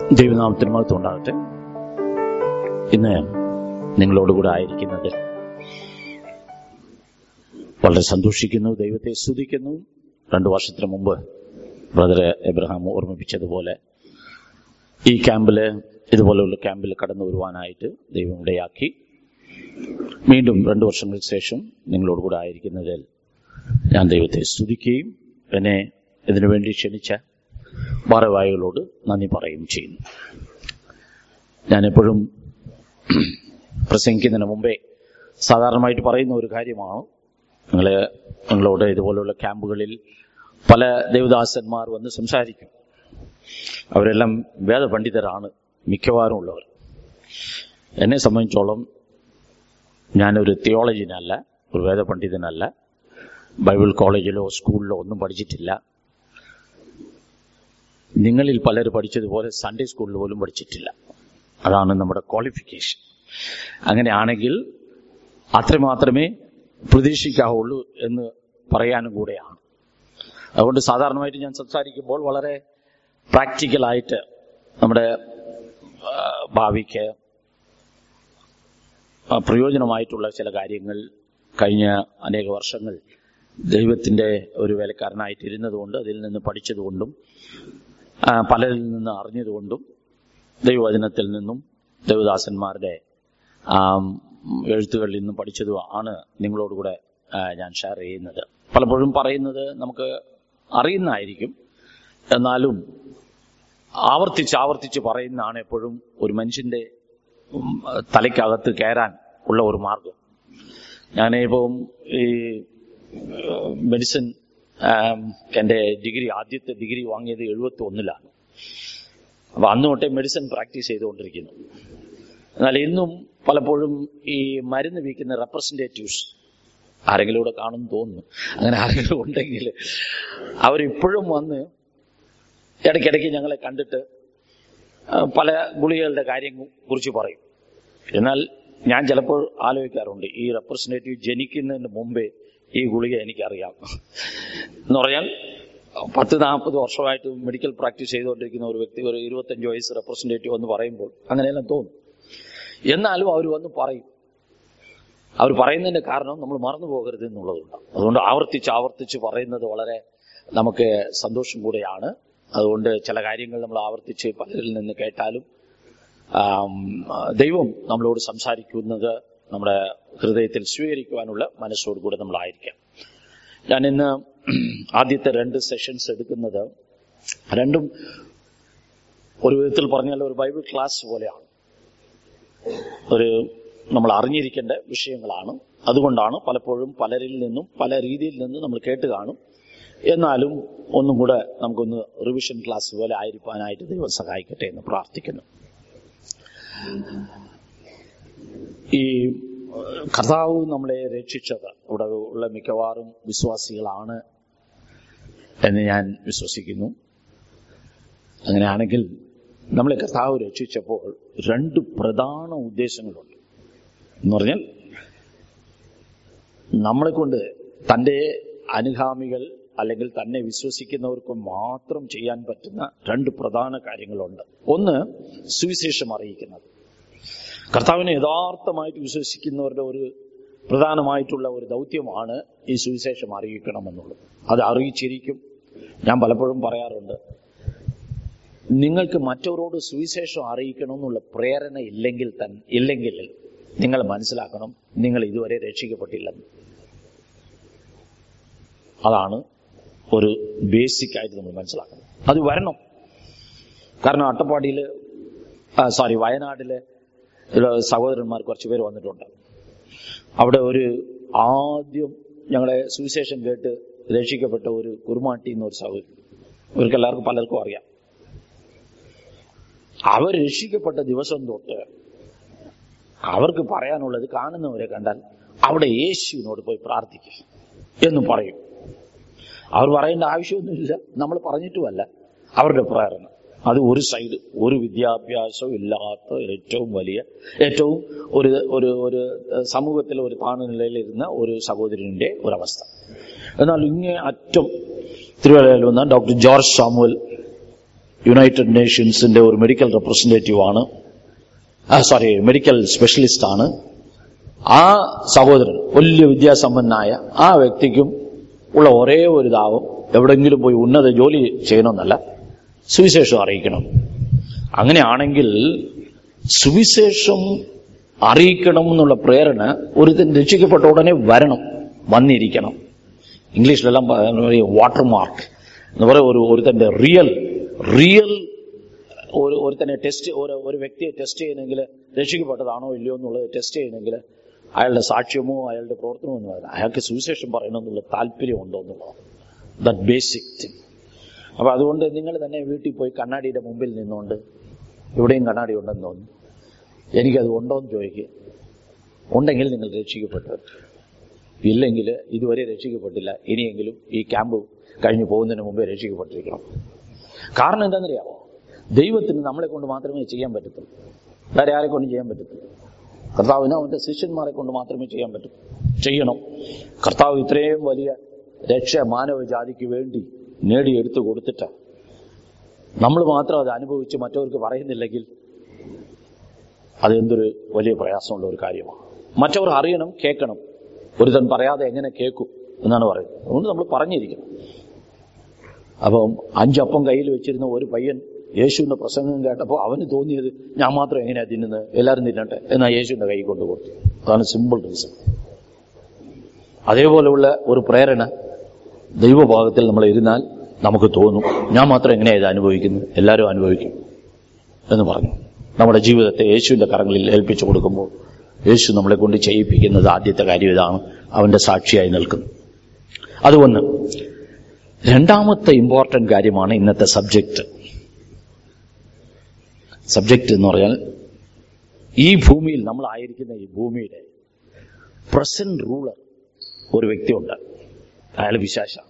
ദൈവനാമത്തിന് മഹത്വം ഉണ്ടാകട്ടെ ഇന്ന് നിങ്ങളോടുകൂടെ ആയിരിക്കുന്നത് വളരെ സന്തോഷിക്കുന്നു ദൈവത്തെ സ്തുതിക്കുന്നു രണ്ടു വർഷത്തിന് മുമ്പ് ബ്രദർ എബ്രഹാം ഓർമ്മിപ്പിച്ചതുപോലെ ഈ ക്യാമ്പില് ഇതുപോലെയുള്ള ക്യാമ്പിൽ കടന്നു വരുവാനായിട്ട് ദൈവം ഇടയാക്കി വീണ്ടും രണ്ടു വർഷങ്ങൾക്ക് ശേഷം നിങ്ങളോടുകൂടെ ആയിരിക്കുന്നതിൽ ഞാൻ ദൈവത്തെ സ്തുതിക്കുകയും എന്നെ ഇതിനുവേണ്ടി ക്ഷണിച്ച ഭാരവാഹികളോട് നന്ദി പറയുകയും ചെയ്യുന്നു ഞാനെപ്പോഴും പ്രസംഗിക്കുന്നതിന് മുമ്പേ സാധാരണമായിട്ട് പറയുന്ന ഒരു കാര്യമാണ് നിങ്ങളെ നിങ്ങളോട് ഇതുപോലുള്ള ക്യാമ്പുകളിൽ പല ദേവദാസന്മാർ വന്ന് സംസാരിക്കും അവരെല്ലാം വേദപണ്ഡിതരാണ് മിക്കവാറും ഉള്ളവർ എന്നെ സംബന്ധിച്ചോളം ഞാനൊരു തിയോളജിനല്ല ഒരു വേദപണ്ഡിതനല്ല ബൈബിൾ കോളേജിലോ സ്കൂളിലോ ഒന്നും പഠിച്ചിട്ടില്ല നിങ്ങളിൽ പലർ പഠിച്ചതുപോലെ സൺഡേ സ്കൂളിൽ പോലും പഠിച്ചിട്ടില്ല അതാണ് നമ്മുടെ ക്വാളിഫിക്കേഷൻ അങ്ങനെയാണെങ്കിൽ അത്രമാത്രമേ പ്രതീക്ഷിക്കാവുള്ളൂ എന്ന് പറയാനും കൂടെയാണ് അതുകൊണ്ട് സാധാരണമായിട്ട് ഞാൻ സംസാരിക്കുമ്പോൾ വളരെ പ്രാക്ടിക്കലായിട്ട് നമ്മുടെ ആ, ഭാവിക്ക് ആ, പ്രയോജനമായിട്ടുള്ള ചില കാര്യങ്ങൾ കഴിഞ്ഞ അനേക വർഷങ്ങൾ ദൈവത്തിന്റെ ഒരു വേലക്കാരനായിട്ടിരുന്നതുകൊണ്ട് അതിൽ നിന്ന് പഠിച്ചതുകൊണ്ടും ആ, പലരിൽ നിന്ന് അറിഞ്ഞതുകൊണ്ടും ദൈവവചനത്തിൽ നിന്നും ദൈവദാസന്മാരുടെ ആം, എഴുത്തുകളിൽ നിന്നും പഠിച്ചതും ആണ് നിങ്ങളോടുകൂടെ ആ, ഞാൻ ഷെയർ ചെയ്യുന്നത് പലപ്പോഴും പറയുന്നത് നമുക്ക് അറിയുന്നതായിരിക്കും എന്നാലും ആവർത്തിച്ച് ആവർത്തിച്ച് പറയുന്നതാണ് എപ്പോഴും ഒരു മനുഷ്യന്റെ ഉം, തലയ്ക്കകത്ത് കയറാൻ ഉള്ള ഒരു മാർഗം ഞാൻ ഇപ്പം ഈ മെഡിസിൻ എൻ്റെ ഡിഗ്രി ആദ്യത്തെ ഡിഗ്രി വാങ്ങിയത് എഴുപത്തി ഒന്നിലാണ് അപ്പൊ അന്ന് തൊട്ടേ മെഡിസിൻ പ്രാക്ടീസ് ചെയ്തുകൊണ്ടിരിക്കുന്നു എന്നാൽ ഇന്നും പലപ്പോഴും ഈ മരുന്ന് വിൽക്കുന്ന റെപ്രസെൻറ്റേറ്റീവ്സ് ആരെങ്കിലും ഇവിടെ കാണും തോന്നുന്നു അങ്ങനെ ആരെങ്കിലും ഉണ്ടെങ്കിൽ അവരിപ്പോഴും വന്ന് ഇടയ്ക്കിടയ്ക്ക് ഞങ്ങളെ കണ്ടിട്ട് ആ, പല ഗുളികകളുടെ കാര്യം കുറിച്ച് പറയും എന്നാൽ ഞാൻ ചിലപ്പോൾ ആലോചിക്കാറുണ്ട് ഈ റെപ്രസെൻറ്റേറ്റീവ് ജനിക്കുന്നതിന് മുമ്പേ ഈ ഗുളിക എനിക്കറിയാം എന്ന് പറഞ്ഞാൽ പത്ത് നാൽപ്പത് വർഷമായിട്ട് മെഡിക്കൽ പ്രാക്ടീസ് ചെയ്തുകൊണ്ടിരിക്കുന്ന ഒരു വ്യക്തി ഒരു ഇരുപത്തഞ്ച് വയസ്സ് റെപ്രസെൻറ്റേറ്റീവ് എന്ന് പറയുമ്പോൾ അങ്ങനെയെല്ലാം തോന്നും എന്നാലും അവർ വന്ന് പറയും അവർ പറയുന്നതിന്റെ കാരണം നമ്മൾ മറന്നു പോകരുത് എന്നുള്ളതുണ്ട് അതുകൊണ്ട് ആവർത്തിച്ച് ആവർത്തിച്ച് പറയുന്നത് വളരെ നമുക്ക് സന്തോഷം കൂടെയാണ് അതുകൊണ്ട് ചില കാര്യങ്ങൾ നമ്മൾ ആവർത്തിച്ച് പലരിൽ നിന്ന് കേട്ടാലും ആം, ദൈവം നമ്മളോട് സംസാരിക്കുന്നത് നമ്മുടെ ഹൃദയത്തിൽ സ്വീകരിക്കുവാനുള്ള മനസ്സോടുകൂടെ നമ്മളായിരിക്കാം ഞാൻ ഇന്ന് ആദ്യത്തെ രണ്ട് സെഷൻസ് എടുക്കുന്നത് രണ്ടും ഒരു വിധത്തിൽ പറഞ്ഞാൽ ഒരു ബൈബിൾ ക്ലാസ് പോലെയാണ് ഒരു നമ്മൾ അറിഞ്ഞിരിക്കേണ്ട വിഷയങ്ങളാണ് അതുകൊണ്ടാണ് പലപ്പോഴും പലരിൽ നിന്നും പല രീതിയിൽ നിന്നും നമ്മൾ കേട്ട് കാണും എന്നാലും ഒന്നും കൂടെ നമുക്കൊന്ന് റിവിഷൻ ക്ലാസ് പോലെ ആയിരിക്കാനായിട്ട് ദൈവം സഹായിക്കട്ടെ എന്ന് പ്രാർത്ഥിക്കുന്നു ഈ ഏഹ്, കർത്താവ് നമ്മളെ രക്ഷിച്ചത് ഇവിടെ ഉള്ള മിക്കവാറും വിശ്വാസികളാണ് എന്ന് ഞാൻ വിശ്വസിക്കുന്നു അങ്ങനെയാണെങ്കിൽ നമ്മളെ കർത്താവ് രക്ഷിച്ചപ്പോൾ രണ്ട് പ്രധാന ഉദ്ദേശങ്ങളുണ്ട് എന്ന് പറഞ്ഞാൽ നമ്മളെ കൊണ്ട് തൻ്റെ അനുഗാമികൾ അല്ലെങ്കിൽ തന്നെ വിശ്വസിക്കുന്നവർക്ക് മാത്രം ചെയ്യാൻ പറ്റുന്ന രണ്ട് പ്രധാന കാര്യങ്ങളുണ്ട് ഒന്ന് സുവിശേഷം അറിയിക്കുന്നത് കർത്താവിനെ യഥാർത്ഥമായിട്ട് വിശ്വസിക്കുന്നവരുടെ ഒരു പ്രധാനമായിട്ടുള്ള ഒരു ദൗത്യമാണ് ഈ സുവിശേഷം അറിയിക്കണമെന്നുള്ളത് അത് അറിയിച്ചിരിക്കും ഞാൻ പലപ്പോഴും പറയാറുണ്ട് നിങ്ങൾക്ക് മറ്റവരോട് സുവിശേഷം അറിയിക്കണമെന്നുള്ള പ്രേരണ ഇല്ലെങ്കിൽ തൻ ഇല്ലെങ്കിൽ നിങ്ങൾ മനസ്സിലാക്കണം നിങ്ങൾ ഇതുവരെ രക്ഷിക്കപ്പെട്ടില്ലെന്ന് അതാണ് ഒരു ബേസിക് ആയിട്ട് നമ്മൾ മനസ്സിലാക്കണം അത് വരണം കാരണം അട്ടപ്പാടിയിൽ സോറി വയനാട്ടിലെ ചില സഹോദരന്മാർ കുറച്ച് പേര് വന്നിട്ടുണ്ട് അവിടെ ഒരു ആദ്യം ഞങ്ങളെ സുവിശേഷം കേട്ട് രക്ഷിക്കപ്പെട്ട ഒരു കുറുമാട്ടി എന്നൊരു സഹോദരി ഇവർക്ക് എല്ലാവർക്കും പലർക്കും അറിയാം അവർ രക്ഷിക്കപ്പെട്ട ദിവസം തൊട്ട് അവർക്ക് പറയാനുള്ളത് കാണുന്നവരെ കണ്ടാൽ അവിടെ യേശുവിനോട് പോയി പ്രാർത്ഥിക്കുക എന്ന് പറയും അവർ പറയേണ്ട ആവശ്യമൊന്നുമില്ല നമ്മൾ പറഞ്ഞിട്ടുമല്ല അവരുടെ പ്രേരണ അത് ഒരു സൈഡ് ഒരു വിദ്യാഭ്യാസവും ഇല്ലാത്ത ഏറ്റവും വലിയ ഏറ്റവും ഒരു ഒരു ഒരു സമൂഹത്തിൽ ഒരു താണു നിലയിലിരുന്ന ഒരു സഹോദരന്റെ ഒരവസ്ഥ എന്നാൽ ഇങ്ങേ അറ്റം തിരുവല്ലയിൽ വന്ന ഡോക്ടർ ജോർജ് സാമുവൽ യുണൈറ്റഡ് നേഷൻസിന്റെ ഒരു മെഡിക്കൽ റെപ്രസെന്റേറ്റീവ് ആണ് സോറി മെഡിക്കൽ സ്പെഷ്യലിസ്റ്റ് ആണ് ആ സഹോദരൻ വലിയ വിദ്യാസമ്പന്നനായ ആ വ്യക്തിക്കും ഉള്ള ഒരേ ഒരു ദാവം എവിടെങ്കിലും പോയി ഉന്നത ജോലി ചെയ്യണമെന്നല്ല സുവിശേഷം അറിയിക്കണം അങ്ങനെയാണെങ്കിൽ സുവിശേഷം അറിയിക്കണം എന്നുള്ള പ്രേരണ ഒരുത്തൻ രക്ഷിക്കപ്പെട്ട ഉടനെ വരണം വന്നിരിക്കണം ഇംഗ്ലീഷിലെല്ലാം വാട്ടർ മാർക്ക് എന്ന് പറയുക ഒരു ഒരുത്തന്റെ റിയൽ റിയൽ ഒരു ഒരുത്തനെ ടെസ്റ്റ് ഒരു ഒരു വ്യക്തിയെ ടെസ്റ്റ് ചെയ്യണമെങ്കിൽ രക്ഷിക്കപ്പെട്ടതാണോ ഇല്ലയോ എന്നുള്ളത് ടെസ്റ്റ് ചെയ്യണമെങ്കിൽ അയാളുടെ സാക്ഷ്യമോ അയാളുടെ പ്രവർത്തനമോ എന്ന് പറയുന്നത് അയാൾക്ക് സുവിശേഷം പറയണമെന്നുള്ള താല്പര്യമുണ്ടോ എന്നുള്ളത് ദറ്റ് ബേസിക് തിങ് അപ്പൊ അതുകൊണ്ട് നിങ്ങൾ തന്നെ വീട്ടിൽ പോയി കണ്ണാടിയുടെ മുമ്പിൽ നിന്നുകൊണ്ട് ഇവിടെയും കണ്ണാടി ഉണ്ടെന്ന് തോന്നുന്നു എനിക്കത് ഉണ്ടോ എന്ന് ചോദിക്കുക ഉണ്ടെങ്കിൽ നിങ്ങൾ രക്ഷിക്കപ്പെട്ടു ഇല്ലെങ്കിൽ ഇതുവരെ രക്ഷിക്കപ്പെട്ടില്ല ഇനിയെങ്കിലും ഈ ക്യാമ്പ് കഴിഞ്ഞു പോകുന്നതിന് മുമ്പേ രക്ഷിക്കപ്പെട്ടിരിക്കണം കാരണം എന്താണെന്നറിയാമോ ദൈവത്തിന് നമ്മളെ കൊണ്ട് മാത്രമേ ചെയ്യാൻ പറ്റത്തുള്ളൂ വേറെ ആരെ കൊണ്ട് ചെയ്യാൻ പറ്റത്തുള്ളൂ കർത്താവിന് അവന്റെ ശിഷ്യന്മാരെ കൊണ്ട് മാത്രമേ ചെയ്യാൻ പറ്റൂ ചെയ്യണം കർത്താവ് ഇത്രയും വലിയ രക്ഷ മാനവ ജാതിക്ക് വേണ്ടി നേടിയെടുത്തു കൊടുത്തിട്ട് നമ്മൾ മാത്രം അത് അനുഭവിച്ച് മറ്റവർക്ക് പറയുന്നില്ലെങ്കിൽ അത് എന്തൊരു വലിയ പ്രയാസമുള്ള ഒരു കാര്യമാണ് മറ്റവർ അറിയണം കേൾക്കണം ഒരുതൻ പറയാതെ എങ്ങനെ കേൾക്കും എന്നാണ് പറയുന്നത് അതുകൊണ്ട് നമ്മൾ പറഞ്ഞിരിക്കണം അപ്പം അഞ്ചപ്പം കയ്യിൽ വെച്ചിരുന്ന ഒരു പയ്യൻ യേശുവിന്റെ പ്രസംഗം കേട്ടപ്പോൾ അവന് തോന്നിയത് ഞാൻ മാത്രം എങ്ങനെയാ തിന്നുന്നത് എല്ലാവരും തിന്നട്ടെ എന്നാ യേശുവിന്റെ കൈ കൊണ്ട് കൊടുത്തു അതാണ് സിമ്പിൾ റീസൺ അതേപോലെയുള്ള ഒരു പ്രേരണ ദൈവഭാഗത്തിൽ നമ്മൾ ഇരുന്നാൽ നമുക്ക് തോന്നും ഞാൻ മാത്രം എങ്ങനെയാ ഇത് അനുഭവിക്കുന്നത് എല്ലാവരും അനുഭവിക്കും എന്ന് പറഞ്ഞു നമ്മുടെ ജീവിതത്തെ യേശുവിന്റെ കരങ്ങളിൽ ഏൽപ്പിച്ചു കൊടുക്കുമ്പോൾ യേശു നമ്മളെ കൊണ്ട് ചെയ്യിപ്പിക്കുന്നത് ആദ്യത്തെ കാര്യം ഇതാണ് അവന്റെ സാക്ഷിയായി നിൽക്കുന്നു അതുകൊണ്ട് രണ്ടാമത്തെ ഇമ്പോർട്ടന്റ് കാര്യമാണ് ഇന്നത്തെ സബ്ജക്റ്റ് സബ്ജക്റ്റ് എന്ന് പറഞ്ഞാൽ ഈ ഭൂമിയിൽ നമ്മൾ ആയിരിക്കുന്ന ഈ ഭൂമിയുടെ പ്രസന്റ് റൂളർ ഒരു വ്യക്തിയുണ്ട് അയാൾ വിശാശാണ്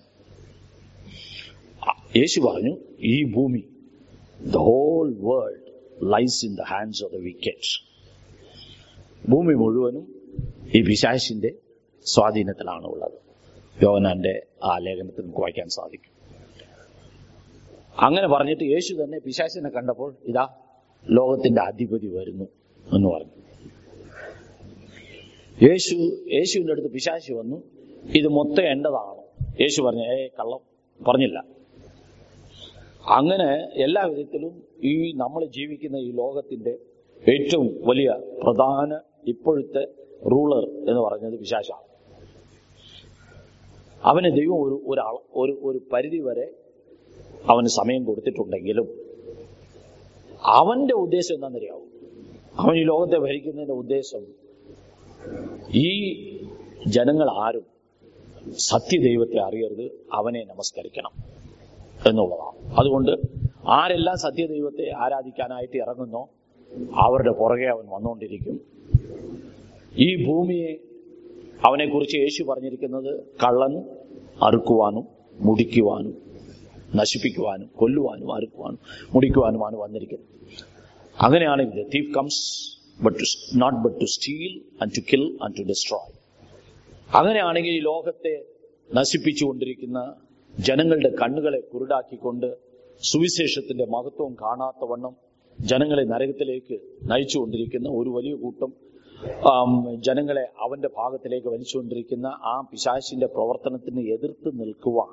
യേശു പറഞ്ഞു ഈ ഭൂമി the whole world lies in the hands of the wicked ഭൂമി മുഴുവനും ഈ പിശാശിന്റെ സ്വാധീനത്തിലാണ് ഉള്ളത് യോവനാന്റെ ആ ലേഖനത്തിൽ നമുക്ക് വായിക്കാൻ സാധിക്കും അങ്ങനെ പറഞ്ഞിട്ട് യേശു തന്നെ പിശാശിനെ കണ്ടപ്പോൾ ഇതാ ലോകത്തിന്റെ അധിപതി വരുന്നു എന്ന് പറഞ്ഞു യേശു യേശുവിന്റെ അടുത്ത് പിശാശി വന്നു ഇത് മൊത്തം എന്റേതാണോ യേശു പറഞ്ഞു ഏ കള്ളം പറഞ്ഞില്ല അങ്ങനെ എല്ലാ വിധത്തിലും ഈ നമ്മൾ ജീവിക്കുന്ന ഈ ലോകത്തിന്റെ ഏറ്റവും വലിയ പ്രധാന ഇപ്പോഴത്തെ റൂളർ എന്ന് പറഞ്ഞത് പിശാശാണ് അവന് ദൈവം ഒരു ഒരാൾ ഒരു ഒരു പരിധി വരെ അവന് സമയം കൊടുത്തിട്ടുണ്ടെങ്കിലും അവന്റെ ഉദ്ദേശം എന്താണെന്നറിയാവും അവൻ ഈ ലോകത്തെ ഭരിക്കുന്നതിന്റെ ഉദ്ദേശം ഈ ജനങ്ങൾ ആരും സത്യദൈവത്തെ അറിയരുത് അവനെ നമസ്കരിക്കണം എന്നുള്ളതാണ് അതുകൊണ്ട് ആരെല്ലാം സത്യദൈവത്തെ ആരാധിക്കാനായിട്ട് ഇറങ്ങുന്നോ അവരുടെ പുറകെ അവൻ വന്നുകൊണ്ടിരിക്കും ഈ ഭൂമിയെ അവനെക്കുറിച്ച് യേശു പറഞ്ഞിരിക്കുന്നത് കള്ളൻ അറുക്കുവാനും മുടിക്കുവാനും നശിപ്പിക്കുവാനും കൊല്ലുവാനും അറുക്കുവാനും മുടിക്കുവാനുമാണ് വന്നിരിക്കുന്നത് അങ്ങനെയാണെങ്കിൽ thief comes but to not but to steal and to kill and to destroy അങ്ങനെയാണെങ്കിൽ ഈ ലോകത്തെ നശിപ്പിച്ചുകൊണ്ടിരിക്കുന്ന ജനങ്ങളുടെ കണ്ണുകളെ കുരുടാക്കിക്കൊണ്ട് സുവിശേഷത്തിന്റെ മഹത്വം കാണാത്തവണ്ണം ജനങ്ങളെ നരകത്തിലേക്ക് നയിച്ചുകൊണ്ടിരിക്കുന്ന ഒരു വലിയ കൂട്ടം ആം, ജനങ്ങളെ അവന്റെ ഭാഗത്തിലേക്ക് വലിച്ചുകൊണ്ടിരിക്കുന്ന ആ പിശാശിന്റെ പ്രവർത്തനത്തിന് എതിർത്ത് നിൽക്കുവാൻ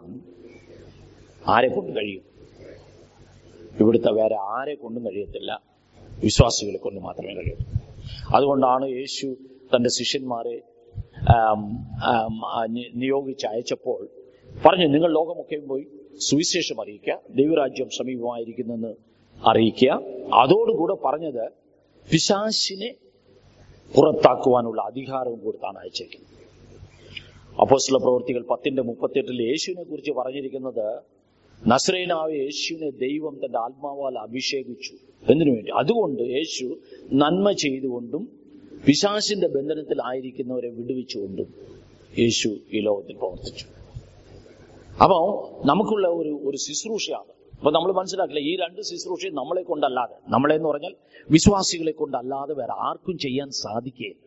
ആരെ കൊണ്ട് കഴിയും ഇവിടുത്തെ വേറെ ആരെ കൊണ്ടും കഴിയത്തില്ല വിശ്വാസികളെ കൊണ്ട് മാത്രമേ കഴിയൂ അതുകൊണ്ടാണ് യേശു തന്റെ ശിഷ്യന്മാരെ ആം, ആം, ആ, നി- നിയോഗിച്ച് അയച്ചപ്പോൾ പറഞ്ഞു നിങ്ങൾ ലോകമൊക്കെയും പോയി സുവിശേഷം അറിയിക്കുക ദൈവരാജ്യം സമീപമായിരിക്കുന്നെന്ന് അറിയിക്കുക അതോടുകൂടെ പറഞ്ഞത് പിശാശിനെ പുറത്താക്കുവാനുള്ള അധികാരവും കൊടുത്താണ് അയച്ചേക്കുന്നത് അപ്പോസ്തല പ്രവൃത്തികൾ പത്തിന്റെ മുപ്പത്തിയെട്ടിൽ യേശുവിനെ കുറിച്ച് പറഞ്ഞിരിക്കുന്നത് നസ്രേനാവ് യേശുവിനെ ദൈവം തന്റെ ആത്മാവാൽ അഭിഷേകിച്ചു എന്തിനു വേണ്ടി അതുകൊണ്ട് യേശു നന്മ ചെയ്തുകൊണ്ടും പിശാസിന്റെ ബന്ധനത്തിൽ ആയിരിക്കുന്നവരെ വിടുവിച്ചുകൊണ്ടും യേശു ഈ ലോകത്തിൽ പ്രവർത്തിച്ചു അപ്പോ നമുക്കുള്ള ഒരു ഒരു ശുശ്രൂഷയാണ് അപ്പൊ നമ്മൾ മനസ്സിലാക്കില്ല ഈ രണ്ട് ശുശ്രൂഷയും നമ്മളെ കൊണ്ടല്ലാതെ നമ്മളെ എന്ന് പറഞ്ഞാൽ വിശ്വാസികളെ കൊണ്ടല്ലാതെ വേറെ ആർക്കും ചെയ്യാൻ സാധിക്കുകയില്ല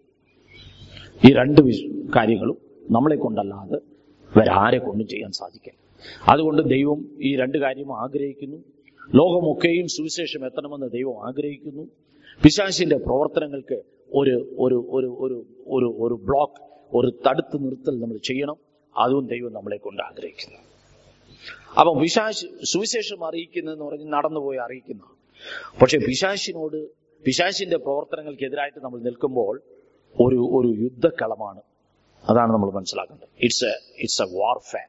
ഈ രണ്ട് വിശ്- കാര്യങ്ങളും നമ്മളെ കൊണ്ടല്ലാതെ വേറെ ആരെ കൊണ്ടും ചെയ്യാൻ സാധിക്കില്ല അതുകൊണ്ട് ദൈവം ഈ രണ്ട് കാര്യവും ആഗ്രഹിക്കുന്നു ലോകമൊക്കെയും സുവിശേഷം എത്തണമെന്ന് ദൈവം ആഗ്രഹിക്കുന്നു പിശാശിന്റെ പ്രവർത്തനങ്ങൾക്ക് ഒരു ഒരു ഒരു ഒരു ഒരു ഒരു ബ്ലോക്ക് ഒരു തടുത്ത് നിർത്തൽ നമ്മൾ ചെയ്യണം അതും ദൈവം നമ്മളെ കൊണ്ട് ആഗ്രഹിക്കുന്നു അപ്പം പിശാശ് സുവിശേഷം അറിയിക്കുന്നതെന്ന് പറഞ്ഞ് നടന്നുപോയി അറിയിക്കുന്ന പക്ഷെ പിശാശിനോട് പിശാശിന്റെ പ്രവർത്തനങ്ങൾക്കെതിരായിട്ട് നമ്മൾ നിൽക്കുമ്പോൾ ഒരു ഒരു യുദ്ധക്കളമാണ് അതാണ് നമ്മൾ മനസ്സിലാക്കേണ്ടത് it's a it's a warfare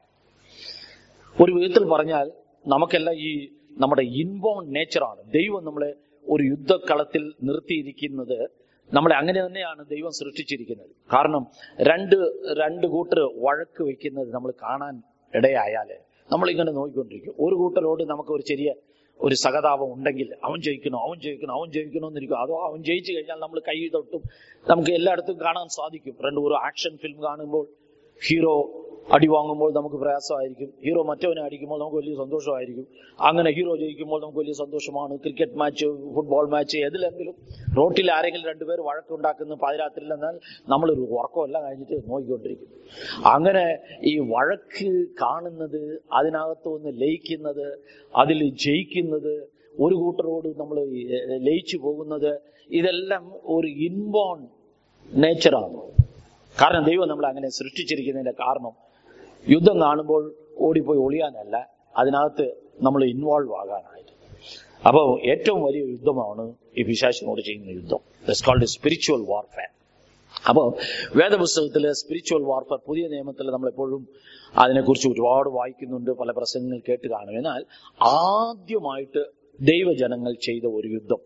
ഒരു വിധത്തിൽ പറഞ്ഞാൽ നമുക്കെല്ലാം ഈ നമ്മുടെ ഇൻബോൺ നേച്ചറാണ് ദൈവം നമ്മളെ ഒരു യുദ്ധക്കളത്തിൽ നിർത്തിയിരിക്കുന്നത് നമ്മളെ അങ്ങനെ തന്നെയാണ് ദൈവം സൃഷ്ടിച്ചിരിക്കുന്നത് കാരണം രണ്ട് രണ്ട് കൂട്ടർ വഴക്ക് വെക്കുന്നത് നമ്മൾ കാണാൻ ഇടയായാല് നമ്മൾ ഇങ്ങനെ നോക്കിക്കൊണ്ടിരിക്കും ഒരു കൂട്ടരോട് നമുക്ക് ഒരു ചെറിയ ഒരു സഹതാപം ഉണ്ടെങ്കിൽ അവൻ ജയിക്കണോ അവൻ ജയിക്കണോ അവൻ ജയിക്കണോ എന്നിരിക്കും അതോ അവൻ ജയിച്ചു കഴിഞ്ഞാൽ നമ്മൾ കൈ തൊട്ടും നമുക്ക് എല്ലായിടത്തും കാണാൻ സാധിക്കും രണ്ട് ഒരു ആക്ഷൻ ഫിലിം കാണുമ്പോൾ ഹീറോ അടി വാങ്ങുമ്പോൾ നമുക്ക് പ്രയാസമായിരിക്കും ഹീറോ മറ്റവനെ അടിക്കുമ്പോൾ നമുക്ക് വലിയ സന്തോഷമായിരിക്കും അങ്ങനെ ഹീറോ ജയിക്കുമ്പോൾ നമുക്ക് വലിയ സന്തോഷമാണ് ക്രിക്കറ്റ് മാച്ച് ഫുട്ബോൾ മാച്ച് ഏതിലെങ്കിലും റോട്ടിൽ ആരെങ്കിലും രണ്ടുപേർ വഴക്കുണ്ടാക്കുന്ന പാതിരാത്രിയിൽ എന്നാൽ നമ്മളൊരു ഉറക്കമെല്ലാം കഴിഞ്ഞിട്ട് നോക്കിക്കൊണ്ടിരിക്കും അങ്ങനെ ഈ വഴക്ക് കാണുന്നത് അതിനകത്ത് ഒന്ന് ലയിക്കുന്നത് അതിൽ ജയിക്കുന്നത് ഒരു കൂട്ടരോട് നമ്മൾ ലയിച്ചു പോകുന്നത് ഇതെല്ലാം ഒരു ഇൻബോൺ നേച്ചറാണ് കാരണം ദൈവം നമ്മളെ അങ്ങനെ സൃഷ്ടിച്ചിരിക്കുന്നതിന്റെ കാരണം യുദ്ധം കാണുമ്പോൾ ഓടിപ്പോയി ഒളിയാനല്ല അതിനകത്ത് നമ്മൾ ഇൻവോൾവ് ആകാനായിട്ട് അപ്പോൾ ഏറ്റവും വലിയ യുദ്ധമാണ് ഈ പിശാശിനോട് ചെയ്യുന്ന യുദ്ധം ദസ് കോൾഡ് സ്പിരിച്വൽ വാർഫെയർ അപ്പോൾ വേദപുസ്തകത്തിലെ സ്പിരിച്വൽ വാർഫെയർ പുതിയ നിയമത്തിൽ നമ്മളെപ്പോഴും അതിനെക്കുറിച്ച് ഒരുപാട് വായിക്കുന്നുണ്ട് പല പ്രസംഗങ്ങൾ കേട്ട് കാണും എന്നാൽ ആദ്യമായിട്ട് ദൈവജനങ്ങൾ ചെയ്ത ഒരു യുദ്ധം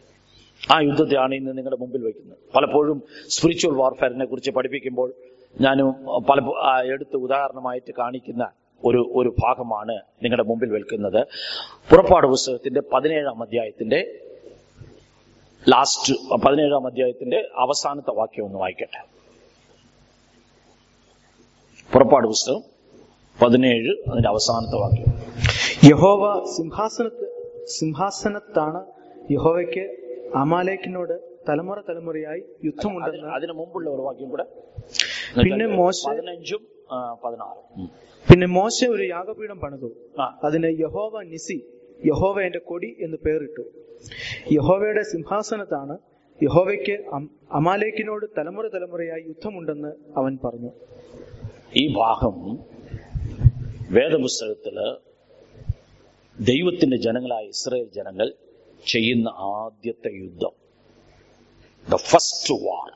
ആ യുദ്ധത്തെയാണ് ഇന്ന് നിങ്ങളുടെ മുമ്പിൽ വയ്ക്കുന്നത് പലപ്പോഴും സ്പിരിച്വൽ വാർഫെയറിനെ കുറിച്ച് പഠിപ്പിക്കുമ്പോൾ ഞാനും പല ആ, എടുത്ത് ഉദാഹരണമായിട്ട് കാണിക്കുന്ന ഒരു ഒരു ഭാഗമാണ് നിങ്ങളുടെ മുമ്പിൽ വെക്കുന്നത് പുറപ്പാട് പുസ്തകത്തിന്റെ പതിനേഴാം അധ്യായത്തിന്റെ ലാസ്റ്റ് പതിനേഴാം അധ്യായത്തിന്റെ അവസാനത്തെ വാക്യം ഒന്ന് വായിക്കട്ടെ പുറപ്പാട് പുസ്തകം പതിനേഴ് അതിന്റെ അവസാനത്തെ വാക്യം യഹോവ സിംഹാസനത്ത് സിംഹാസനത്താണ് യഹോവയ്ക്ക് അമാലേക്കിനോട് തലമുറ തലമുറയായി യുദ്ധമുണ്ടെന്ന് അതിന് അതിന് മുമ്പുള്ള ഒരു വാക്യം കൂടെ പിന്നെ മോശ- പതിനഞ്ചും ആ, പതിനാറും ഉം. പിന്നെ മോശ ഒരു യാഗപീഠം പണിതു ആ അതിന് യഹോവ നിസി യഹോവ എന്റെ കൊടി എന്ന് പേരിട്ടു യഹോവയുടെ സിംഹാസനത്താണ് യഹോവയ്ക്ക് അം- അമാലേക്കിനോട് തലമുറ തലമുറയായി യുദ്ധമുണ്ടെന്ന് അവൻ പറഞ്ഞു ഈ ഭാഗം വേദപുസ്തകത്തില് ദൈവത്തിന്റെ ജനങ്ങളായ ഇസ്രായേൽ ജനങ്ങൾ ചെയ്യുന്ന ആദ്യത്തെ യുദ്ധം ദ ഫസ്റ്റ് വാർ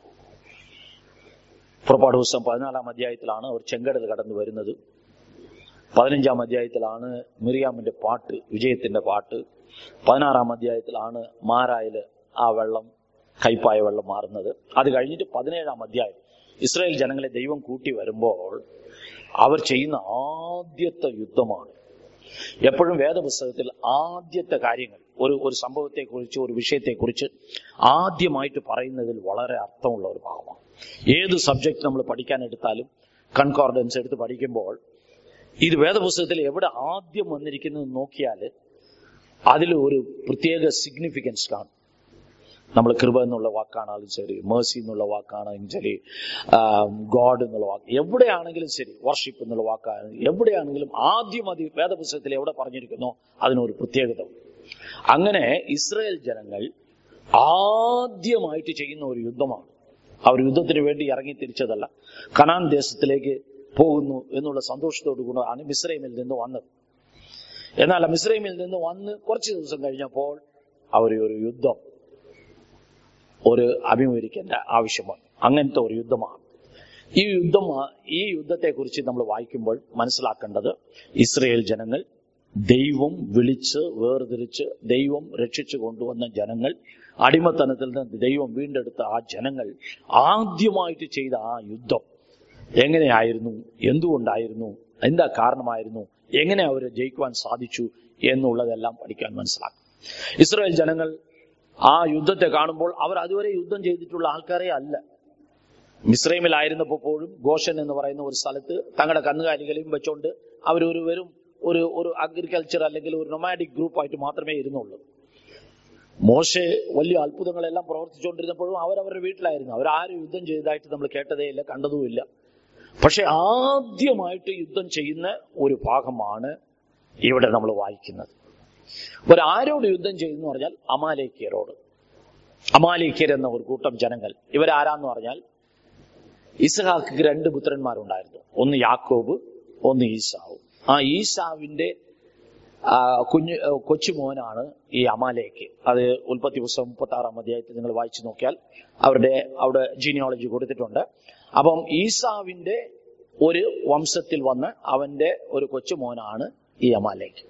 പുറപ്പാട് പുസ്തകം പതിനാലാം അധ്യായത്തിലാണ് അവർ ചെങ്കടൽ കടന്നു വരുന്നത് പതിനഞ്ചാം അധ്യായത്തിലാണ് മിറിയാമിന്റെ പാട്ട് വിജയത്തിന്റെ പാട്ട് പതിനാറാം അധ്യായത്തിലാണ് മാരായില് ആ വെള്ളം കൈപ്പായ വെള്ളം മാറുന്നത് അത് കഴിഞ്ഞിട്ട് പതിനേഴാം അധ്യായം ഇസ്രായേൽ ജനങ്ങളെ ദൈവം കൂട്ടി വരുമ്പോൾ അവർ ചെയ്യുന്ന ആദ്യത്തെ യുദ്ധമാണ് എപ്പോഴും വേദപുസ്തകത്തിൽ ആദ്യത്തെ കാര്യങ്ങൾ ഒരു ഒരു സംഭവത്തെക്കുറിച്ച് ഒരു വിഷയത്തെക്കുറിച്ച് ആദ്യമായിട്ട് പറയുന്നതിൽ വളരെ അർത്ഥമുള്ള ഒരു ഭാഗമാണ് ഏത് സബ്ജക്ട് നമ്മൾ പഠിക്കാൻ എടുത്താലും കൺകോർഡൻസ് എടുത്ത് പഠിക്കുമ്പോൾ ഇത് വേദപുസ്തകത്തിൽ എവിടെ ആദ്യം വന്നിരിക്കുന്നത് നോക്കിയാൽ അതിൽ ഒരു പ്രത്യേക സിഗ്നിഫിക്കൻസ് കാണും നമ്മൾ കൃപ എന്നുള്ള വാക്കാണെങ്കിലും ശരി മേഴ്സി എന്നുള്ള വാക്കാണെങ്കിലും ശരി ഗോഡ് എന്നുള്ള വാക്ക് എവിടെയാണെങ്കിലും ശരി വർഷിപ്പ് എന്നുള്ള വാക്കാണ് എവിടെയാണെങ്കിലും ആദ്യം അത് വേദപുസ്തകത്തിൽ എവിടെ പറഞ്ഞിരിക്കുന്നോ അതിനൊരു പ്രത്യേകത ഉണ്ട്. അങ്ങനെ ഇസ്രായേൽ ജനങ്ങൾ ആദ്യമായിട്ട് ചെയ്യുന്ന ഒരു യുദ്ധമാണ് അവർ യുദ്ധത്തിന് വേണ്ടി ഇറങ്ങി തിരിച്ചതല്ല കനാൻ ദേശത്തിലേക്ക് പോകുന്നു എന്നുള്ള സന്തോഷത്തോടു കൂടാണ് മിസ്രൈമിൽ നിന്ന് വന്നത് എന്നാൽ മിസ്രൈമിൽ നിന്ന് വന്ന് കുറച്ച് ദിവസം കഴിഞ്ഞപ്പോൾ അവർ ഒരു യുദ്ധം ഒരു അഭിമുഖീകരിക്കേണ്ട ആവശ്യം വന്നു അങ്ങനത്തെ ഒരു യുദ്ധമാണ് ഈ യുദ്ധം ഈ യുദ്ധത്തെക്കുറിച്ച് നമ്മൾ വായിക്കുമ്പോൾ മനസ്സിലാക്കേണ്ടത് ഇസ്രയേൽ ജനങ്ങൾ ദൈവം വിളിച്ച് വേർതിരിച്ച് ദൈവം രക്ഷിച്ചു കൊണ്ടുവന്ന ജനങ്ങൾ അടിമത്തനത്തിൽ നിന്ന് ദൈവം വീണ്ടെടുത്ത ആ ജനങ്ങൾ ആദ്യമായിട്ട് ചെയ്ത ആ യുദ്ധം എങ്ങനെയായിരുന്നു എന്തുകൊണ്ടായിരുന്നു എന്താ കാരണമായിരുന്നു എങ്ങനെ അവരെ ജയിക്കുവാൻ സാധിച്ചു എന്നുള്ളതെല്ലാം പഠിക്കാൻ മനസ്സിലാക്കും ഇസ്രായേൽ ജനങ്ങൾ ആ യുദ്ധത്തെ കാണുമ്പോൾ അവർ അതുവരെ യുദ്ധം ചെയ്തിട്ടുള്ള ആൾക്കാരെ അല്ല മിസ്രൈമിലായിരുന്നപ്പോൾ പോലും ഗോഷൻ എന്ന് പറയുന്ന ഒരു സ്ഥലത്ത് തങ്ങളുടെ കന്നുകാലികളെയും വെച്ചോണ്ട് അവരൊരു വെറും ഒരു ഒരു അഗ്രികൾച്ചർ അല്ലെങ്കിൽ ഒരു നൊമാഡിക് ഗ്രൂപ്പായിട്ട് മാത്രമേ ഇരുന്നുള്ളൂ മോശെ വലിയ അത്ഭുതങ്ങളെല്ലാം പ്രവർത്തിച്ചുകൊണ്ടിരുന്നപ്പോഴും അവരവരുടെ വീട്ടിലായിരുന്നു അവരാരും യുദ്ധം ചെയ്തതായിട്ട് നമ്മൾ കേട്ടതേ ഇല്ല കണ്ടതുമില്ല പക്ഷെ ആദ്യമായിട്ട് യുദ്ധം ചെയ്യുന്ന ഒരു ഭാഗമാണ് ഇവിടെ നമ്മൾ വായിക്കുന്നത് ഒരു ആരോട് യുദ്ധം ചെയ്തെന്ന് പറഞ്ഞാൽ അമാലേക്കിയരോട് അമാലേക്കിയർ എന്ന ഒരു കൂട്ടം ജനങ്ങൾ ഇവരാരാന്ന് പറഞ്ഞാൽ ഇസഹാക്ക് രണ്ട് പുത്രന്മാരുണ്ടായിരുന്നു ഒന്ന് യാക്കോബ് ഒന്ന് ഈസാവ് ആ ഈസാവിന്റെ ആ, കുഞ്ഞ് ആ, കൊച്ചുമോനാണ് ഈ അമാലേക്ക് അത് ഉൽപ്പത്തി പുസ്തകം മുപ്പത്തി ആറാം അധ്യായത്തിൽ നിങ്ങൾ വായിച്ചു നോക്കിയാൽ അവരുടെ അവിടെ ജീനിയോളജി കൊടുത്തിട്ടുണ്ട് അപ്പം ഈസാവിന്റെ ഒരു വംശത്തിൽ വന്ന് അവന്റെ ഒരു കൊച്ചുമോനാണ് ഈ അമാലേക്ക്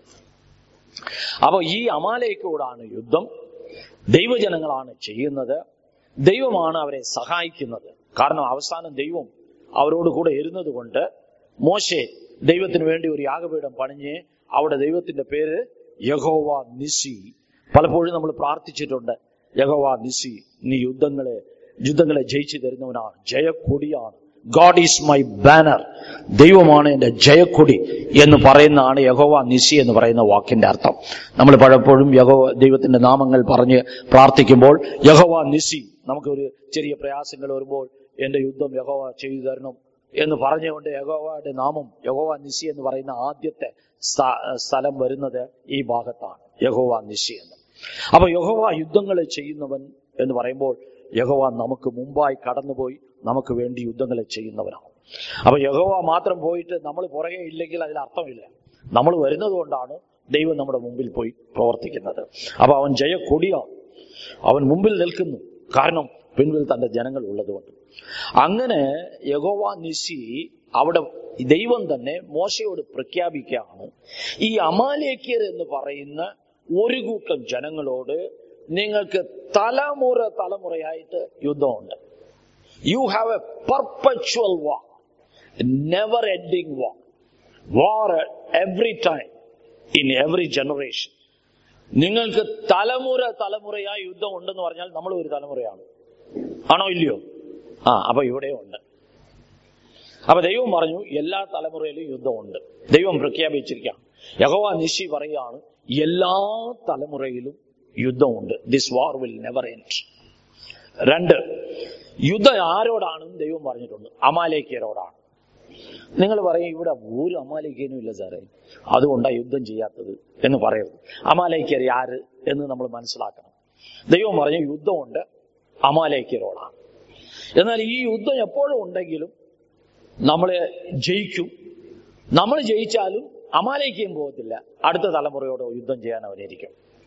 അപ്പൊ ഈ അമാലേക്കോടാണ് യുദ്ധം ദൈവജനങ്ങളാണ് ചെയ്യുന്നത് ദൈവമാണ് അവരെ സഹായിക്കുന്നത് കാരണം അവസാനം ദൈവം അവരോട് കൂടെ ഇരുന്നത് കൊണ്ട് മോശെ ദൈവത്തിന് വേണ്ടി ഒരു യാഗപീഠം പണിഞ്ഞ് അവിടെ ദൈവത്തിന്റെ പേര് യഹോവ നിസി പലപ്പോഴും നമ്മൾ പ്രാർത്ഥിച്ചിട്ടുണ്ട് യഹോവ നിസി നീ യുദ്ധങ്ങളെ യുദ്ധങ്ങളെ ജയിച്ചു തരുന്നവനാണ് ജയക്കൊടിയാണ് ഗോഡ് ഈസ് മൈ ബാനർ ദൈവമാണ് എന്റെ ജയക്കൊടി എന്ന് പറയുന്നതാണ് യഹോവ നിസി എന്ന് പറയുന്ന വാക്കിന്റെ അർത്ഥം നമ്മൾ പലപ്പോഴും യഹോ ദൈവത്തിന്റെ നാമങ്ങൾ പറഞ്ഞ് പ്രാർത്ഥിക്കുമ്പോൾ യഹോവ നിസി നമുക്കൊരു ചെറിയ പ്രയാസങ്ങൾ വരുമ്പോൾ എന്റെ യുദ്ധം യഹോവ ചെയ്തു തരണം എന്ന് പറഞ്ഞുകൊണ്ട് യഹോവയുടെ നാമം യഹോവ നിസി എന്ന് പറയുന്ന ആദ്യത്തെ സ്ഥ- സ്ഥലം വരുന്നത് ഈ ഭാഗത്താണ് യഹോവ നിസി എന്ന് അപ്പൊ യഹോവ യുദ്ധങ്ങൾ ചെയ്യുന്നവൻ എന്ന് പറയുമ്പോൾ യഹോവ നമുക്ക് മുമ്പായി കടന്നുപോയി നമുക്ക് വേണ്ടി യുദ്ധങ്ങൾ ചെയ്യുന്നവനാണ് അപ്പൊ യഹോവ മാത്രം പോയിട്ട് നമ്മൾ പുറകെ ഇല്ലെങ്കിൽ അതിൽ അർത്ഥമില്ല നമ്മൾ വരുന്നത് കൊണ്ടാണ് ദൈവം നമ്മുടെ മുമ്പിൽ പോയി പ്രവർത്തിക്കുന്നത് അപ്പൊ അവൻ ജയക്കൊടിയാണ് അവൻ മുമ്പിൽ നിൽക്കുന്നു കാരണം പിൻപിൽ തന്റെ ജനങ്ങൾ ഉള്ളതുകൊണ്ട് അങ്ങനെ യഹോവ നിസി അവിടെ ദൈവം തന്നെ മോശയോട് പ്രഖ്യാപിക്കുകയാണ് ഈ അമാലേക്യർ എന്ന് പറയുന്ന ഒരു കൂട്ടം ജനങ്ങളോട് നിങ്ങൾക്ക് തലമുറ തലമുറയായിട്ട് യുദ്ധമുണ്ട് you have a perpetual war never ending war war every time in every generation നിങ്ങൾക്ക് തലമുറ തലമുറയായി യുദ്ധം ഉണ്ടെന്ന് പറഞ്ഞാൽ നമ്മൾ ഒരു തലമുറയാണ് ആണോ ഇല്ലയോ ആ അപ്പൊ ഇവിടെയും ഉണ്ട് അപ്പൊ ദൈവം പറഞ്ഞു എല്ലാ തലമുറയിലും യുദ്ധമുണ്ട് ദൈവം പ്രഖ്യാപിച്ചിരിക്കുകയാണ് യഹോവ നിശി പറയുകയാണ് എല്ലാ തലമുറയിലും യുദ്ധമുണ്ട് this war will never end രണ്ട് യുദ്ധം ആരോടാണെന്ന് ദൈവം പറഞ്ഞിട്ടുണ്ട് അമാലേക്കരോടാണ് നിങ്ങൾ പറയും ഇവിടെ ഒരു അമാലേക്കനും ഇല്ല സാറേ അതുകൊണ്ടാണ് യുദ്ധം ചെയ്യാത്തത് എന്ന് പറയരുത് അമാലേക്കർ ആര് എന്ന് നമ്മൾ മനസ്സിലാക്കണം ദൈവം പറഞ്ഞു യുദ്ധമുണ്ട് അമാലേക്കരോടാണ് എന്നാൽ ഈ യുദ്ധം എപ്പോഴും ഉണ്ടെങ്കിലും നമ്മളെ ജയിക്കും നമ്മൾ ജയിച്ചാലും അമാലേക്കും പോകത്തില്ല അടുത്ത തലമുറയോട് യുദ്ധം ചെയ്യാൻ അവരിയ്ക്കും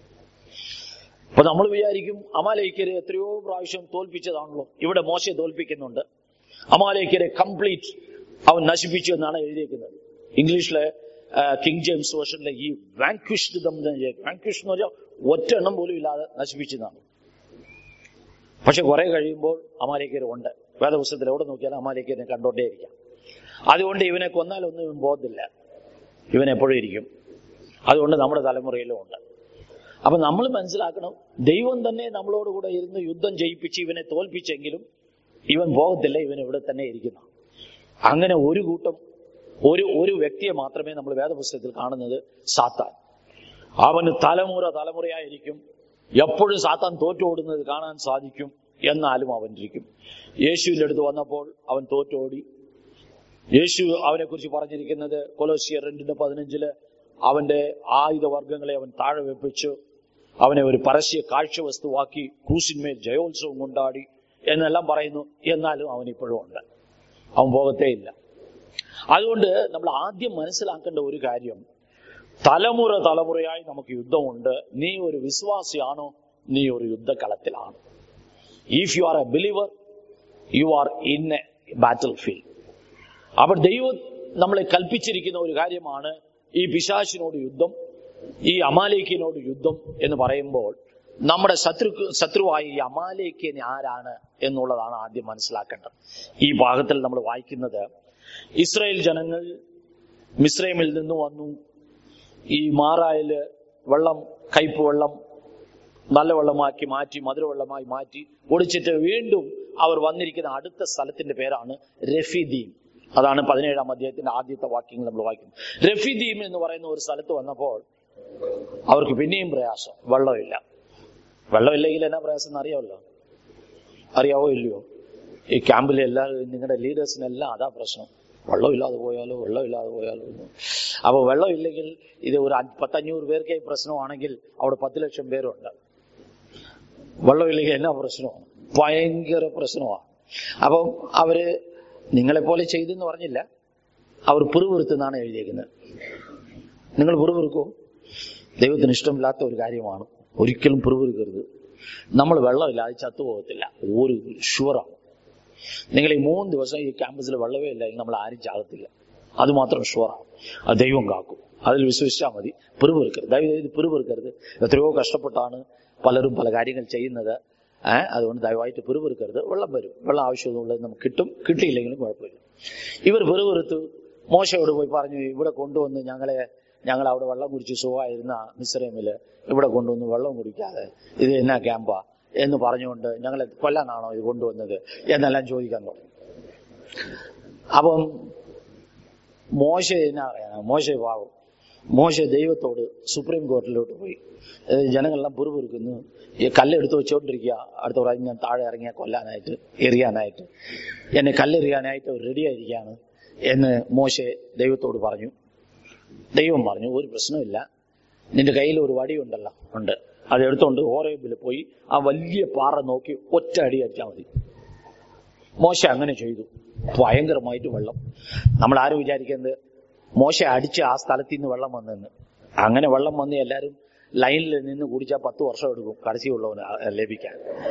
അപ്പൊ നമ്മൾ വിചാരിക്കും അമാലേക്കരെ എത്രയോ പ്രാവശ്യം തോൽപ്പിച്ചതാണല്ലോ ഇവിടെ മോശയെ തോൽപ്പിക്കുന്നുണ്ട് അമാലേക്കരെ കംപ്ലീറ്റ് അവൻ നശിപ്പിച്ചു എന്നാണ് എഴുതിയിരിക്കുന്നത് ഇംഗ്ലീഷിലെ കിങ് ജെയിംസ് വേർഷനിലെ ഈ വാങ്ക്വിഷ്ഡ് വാങ്ക്വിഷ് എന്ന് പറഞ്ഞാൽ ഒറ്റ എണ്ണം പോലും ഇല്ലാതെ നശിപ്പിച്ചതാണ് പക്ഷെ കുറെ കഴിയുമ്പോൾ അമാലേക്കർ ഉണ്ട് വേദപുസ്തകത്തിൽ എവിടെ നോക്കിയാലും അമാലേക്കരെ കണ്ടോണ്ടേ ഇരിക്കാം അതുകൊണ്ട് ഇവനെ കൊന്നാലൊന്നും ഇവൻ പോകത്തില്ല ഇവൻ എപ്പോഴും ഇരിക്കും അതുകൊണ്ട് നമ്മുടെ തലമുറയിലും ഉണ്ട് അപ്പൊ നമ്മൾ മനസ്സിലാക്കണം ദൈവം തന്നെ നമ്മളോട് കൂടെ ഇരുന്ന് യുദ്ധം ജയിപ്പിച്ച് ഇവനെ തോൽപ്പിച്ചെങ്കിലും ഇവൻ പോകത്തില്ല ഇവൻ ഇവിടെ തന്നെ ഇരിക്കുന്നു അങ്ങനെ ഒരു കൂട്ടം ഒരു ഒരു വ്യക്തിയെ മാത്രമേ നമ്മൾ വേദപുസ്തകത്തിൽ കാണുന്നത് സാത്താൻ അവന് തലമുറ തലമുറയായിരിക്കും എപ്പോഴും സാത്താൻ തോറ്റോടുന്നത് കാണാൻ സാധിക്കും എന്നാലും അവൻ ഇരിക്കും യേശുവിന്റെ അടുത്ത് വന്നപ്പോൾ അവൻ തോറ്റോടി യേശു അവനെ കുറിച്ച് പറഞ്ഞിരിക്കുന്നത് കൊലോസിയർ രണ്ടിന്റെ പതിനഞ്ചില് അവന്റെ ആയുധവർഗങ്ങളെ അവൻ താഴെ വെപ്പിച്ചു അവനെ ഒരു പരസ്യ കാഴ്ചവസ്തുവാക്കി ക്രൂസിന്മേൽ ജയോത്സവം കൊണ്ടാടി എന്നെല്ലാം പറയുന്നു എന്നാലും അവൻ ഇപ്പോഴും ഉണ്ട് അവൻ പോകത്തേ ഇല്ല അതുകൊണ്ട് നമ്മൾ ആദ്യം മനസ്സിലാക്കേണ്ട ഒരു കാര്യം തലമുറ തലമുറയായി നമുക്ക് യുദ്ധമുണ്ട് നീ ഒരു വിശ്വാസിയാണോ നീ ഒരു യുദ്ധകളത്തിലാണ് if you are a believer you are in a battlefield അപ്പോൾ ദൈവം നമ്മളെ കൽപ്പിച്ചിരിക്കുന്ന ഒരു കാര്യമാണ് ഈ പിശാശിനോട് യുദ്ധം ഈ അമാലേക്കിനോട് യുദ്ധം എന്ന് പറയുമ്പോൾ നമ്മുടെ ശത്രു ശത്രുവായ ഈ അമാലേക്കിന് ആരാണ് എന്നുള്ളതാണ് ആദ്യം മനസ്സിലാക്കേണ്ടത് ഈ ഭാഗത്തിൽ നമ്മൾ വായിക്കുന്നത് ഇസ്രായേൽ ജനങ്ങൾ മിസ്രൈമിൽ നിന്ന് വന്നു ഈ മാറായില് വെള്ളം കയ്പ് വെള്ളം നല്ല വെള്ളമാക്കി മാറ്റി മധുരവെള്ളമായി മാറ്റി ഒടിച്ചിട്ട് വീണ്ടും അവർ വന്നിരിക്കുന്ന അടുത്ത സ്ഥലത്തിന്റെ പേരാണ് രഫിദീം അതാണ് പതിനേഴാം അധ്യായത്തിന്റെ ആദ്യത്തെ വാക്യങ്ങൾ നമ്മൾ വായിക്കുന്നത് രഫിദീം എന്ന് പറയുന്ന ഒരു സ്ഥലത്ത് വന്നപ്പോൾ അവർക്ക് പിന്നെയും പ്രയാസം വെള്ളമില്ല വെള്ളമില്ലെങ്കിൽ എന്നാ പ്രയാസം എന്ന് അറിയാമല്ലോ അറിയാവോ ഇല്ലയോ ഈ ക്യാമ്പിലെ എല്ലാ നിങ്ങളുടെ ലീഡേഴ്സിനെല്ലാം അതാ പ്രശ്നം വെള്ളമില്ലാതെ പോയാലോ വെള്ളമില്ലാതെ പോയാലോ എന്ന് അപ്പൊ വെള്ളം ഇല്ലെങ്കിൽ ഇത് ഒരു അഞ്ച്- പത്തഞ്ഞൂറ് പേർക്ക് പ്രശ്നമാണെങ്കിൽ അവിടെ പത്ത് ലക്ഷം പേരുണ്ട് വെള്ളമില്ലെങ്കിൽ എന്നാ പ്രശ്നമാണ് ഭയങ്കര പ്രശ്നമാണ് അപ്പം അവര് നിങ്ങളെ പോലെ ചെയ്തെന്ന് പറഞ്ഞില്ല അവർ പിറുപിറുത്തെന്നാണ് എഴുതിയേക്കുന്നത് നിങ്ങൾ പിറുപിറുക്കോ ദൈവത്തിന് ഇഷ്ടമില്ലാത്ത ഒരു കാര്യമാണ് ഒരിക്കലും പിറുപിറുക്കരുത് നമ്മൾ വെള്ളമില്ലാതെ ചത്തുപോകത്തില്ല ഒരു ഷുവറാണ് നിങ്ങൾ ഈ മൂന്ന് ദിവസം ഈ ക്യാമ്പസിൽ വെള്ളമേ ഇല്ലെങ്കിൽ നമ്മൾ ആരും ചാകത്തില്ല അത് മാത്രം ഷുവറാണ് അത് ദൈവം കാക്കും അതിൽ വിശ്വസിച്ചാൽ മതി പിറുപിറുക്കരുത് ദയവ് ഇത് പിറുപിറുക്കരുത് എത്രയോ കഷ്ടപ്പെട്ടാണ് പലരും പല കാര്യങ്ങൾ ചെയ്യുന്നത് ഏഹ് അതുകൊണ്ട് ദയവായിട്ട് പിറുപിറുക്കരുത് വെള്ളം വരും വെള്ളം ആവശ്യമുള്ളത് നമുക്ക് കിട്ടും കിട്ടിയില്ലെങ്കിലും കുഴപ്പമില്ല ഇവർ പിറുപിറുത്ത് മോശയോട് പോയി പറഞ്ഞു ഇവിടെ കൊണ്ടുവന്ന് ഞങ്ങളെ ഞങ്ങൾ അവിടെ വെള്ളം കുടിച്ച് സുഖമായിരുന്ന മിശ്രമില് ഇവിടെ കൊണ്ടുവന്ന് വെള്ളം കുടിക്കാതെ ഇത് എന്നാ ക്യാമ്പാ എന്ന് പറഞ്ഞുകൊണ്ട് ഞങ്ങളെ കൊല്ലാനാണോ ഇത് കൊണ്ടുവന്നത് എന്നെല്ലാം ചോദിക്കാൻ തുടങ്ങി അപ്പം മോശ എന്നാ പറയാനാ മോശ പാവം മോശ ദൈവത്തോട് സുപ്രീം കോടതിയിലോട്ട് പോയി ഏ, ജനങ്ങളെല്ലാം പുറപുറുക്കുന്നു ഈ കല്ലെടുത്ത് വെച്ചോണ്ടിരിക്കുക അടുത്ത പ്രാവശ്യം ഞാൻ താഴെ ഇറങ്ങിയ കൊല്ലാനായിട്ട് എറിയാനായിട്ട് എന്നെ കല്ലെറിയാനായിട്ട് റെഡി ആയിരിക്കുകയാണ് എന്ന് മോശ ദൈവത്തോട് പറഞ്ഞു ദൈവം പറഞ്ഞു ഒരു പ്രശ്നമില്ല നിന്റെ കയ്യിൽ ഒരു വടിയുണ്ടല്ലോ ഉണ്ട് അത് എടുത്തോണ്ട് ഓരേബിൽ പോയി ആ വലിയ പാറ നോക്കി ഒറ്റ അടി അടിച്ചാൽ മതി മോശ അങ്ങനെ ചെയ്തു ഭയങ്കരമായിട്ട് വെള്ളം നമ്മൾ ആരും വിചാരിക്കുന്നത് മോശ അടിച്ച് ആ സ്ഥലത്ത് നിന്ന് വെള്ളം വന്നെന്ന് അങ്ങനെ വെള്ളം വന്ന് എല്ലാവരും ലൈനിൽ നിന്ന് കുടിച്ചാൽ പത്ത് വർഷം എടുക്കും കടസിയുള്ളവന് ആ- ലഭിക്കാൻ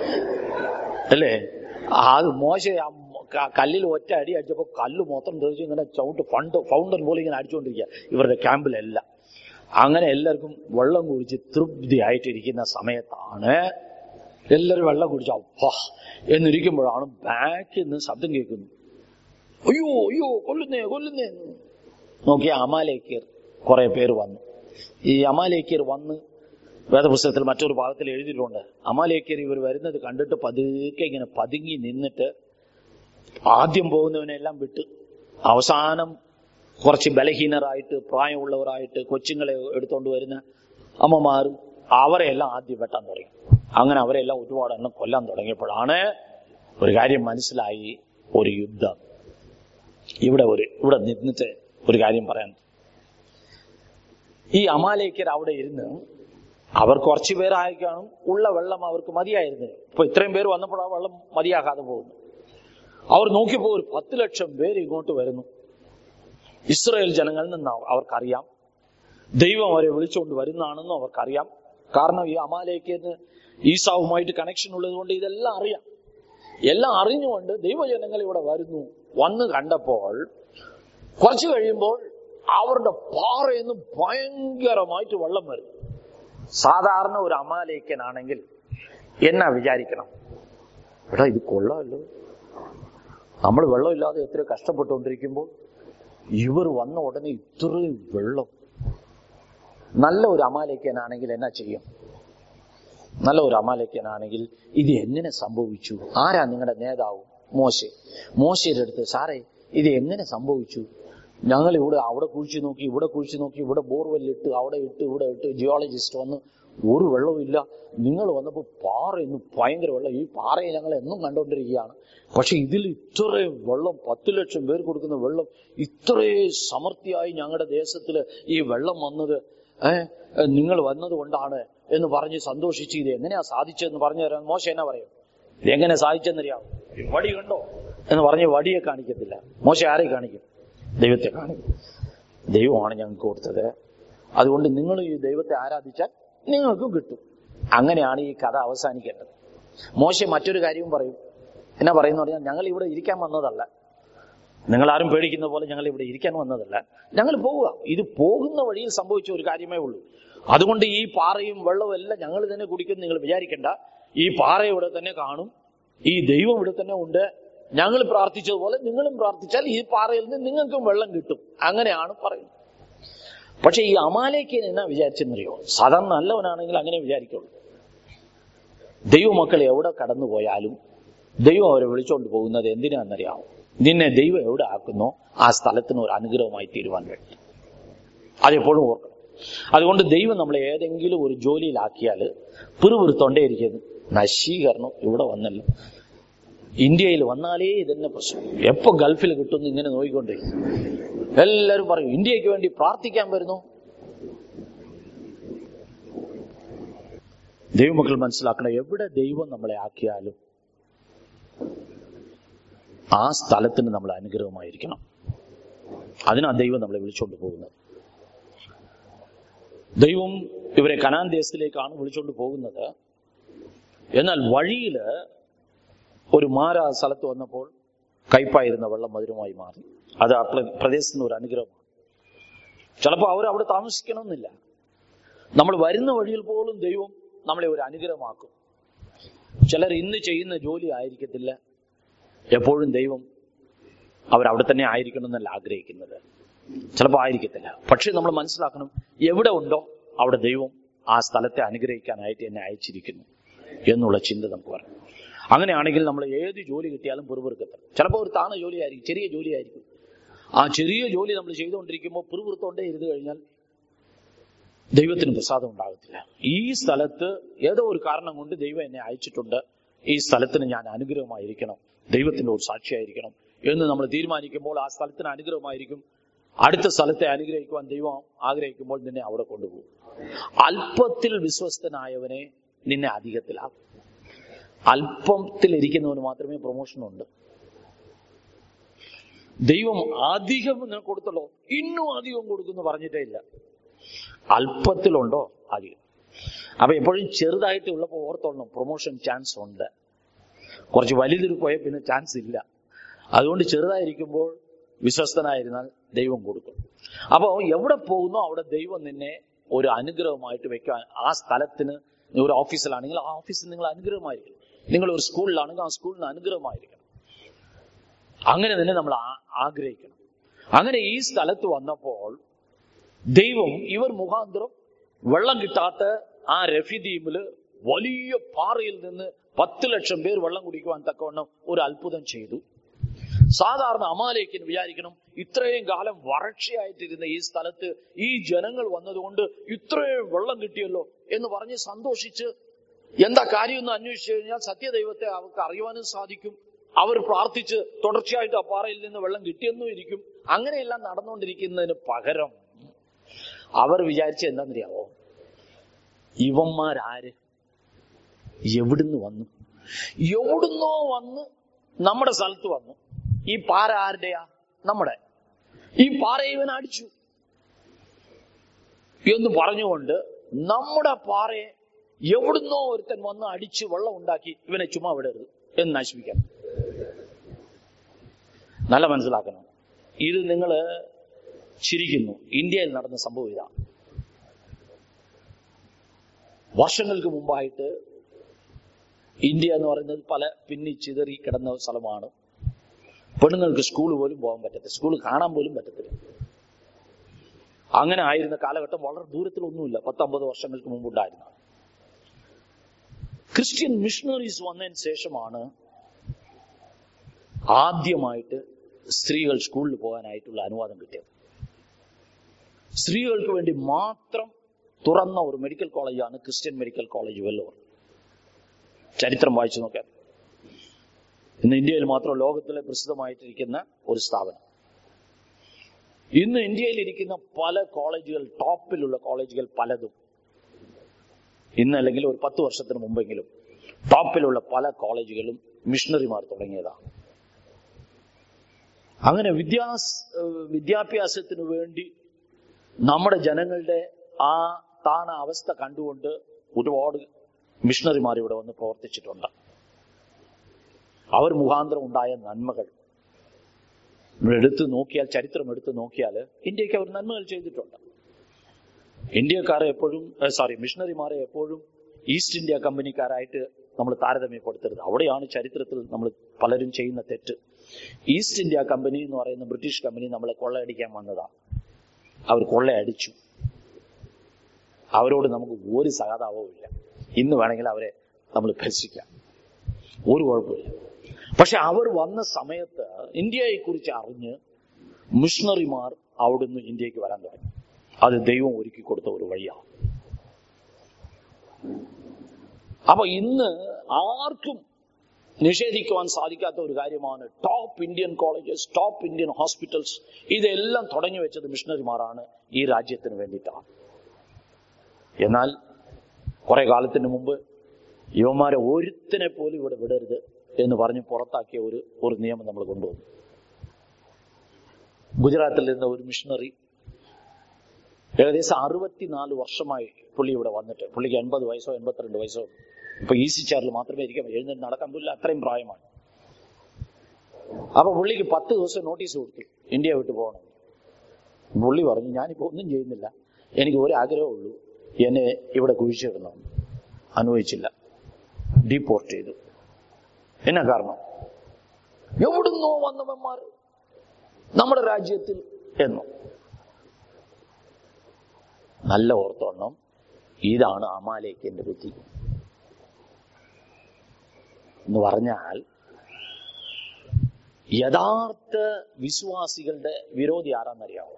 അല്ലേ അത് മോശ ആ ക- കല്ലിൽ ഒറ്റ അടി അടിച്ചപ്പോൾ കല്ല് മൊത്തം തെറിച്ച് ഇങ്ങനെ ചവിട്ട് ഫണ്ട് ഫൗണ്ടൻ പോലെ ഇങ്ങനെ അടിച്ചുകൊണ്ടിരിക്കുക ഇവരുടെ ക്യാമ്പിലെല്ലാം അങ്ങനെ എല്ലാവർക്കും വെള്ളം കുടിച്ച് തൃപ്തിയായിട്ടിരിക്കുന്ന സമയത്താണ് എല്ലാവരും വെള്ളം കുടിച്ച അപ്പാ എന്നിരിക്കുമ്പോഴാണ് ബാക്കിൽ നിന്ന് ശബ്ദം കേൾക്കുന്നു അയ്യോ അയ്യോ കൊല്ലുന്നേ കൊല്ലുന്നേ നോക്കിയ അമാലേക്കർ കുറെ പേര് വന്നു ഈ അമാലേക്കർ വന്ന് വേദപുസ്തകത്തിൽ മറ്റൊരു ഭാഗത്തിൽ എഴുതിയിട്ടുണ്ട് അമാലേക്കർ ഇവർ വരുന്നത് കണ്ടിട്ട് പതുക്കെ ഇങ്ങനെ പതുങ്ങി നിന്നിട്ട് ആദ്യം പോകുന്നവനെല്ലാം വിട്ട് അവസാനം കുറച്ച് ബലഹീനരായിട്ട് പ്രായമുള്ളവരായിട്ട് കൊച്ചുങ്ങളെ എടുത്തോണ്ട് വരുന്ന അമ്മമാർ അവരെല്ലാം ആദ്യം വെട്ടാൻ തുടങ്ങി അങ്ങനെ അവരെല്ലാം ഒരുപാട് എണ്ണം കൊല്ലാൻ തുടങ്ങിയപ്പോഴാണ് ഒരു കാര്യം മനസ്സിലായി ഒരു യുദ്ധം ഇവിടെ ഒരു ഇവിടെ നിന്നിട്ട് ഒരു കാര്യം പറയാൻ ഈ അമാലേക്കർ അവിടെ ഇരുന്ന് അവർ കുറച്ചു പേരായി കാണും ഉള്ള വെള്ളം അവർക്ക് മതിയായിരുന്നു ഇപ്പൊ ഇത്രയും പേര് വന്നപ്പോൾ ആ വെള്ളം മതിയാകാതെ പോകുന്നു അവർ നോക്കിയപ്പോൾ ഒരു പത്ത് ലക്ഷം പേര് ഇങ്ങോട്ട് വരുന്നു ഇസ്രായേൽ ജനങ്ങളിൽ നിന്ന് അവ- അവർക്കറിയാം ദൈവം അവരെ വിളിച്ചുകൊണ്ട് വരുന്നതാണെന്നും അവർക്കറിയാം കാരണം ഈ അമാലേക്കിന് ഈസാവുമായിട്ട് കണക്ഷൻ ഉള്ളത് കൊണ്ട് ഇതെല്ലാം അറിയാം എല്ലാം അറിഞ്ഞുകൊണ്ട് ദൈവജനങ്ങൾ ഇവിടെ വരുന്നു വന്ന് കണ്ടപ്പോൾ കുറച്ചു കഴിയുമ്പോൾ അവരുടെ പാറയിൽ നിന്ന് ഭയങ്കരമായിട്ട് വെള്ളം വരും സാധാരണ ഒരു അമാലേക്കനാണെങ്കിൽ എന്നാ വിചാരിക്കണം എടാ ഇത് കൊള്ളാമല്ലോ നമ്മൾ വെള്ളമില്ലാതെ എത്ര കഷ്ടപ്പെട്ടുകൊണ്ടിരിക്കുമ്പോൾ ഇവർ വന്ന ഉടനെ ഇത്രയും വെള്ളം നല്ല ഒരു അമാലേക്കനാണെങ്കിൽ എന്നാ ചെയ്യും നല്ല ഒരു അമാലേക്കനാണെങ്കിൽ ഇത് എങ്ങനെ സംഭവിച്ചു ആരാ നിങ്ങളുടെ നേതാവ് മോശെ മോശയുടെ അടുത്ത് സാറേ ഇത് എങ്ങനെ സംഭവിച്ചു ഞങ്ങൾ ഇവിടെ അവിടെ കുഴിച്ചു നോക്കി ഇവിടെ കുഴിച്ചു നോക്കി ഇവിടെ ബോർവെല്ലിട്ട് അവിടെ ഇട്ട് ഇവിടെ ഇട്ട് ജിയോളജിസ്റ്റ് വന്ന് ഒരു വെള്ളവുമില്ല നിങ്ങൾ വന്നപ്പോൾ പാറ ഇന്ന് ഭയങ്കര വെള്ളം ഈ പാറയെ ഞങ്ങൾ എന്നും കണ്ടുകൊണ്ടിരിക്കുകയാണ് പക്ഷെ ഇതിൽ ഇത്രയും വെള്ളം പത്ത് ലക്ഷം പേർ കൊടുക്കുന്ന വെള്ളം ഇത്രയും സമൃദ്ധിയായി ഞങ്ങളുടെ ദേശത്തിൽ ഈ വെള്ളം വന്നത് ഏഹ് നിങ്ങൾ വന്നത് കൊണ്ടാണ് എന്ന് പറഞ്ഞ് സന്തോഷിച്ച് ഇത് എങ്ങനെയാ സാധിച്ചതെന്ന് പറഞ്ഞു തരാൻ മോശം എന്നാ പറയും ഇത് എങ്ങനെ സാധിച്ചെന്നറിയാം വടി കണ്ടോ എന്ന് പറഞ്ഞ് വടിയെ കാണിക്കത്തില്ല മോശ ആരെ കാണിക്കും ദൈവത്തെ കാണിക്കും ദൈവമാണ് ഞങ്ങൾക്ക് കൊടുത്തത് അതുകൊണ്ട് നിങ്ങൾ ഈ ദൈവത്തെ ആരാധിച്ചാൽ നിങ്ങൾക്കും കിട്ടും അങ്ങനെയാണ് ഈ കഥ അവസാനിക്കേണ്ടത് മോശ മറ്റൊരു കാര്യവും പറയും എന്നാ പറയുന്ന പറഞ്ഞാൽ ഞങ്ങൾ ഇവിടെ ഇരിക്കാൻ വന്നതല്ല നിങ്ങൾ ആരും പേടിക്കുന്ന പോലെ ഞങ്ങൾ ഇവിടെ ഇരിക്കാൻ വന്നതല്ല ഞങ്ങൾ പോവുക ഇത് പോകുന്ന വഴിയിൽ സംഭവിച്ച ഒരു കാര്യമേ ഉള്ളൂ അതുകൊണ്ട് ഈ പാറയും വെള്ളവും എല്ലാം ഞങ്ങൾ തന്നെ കുടിക്കും നിങ്ങൾ വിചാരിക്കണ്ട ഈ പാറ ഇവിടെ തന്നെ കാണും ഈ ദൈവം ഇവിടെ തന്നെ ഉണ്ട് ഞങ്ങൾ പ്രാർത്ഥിച്ചതുപോലെ നിങ്ങളും പ്രാർത്ഥിച്ചാൽ ഈ പാറയിൽ നിന്ന് നിങ്ങൾക്കും വെള്ളം കിട്ടും അങ്ങനെയാണ് പറയുന്നത് പക്ഷെ ഈ അമാലേക്ക് എന്നാ വിചാരിച്ചെന്നറിയോ സാധാരണ നല്ലവനാണെങ്കിൽ അങ്ങനെ വിചാരിക്കുള്ളൂ ദൈവമക്കൾ എവിടെ കടന്നു പോയാലും ദൈവം അവരെ വിളിച്ചുകൊണ്ട് പോകുന്നത് എന്തിനാണെന്നറിയാമോ നിന്നെ ദൈവം എവിടെ ആക്കുന്നോ ആ സ്ഥലത്തിന് ഒരു അനുഗ്രഹമായി തീരുവാൻ വേണ്ടി അതെപ്പോഴും ഓർക്കണം അതുകൊണ്ട് ദൈവം നമ്മളെ ഏതെങ്കിലും ഒരു ജോലിയിലാക്കിയാൽ പിറുപിറുത്തോണ്ടേ ഇരിക്കുന്നു നശീകരണം ഇവിടെ വന്നല്ലോ ഇന്ത്യയിൽ വന്നാലേ ഇതന്നെ പ്രശ്നം എപ്പോ ഗൾഫിൽ കിട്ടുന്നു ഇങ്ങനെ നോക്കിക്കൊണ്ടിരിക്കും എല്ലാവരും പറയും ഇന്ത്യക്ക് വേണ്ടി പ്രാർത്ഥിക്കാൻ വരുന്നു ദൈവമക്കൾ മനസ്സിലാക്കണം എവിടെ ദൈവം നമ്മളെ ആക്കിയാലും ആ സ്ഥലത്തിന് നമ്മൾ അനുഗ്രഹമായിരിക്കണം അതിനാ ദൈവം നമ്മളെ വിളിച്ചുകൊണ്ട് പോകുന്നത് ദൈവം ഇവരെ കനാൻ ദേശത്തിലേക്കാണ് വിളിച്ചുകൊണ്ട് പോകുന്നത് എന്നാൽ വഴിയില് ഒരു മാര ആ സ്ഥലത്ത് വന്നപ്പോൾ കയ്പായിരുന്ന വെള്ളം മധുരമായി മാറി അത് ആ പ്ര- പ്രദേശത്തിന് ഒരു അനുഗ്രഹമാണ് ചിലപ്പോൾ അവർ അവിടെ താമസിക്കണമെന്നില്ല നമ്മൾ വരുന്ന വഴിയിൽ പോലും ദൈവം നമ്മളെ ഒരു അനുഗ്രഹമാക്കും ചിലർ ഇന്ന് ചെയ്യുന്ന ജോലി ആയിരിക്കത്തില്ല എപ്പോഴും ദൈവം അവരവിടെ തന്നെ ആയിരിക്കണം എന്നല്ല ആഗ്രഹിക്കുന്നത് ചിലപ്പോൾ ആയിരിക്കത്തില്ല പക്ഷെ നമ്മൾ മനസ്സിലാക്കണം എവിടെ ഉണ്ടോ അവിടെ ദൈവം ആ സ്ഥലത്തെ അനുഗ്രഹിക്കാനായിട്ട് എന്നെ അയച്ചിരിക്കുന്നു എന്നുള്ള ചിന്ത നമുക്ക് വരണം അങ്ങനെയാണെങ്കിൽ നമ്മൾ ഏത് ജോലി കിട്ടിയാലും പിറുപിറുക്കത്തില്ല ചിലപ്പോൾ ഒരു താണ ജോലിയായിരിക്കും ചെറിയ ജോലിയായിരിക്കും ആ ചെറിയ ജോലി നമ്മൾ ചെയ്തുകൊണ്ടിരിക്കുമ്പോൾ പിറുപിറുത്തോണ്ടേ ഇരുന്ന് കഴിഞ്ഞാൽ ദൈവത്തിന് പ്രസാദം ഉണ്ടാകത്തില്ല ഈ സ്ഥലത്ത് ഏതോ ഒരു കാരണം കൊണ്ട് ദൈവം എന്നെ അയച്ചിട്ടുണ്ട് ഈ സ്ഥലത്തിന് ഞാൻ അനുഗ്രഹമായിരിക്കണം ദൈവത്തിന്റെ ഒരു സാക്ഷിയായിരിക്കണം എന്ന് നമ്മൾ തീരുമാനിക്കുമ്പോൾ ആ സ്ഥലത്തിന് അനുഗ്രഹമായിരിക്കും അടുത്ത സ്ഥലത്തെ അനുഗ്രഹിക്കുവാൻ ദൈവം ആഗ്രഹിക്കുമ്പോൾ നിന്നെ അവിടെ കൊണ്ടുപോകും അല്പത്തിൽ വിശ്വസ്തനായവനെ നിന്നെ അധികത്തിലാകും അല്പത്തിൽ ഇരിക്കുന്നവന് മാത്രമേ പ്രൊമോഷൻ ഉണ്ട് ദൈവം അധികം നിനക്ക് കൊടുത്തല്ലോ ഇന്നും അധികം കൊടുക്കുന്നു പറഞ്ഞിട്ടേ ഇല്ല അല്പത്തിലുണ്ടോ അധികം അപ്പൊ എപ്പോഴും ചെറുതായിട്ട് ഉള്ളപ്പോൾ ഓർത്തോളണം പ്രൊമോഷൻ ചാൻസ് ഉണ്ട് കുറച്ച് വലുതിൽ പോയാൽ പിന്നെ ചാൻസ് ഇല്ല അതുകൊണ്ട് ചെറുതായിരിക്കുമ്പോൾ വിശ്വസ്തനായിരുന്നാൽ ദൈവം കൊടുക്കും അപ്പോൾ എവിടെ പോകുന്നോ അവിടെ ദൈവം നിന്നെ ഒരു അനുഗ്രഹമായിട്ട് വെക്കാൻ ആ സ്ഥലത്തിന് നീ ഒരു ഓഫീസിലാണെങ്കിൽ ആ ഓഫീസിൽ നിങ്ങൾ അനുഗ്രഹമായിരിക്കും നിങ്ങൾ ഒരു സ്കൂളിലാണെങ്കിൽ ആ സ്കൂളിന് അനുഗ്രഹമായിരിക്കണം അങ്ങനെ തന്നെ നമ്മൾ ആ- ആഗ്രഹിക്കണം അങ്ങനെ ഈ സ്ഥലത്ത് വന്നപ്പോൾ ദൈവം ഇവർ മുഖാന്തരം വെള്ളം കിട്ടാത്ത ആ രഫിദീമില് വലിയ പാറയിൽ നിന്ന് പത്ത് ലക്ഷം പേർ വെള്ളം കുടിക്കുവാൻ തക്കവണ്ണം ഒരു അത്ഭുതം ചെയ്തു സാധാരണ അമാലേക്കിന് വിചാരിക്കണം ഇത്രയും കാലം വരൾച്ചയായിട്ടിരുന്ന ഈ സ്ഥലത്ത് ഈ ജനങ്ങൾ വന്നതുകൊണ്ട് ഇത്രയും വെള്ളം കിട്ടിയല്ലോ എന്ന് പറഞ്ഞ് സന്തോഷിച്ച് എന്താ കാര്യം എന്ന് അന്വേഷിച്ചു കഴിഞ്ഞാൽ സത്യദൈവത്തെ അവർക്ക് അറിയുവാനും സാധിക്കും അവർ പ്രാർത്ഥിച്ച് തുടർച്ചയായിട്ട് ആ പാറയിൽ നിന്ന് വെള്ളം കിട്ടിയെന്നും ഇരിക്കും അങ്ങനെയെല്ലാം നടന്നുകൊണ്ടിരിക്കുന്നതിന് പകരം അവർ വിചാരിച്ച എന്താണെന്നറിയാവോ ഇവന്മാരാര് എവിടുന്ന് വന്നു എവിടുന്നോ വന്ന് നമ്മുടെ സ്ഥലത്ത് വന്നു ഈ പാറ ആരുടെയാ നമ്മുടെ ഈ പാറ ഇവൻ അടിച്ചു എന്ന് പറഞ്ഞുകൊണ്ട് നമ്മുടെ പാറയെ എവിടുന്നോ ഒരുത്തൻ വന്ന് അടിച്ച് വെള്ളം ഉണ്ടാക്കി ഇവനെ ചുമ്മാ വിടരുത് എന്ന് നശിപ്പിക്കാം നല്ല മനസ്സിലാക്കണം ഇത് നിങ്ങൾ ചിരിക്കുന്നു ഇന്ത്യയിൽ നടന്ന സംഭവം ഇതാ വർഷങ്ങൾക്ക് മുമ്പായിട്ട് ഇന്ത്യ എന്ന് പറയുന്നത് പല പിന്നി ചിതറി കിടന്ന സ്ഥലമാണ് പെണ്ണുങ്ങൾക്ക് സ്കൂൾ പോലും പോകാൻ പറ്റത്തില്ല സ്കൂൾ കാണാൻ പോലും പറ്റത്തില്ല അങ്ങനെ ആയിരുന്ന കാലഘട്ടം വളരെ ദൂരത്തിലൊന്നുമില്ല പത്തമ്പത് വർഷങ്ങൾക്ക് മുമ്പുണ്ടായിരുന്നു ക്രിസ്ത്യൻ മിഷണറീസ് വന്നതിന് ശേഷമാണ് ആദ്യമായിട്ട് സ്ത്രീകൾ സ്കൂളിൽ പോകാനായിട്ടുള്ള അനുവാദം കിട്ടിയത് സ്ത്രീകൾക്ക് വേണ്ടി മാത്രം തുറന്ന ഒരു മെഡിക്കൽ കോളേജാണ് ക്രിസ്ത്യൻ മെഡിക്കൽ കോളേജ് വെല്ലൂർ ചരിത്രം വായിച്ചു നോക്കാൻ ഇന്ന് ഇന്ത്യയിൽ മാത്രം ലോകത്തിലെ പ്രസിദ്ധമായിട്ടിരിക്കുന്ന ഒരു സ്ഥാപനം ഇന്ന് ഇന്ത്യയിൽ ഇരിക്കുന്ന പല കോളേജുകൾ ടോപ്പിലുള്ള കോളേജുകൾ പലതും ഇന്ന് അല്ലെങ്കിൽ ഒരു പത്ത് വർഷത്തിന് മുമ്പെങ്കിലും ടോപ്പിലുള്ള പല കോളേജുകളും മിഷണറിമാർ തുടങ്ങിയതാണ് അങ്ങനെ വിദ്യാസ് ഏഹ് വിദ്യാഭ്യാസത്തിന് വേണ്ടി നമ്മുടെ ജനങ്ങളുടെ ആ താണ അവസ്ഥ കണ്ടുകൊണ്ട് ഒരുപാട് മിഷണറിമാർ ഇവിടെ വന്ന് പ്രവർത്തിച്ചിട്ടുണ്ട് അവർ മുഖാന്തരം ഉണ്ടായ നന്മകൾ നമ്മൾ എടുത്തു നോക്കിയാൽ ചരിത്രം എടുത്തു നോക്കിയാൽ ഇന്ത്യക്ക് അവർ നന്മകൾ ചെയ്തിട്ടുണ്ട് ഇന്ത്യക്കാരെ എപ്പോഴും സോറി മിഷണറിമാരെ എപ്പോഴും ഈസ്റ്റ് ഇന്ത്യ കമ്പനിക്കാരായിട്ട് നമ്മൾ താരതമ്യപ്പെടുത്തരുത് അവിടെയാണ് ചരിത്രത്തിൽ നമ്മൾ പലരും ചെയ്യുന്ന തെറ്റ് ഈസ്റ്റ് ഇന്ത്യ കമ്പനി എന്ന് പറയുന്ന ബ്രിട്ടീഷ് കമ്പനി നമ്മളെ കൊള്ളയടിക്കാൻ വന്നതാ അവർ കൊള്ളയടിച്ചു അവരോട് നമുക്ക് ഒരു സഹതാപവും ഇല്ല ഇന്ന് വേണമെങ്കിൽ അവരെ നമ്മൾ ഭരിച്ചിക്കാം ഒരു കുഴപ്പമില്ല പക്ഷെ അവർ വന്ന സമയത്ത് ഇന്ത്യയെ കുറിച്ച് അറിഞ്ഞ് മിഷണറിമാർ അവിടുന്ന് ഇന്ത്യക്ക് വരാൻ തുടങ്ങി അത് ദൈവം ഒരുക്കി കൊടുത്ത ഒരു വഴിയാണ് അപ്പൊ ഇന്ന് ആർക്കും നിഷേധിക്കുവാൻ സാധിക്കാത്ത ഒരു കാര്യമാണ് top Indian colleges top Indian hospitals ഇതെല്ലാം തുടങ്ങി വെച്ചത് മിഷണറിമാരാണ് ഈ രാജ്യത്തിന് വേണ്ടിയിട്ടാണ് എന്നാൽ കുറെ കാലത്തിന് മുമ്പ് യുവമാരെ ഒരുത്തിനെ പോലും ഇവിടെ വിടരുത് എന്ന് പറഞ്ഞ് പുറത്താക്കിയ ഒരു ഒരു നിയമം നമ്മൾ കൊണ്ടുവന്നു ഗുജറാത്തിൽ നിന്ന് ഒരു മിഷണറി ഏകദേശം അറുപത്തിനാല് വർഷമായി പുള്ളി ഇവിടെ വന്നിട്ട് പുള്ളിക്ക് എൺപത് വയസ്സോ എൺപത്തിരണ്ട് വയസ്സോ ഇപ്പൊ ഈസി ചെയറിൽ മാത്രമേ ഇരിക്കാൻ എഴുന്നേറ്റ് നടക്കാൻ പോലില്ല അത്രയും പ്രായമാണ് അപ്പൊ പുള്ളിക്ക് പത്ത് ദിവസം നോട്ടീസ് കൊടുത്തു ഇന്ത്യ വിട്ടു പോകണം പുള്ളി പറഞ്ഞു ഞാനിപ്പോ ഒന്നും ചെയ്യുന്നില്ല എനിക്ക് ഒരു ആഗ്രഹമേ ഉള്ളൂ എന്നെ ഇവിടെ കുഴിച്ചിടണം അനുഭവിച്ചില്ല ഡീപ്പോർട്ട് ചെയ്തു എന്നാ കാരണം എവിടുന്നോ വന്നവന്മാർ നമ്മുടെ രാജ്യത്തിൽ എന്നോ നല്ല ഓർത്തോണം ഇതാണ് അമാലേക്കിന്റെ ബുദ്ധി എന്ന് പറഞ്ഞാൽ യഥാർത്ഥ വിശ്വാസികളുടെ വിരോധി ആരാന്നറിയാമോ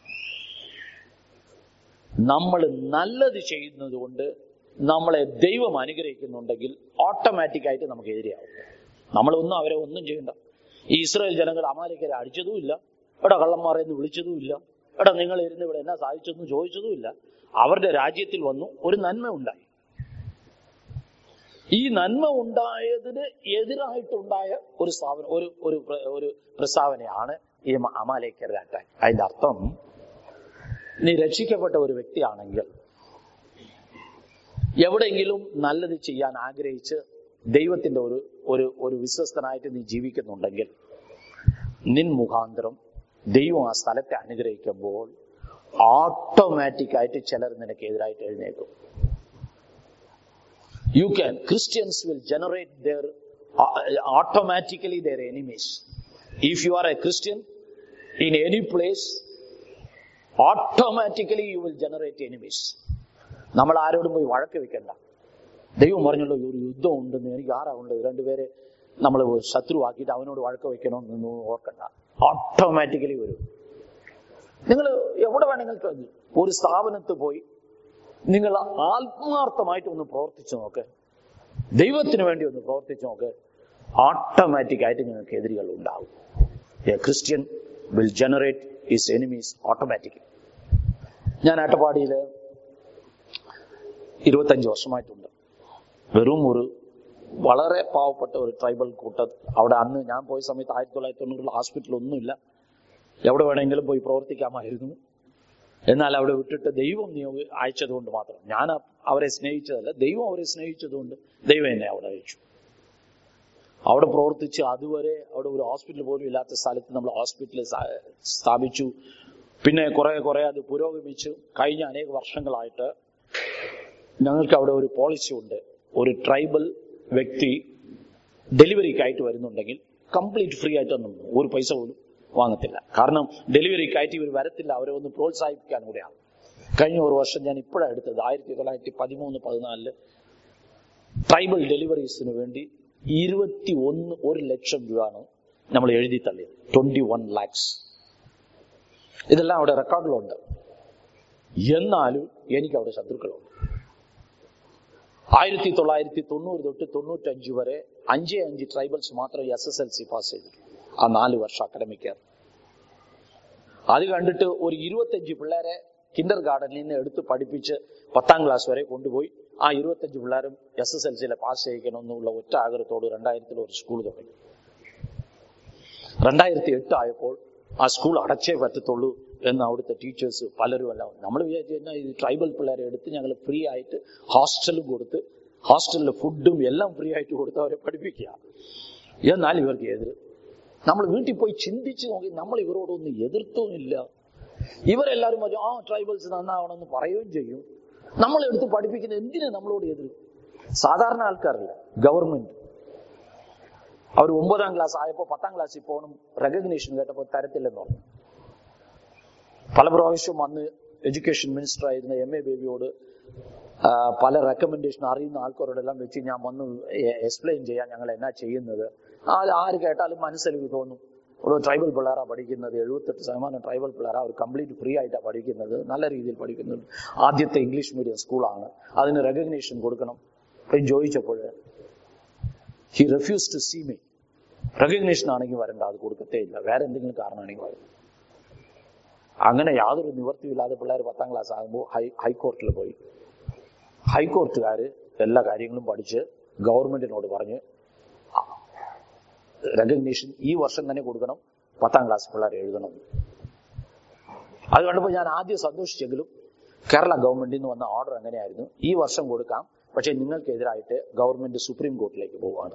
നമ്മൾ നല്ലത് ചെയ്യുന്നത് കൊണ്ട് നമ്മളെ ദൈവം അനുഗ്രഹിക്കുന്നുണ്ടെങ്കിൽ ഓട്ടോമാറ്റിക് ആയിട്ട് നമുക്ക് എതിരെയാവും നമ്മളൊന്നും അവരെ ഒന്നും ചെയ്യണ്ട ഈ ഇസ്രായേൽ ജനങ്ങൾ അമാലിക്കരെ അടിച്ചതുമില്ല എടാ കള്ളന്മാരെ എന്ന് വിളിച്ചതുമില്ല എടാ നിങ്ങൾ ഇരുന്ന് ഇവിടെ എന്നാ സാധിച്ചെന്ന് ചോദിച്ചതുമില്ല അവരുടെ രാജ്യത്തിൽ വന്നു ഒരു നന്മ ഉണ്ടായി ഈ നന്മ ഉണ്ടായതിന് എതിരായിട്ടുണ്ടായ ഒരു സ്ഥാപനം ഒരു ഒരു പ്ര- ഒരു പ്രസ്താവനയാണ് ഈ അമാലേക്കരുടെ അറ്റാക്ക് അതിന്റെ അർത്ഥം നീ രക്ഷിക്കപ്പെട്ട ഒരു വ്യക്തിയാണെങ്കിൽ എവിടെയെങ്കിലും നല്ലത് ചെയ്യാൻ ആഗ്രഹിച്ച് ദൈവത്തിന്റെ ഒരു ഒരു ഒരു വിശ്വസ്തനായിട്ട് നീ ജീവിക്കുന്നുണ്ടെങ്കിൽ നിൻ മുഖാന്തരം ദൈവം ആ സ്ഥലത്തെ അനുഗ്രഹിക്കുമ്പോൾ ഓട്ടോമാറ്റിക് ആയിട്ട് ചിലർ നിനക്ക് എതിരായിട്ട് എഴുന്നേക്കും you can Christians will generate their automatically their enemies if you are a Christian in any place automatically you will generate enemies നമ്മൾ ആരോടും പോയി വഴക്ക് വെക്കണ്ട ദൈവം പറഞ്ഞല്ലോ ഒരു യുദ്ധം ഉണ്ടെന്ന് എനിക്ക് ആരാ ഉള്ളത് രണ്ടുപേരെ നമ്മൾ ശത്രുവാക്കിയിട്ട് അവനോട് വഴക്ക് വെക്കണമെന്നൊന്നും ഓർക്കണ്ട ഓട്ടോമാറ്റിക്കലി വരും നിങ്ങൾ എവിടെ വേണമെങ്കിൽ ചെന്ന് ഒരു സ്ഥാപനത്ത് പോയി നിങ്ങൾ ആത്മാർത്ഥമായിട്ട് ഒന്ന് പ്രവർത്തിച്ചു നോക്ക് ദൈവത്തിന് വേണ്ടി ഒന്ന് പ്രവർത്തിച്ചു നോക്ക് ഓട്ടോമാറ്റിക് ആയിട്ട് നിങ്ങൾക്ക് എതിരികൾ ഉണ്ടാവും a Christian will generate his enemies automatically ഞാൻ അട്ടപ്പാടിയിൽ ഇരുപത്തഞ്ച് വർഷമായിട്ടുണ്ട് വെറും ഒരു വളരെ പാവപ്പെട്ട ഒരു ട്രൈബൽ കൂട്ട അവിടെ അന്ന് ഞാൻ പോയ സമയത്ത് ആയിരത്തി തൊള്ളായിരത്തി തൊണ്ണൂറിൽ ഹോസ്പിറ്റൽ ഒന്നുമില്ല എവിടെ വേണമെങ്കിലും പോയി പ്രവർത്തിക്കാമായിരുന്നു എന്നാൽ അവിടെ വിട്ടിട്ട് ദൈവം നിയോഗ അയച്ചതുകൊണ്ട് മാത്രം ഞാൻ അ- അവരെ സ്നേഹിച്ചതല്ല ദൈവം അവരെ സ്നേഹിച്ചതുകൊണ്ട് ദൈവം എന്നെ അവിടെ അയച്ചു അവിടെ പ്രവർത്തിച്ച് അതുവരെ അവിടെ ഒരു ഹോസ്പിറ്റൽ പോലും ഇല്ലാത്ത സ്ഥലത്ത് നമ്മൾ ഹോസ്പിറ്റൽ സ്ഥാപിച്ചു പിന്നെ കുറെ കുറെ അത് പുരോഗമിച്ചു കഴിഞ്ഞ അനേക വർഷങ്ങളായിട്ട് ഞങ്ങൾക്ക് അവിടെ ഒരു പോളിസി ഉണ്ട് ഒരു ട്രൈബൽ വ്യക്തി ഡെലിവറിക്കായിട്ട് വരുന്നുണ്ടെങ്കിൽ കംപ്ലീറ്റ് ഫ്രീ ആയിട്ടൊന്നും ഒരു പൈസ പോലും വാങ്ങത്തില്ല കാരണം ഡെലിവറിക്കായിട്ട് ഇവർ വരത്തില്ല അവരെ ഒന്ന് പ്രോത്സാഹിപ്പിക്കാൻ കൂടെയാണ് കഴിഞ്ഞ ഒരു വർഷം ഞാൻ ഇപ്പോഴാണ് എടുത്തത് ആയിരത്തി തൊള്ളായിരത്തി പതിമൂന്ന് പതിനാലില് ട്രൈബൽ ഡെലിവറീസിന് വേണ്ടി ഇരുപത്തി ഒന്ന് ഒരു ലക്ഷം രൂപയാണ് നമ്മൾ എഴുതി തള്ളിയത് ട്വന്റി വൺ ലാക്സ് ഇതെല്ലാം അവിടെ റെക്കോർഡിലുണ്ട് എന്നാലും എനിക്ക് അവിടെ ശത്രുക്കളുണ്ട് ആയിരത്തി തൊള്ളായിരത്തി തൊണ്ണൂറ് തൊട്ട് തൊണ്ണൂറ്റഞ്ച് വരെ അഞ്ചേ അഞ്ച് ട്രൈബൽസ് മാത്രം S S L C pass ചെയ്തു ആ നാല് വർഷം അക്കാഡമിക് ഇയർ അത് കണ്ടിട്ട് ഒരു ഇരുപത്തഞ്ച് പിള്ളേരെ കിൻഡർ ഗാർഡനിൽ നിന്ന് എടുത്ത് പഠിപ്പിച്ച് പത്താം ക്ലാസ് വരെ കൊണ്ടുപോയി ആ ഇരുപത്തഞ്ച് പിള്ളേരും എസ് എസ് എൽ സിയിലെ പാസ് ചെയ്യിക്കണമെന്നുള്ള ഒറ്റ ആഗ്രഹത്തോട് രണ്ടായിരത്തിൽ ഒരു സ്കൂൾ തുടങ്ങി രണ്ടായിരത്തി എട്ട് ആയപ്പോൾ ആ സ്കൂൾ അടച്ചേ പറ്റത്തുള്ളൂ എന്ന് അവിടുത്തെ ടീച്ചേഴ്സ് പലരും എല്ലാം നമ്മൾ വിചാരിച്ചു കഴിഞ്ഞാൽ ഈ ട്രൈബൽ പിള്ളേരെ എടുത്ത് ഞങ്ങൾ ഫ്രീ ആയിട്ട് ഹോസ്റ്റലും കൊടുത്ത് ഹോസ്റ്റലിലെ ഫുഡും എല്ലാം ഫ്രീ ആയിട്ട് കൊടുത്ത് അവരെ പഠിപ്പിക്കുക എന്നാൽ ഇവർക്ക് എതിര് നമ്മൾ വീട്ടിൽ പോയി ചിന്തിച്ച് നോക്കി നമ്മൾ ഇവരോടൊന്നും എതിർത്തുമില്ല ഇവരെല്ലാരും പറഞ്ഞു ആ ട്രൈബൽസ് നന്നാവണമെന്ന് പറയുകയും ചെയ്യും നമ്മൾ എടുത്ത് പഠിപ്പിക്കുന്നത് എന്തിനാ നമ്മളോട് എതിർ സാധാരണ ആൾക്കാരല്ല ഗവൺമെന്റ് അവർ ഒമ്പതാം ക്ലാസ് ആയപ്പോൾ പത്താം ക്ലാസ്സിൽ പോകണം റെക്കഗ്നീഷൻ കേട്ടപ്പോൾ തരത്തില്ലെന്ന് പറഞ്ഞു പല പ്രാവശ്യം അന്ന് എഡ്യൂക്കേഷൻ മിനിസ്റ്റർ ആയിരുന്ന എം എ ബേബിയോട് ആ, പല റെക്കമെൻഡേഷൻ അറിയുന്ന ആൾക്കാരോടെല്ലാം വെച്ച് ഞാൻ വന്ന് എക്സ്പ്ലെയിൻ ചെയ്യാൻ ഞങ്ങൾ എന്നാ ചെയ്യുന്നത് ആ ആര് കേട്ടാലും മനസ്സിലേക്ക് തോന്നും ഒരു ട്രൈബൽ പിള്ളേരാ പഠിക്കുന്നത് എഴുപത്തെട്ട് ശതമാനം ട്രൈബൽ പിള്ളേരാ അവർ കംപ്ലീറ്റ് ഫ്രീ ആയിട്ടാണ് പഠിക്കുന്നത് നല്ല രീതിയിൽ പഠിക്കുന്നുണ്ട് ആദ്യത്തെ ഇംഗ്ലീഷ് മീഡിയം സ്കൂളാണ് അതിന് റെക്കഗ്നേഷൻ കൊടുക്കണം അപ്പം ചോദിച്ചപ്പോൾ he refuse to see me recognition ആണെങ്കിൽ വരണ്ട അത് കൊടുക്കത്തേ ഇല്ല വേറെ എന്തെങ്കിലും കാരണമാണെങ്കിൽ വരും അങ്ങനെ യാതൊരു നിവർത്തിയില്ലാതെ പിള്ളേർ പത്താം ക്ലാസ് ആകുമ്പോൾ ഹൈ ഹൈക്കോർട്ടിൽ പോയി ഹൈക്കോർട്ടുകാർ എല്ലാ കാര്യങ്ങളും പഠിച്ച് ഗവൺമെന്റിനോട് പറഞ്ഞ് റെക്കഗ്നേഷൻ ഈ വർഷം തന്നെ കൊടുക്കണം പത്താം ക്ലാസ് പിള്ളേർ എഴുതണം അത് കണ്ടപ്പോൾ ഞാൻ ആദ്യം സന്തോഷിച്ചെങ്കിലും കേരള ഗവൺമെന്റിൽ നിന്ന് വന്ന ഓർഡർ എങ്ങനെയായിരുന്നു ഈ വർഷം കൊടുക്കാം പക്ഷെ നിങ്ങൾക്കെതിരായിട്ട് ഗവൺമെന്റ് സുപ്രീം കോർട്ടിലേക്ക് പോവുകയാണ്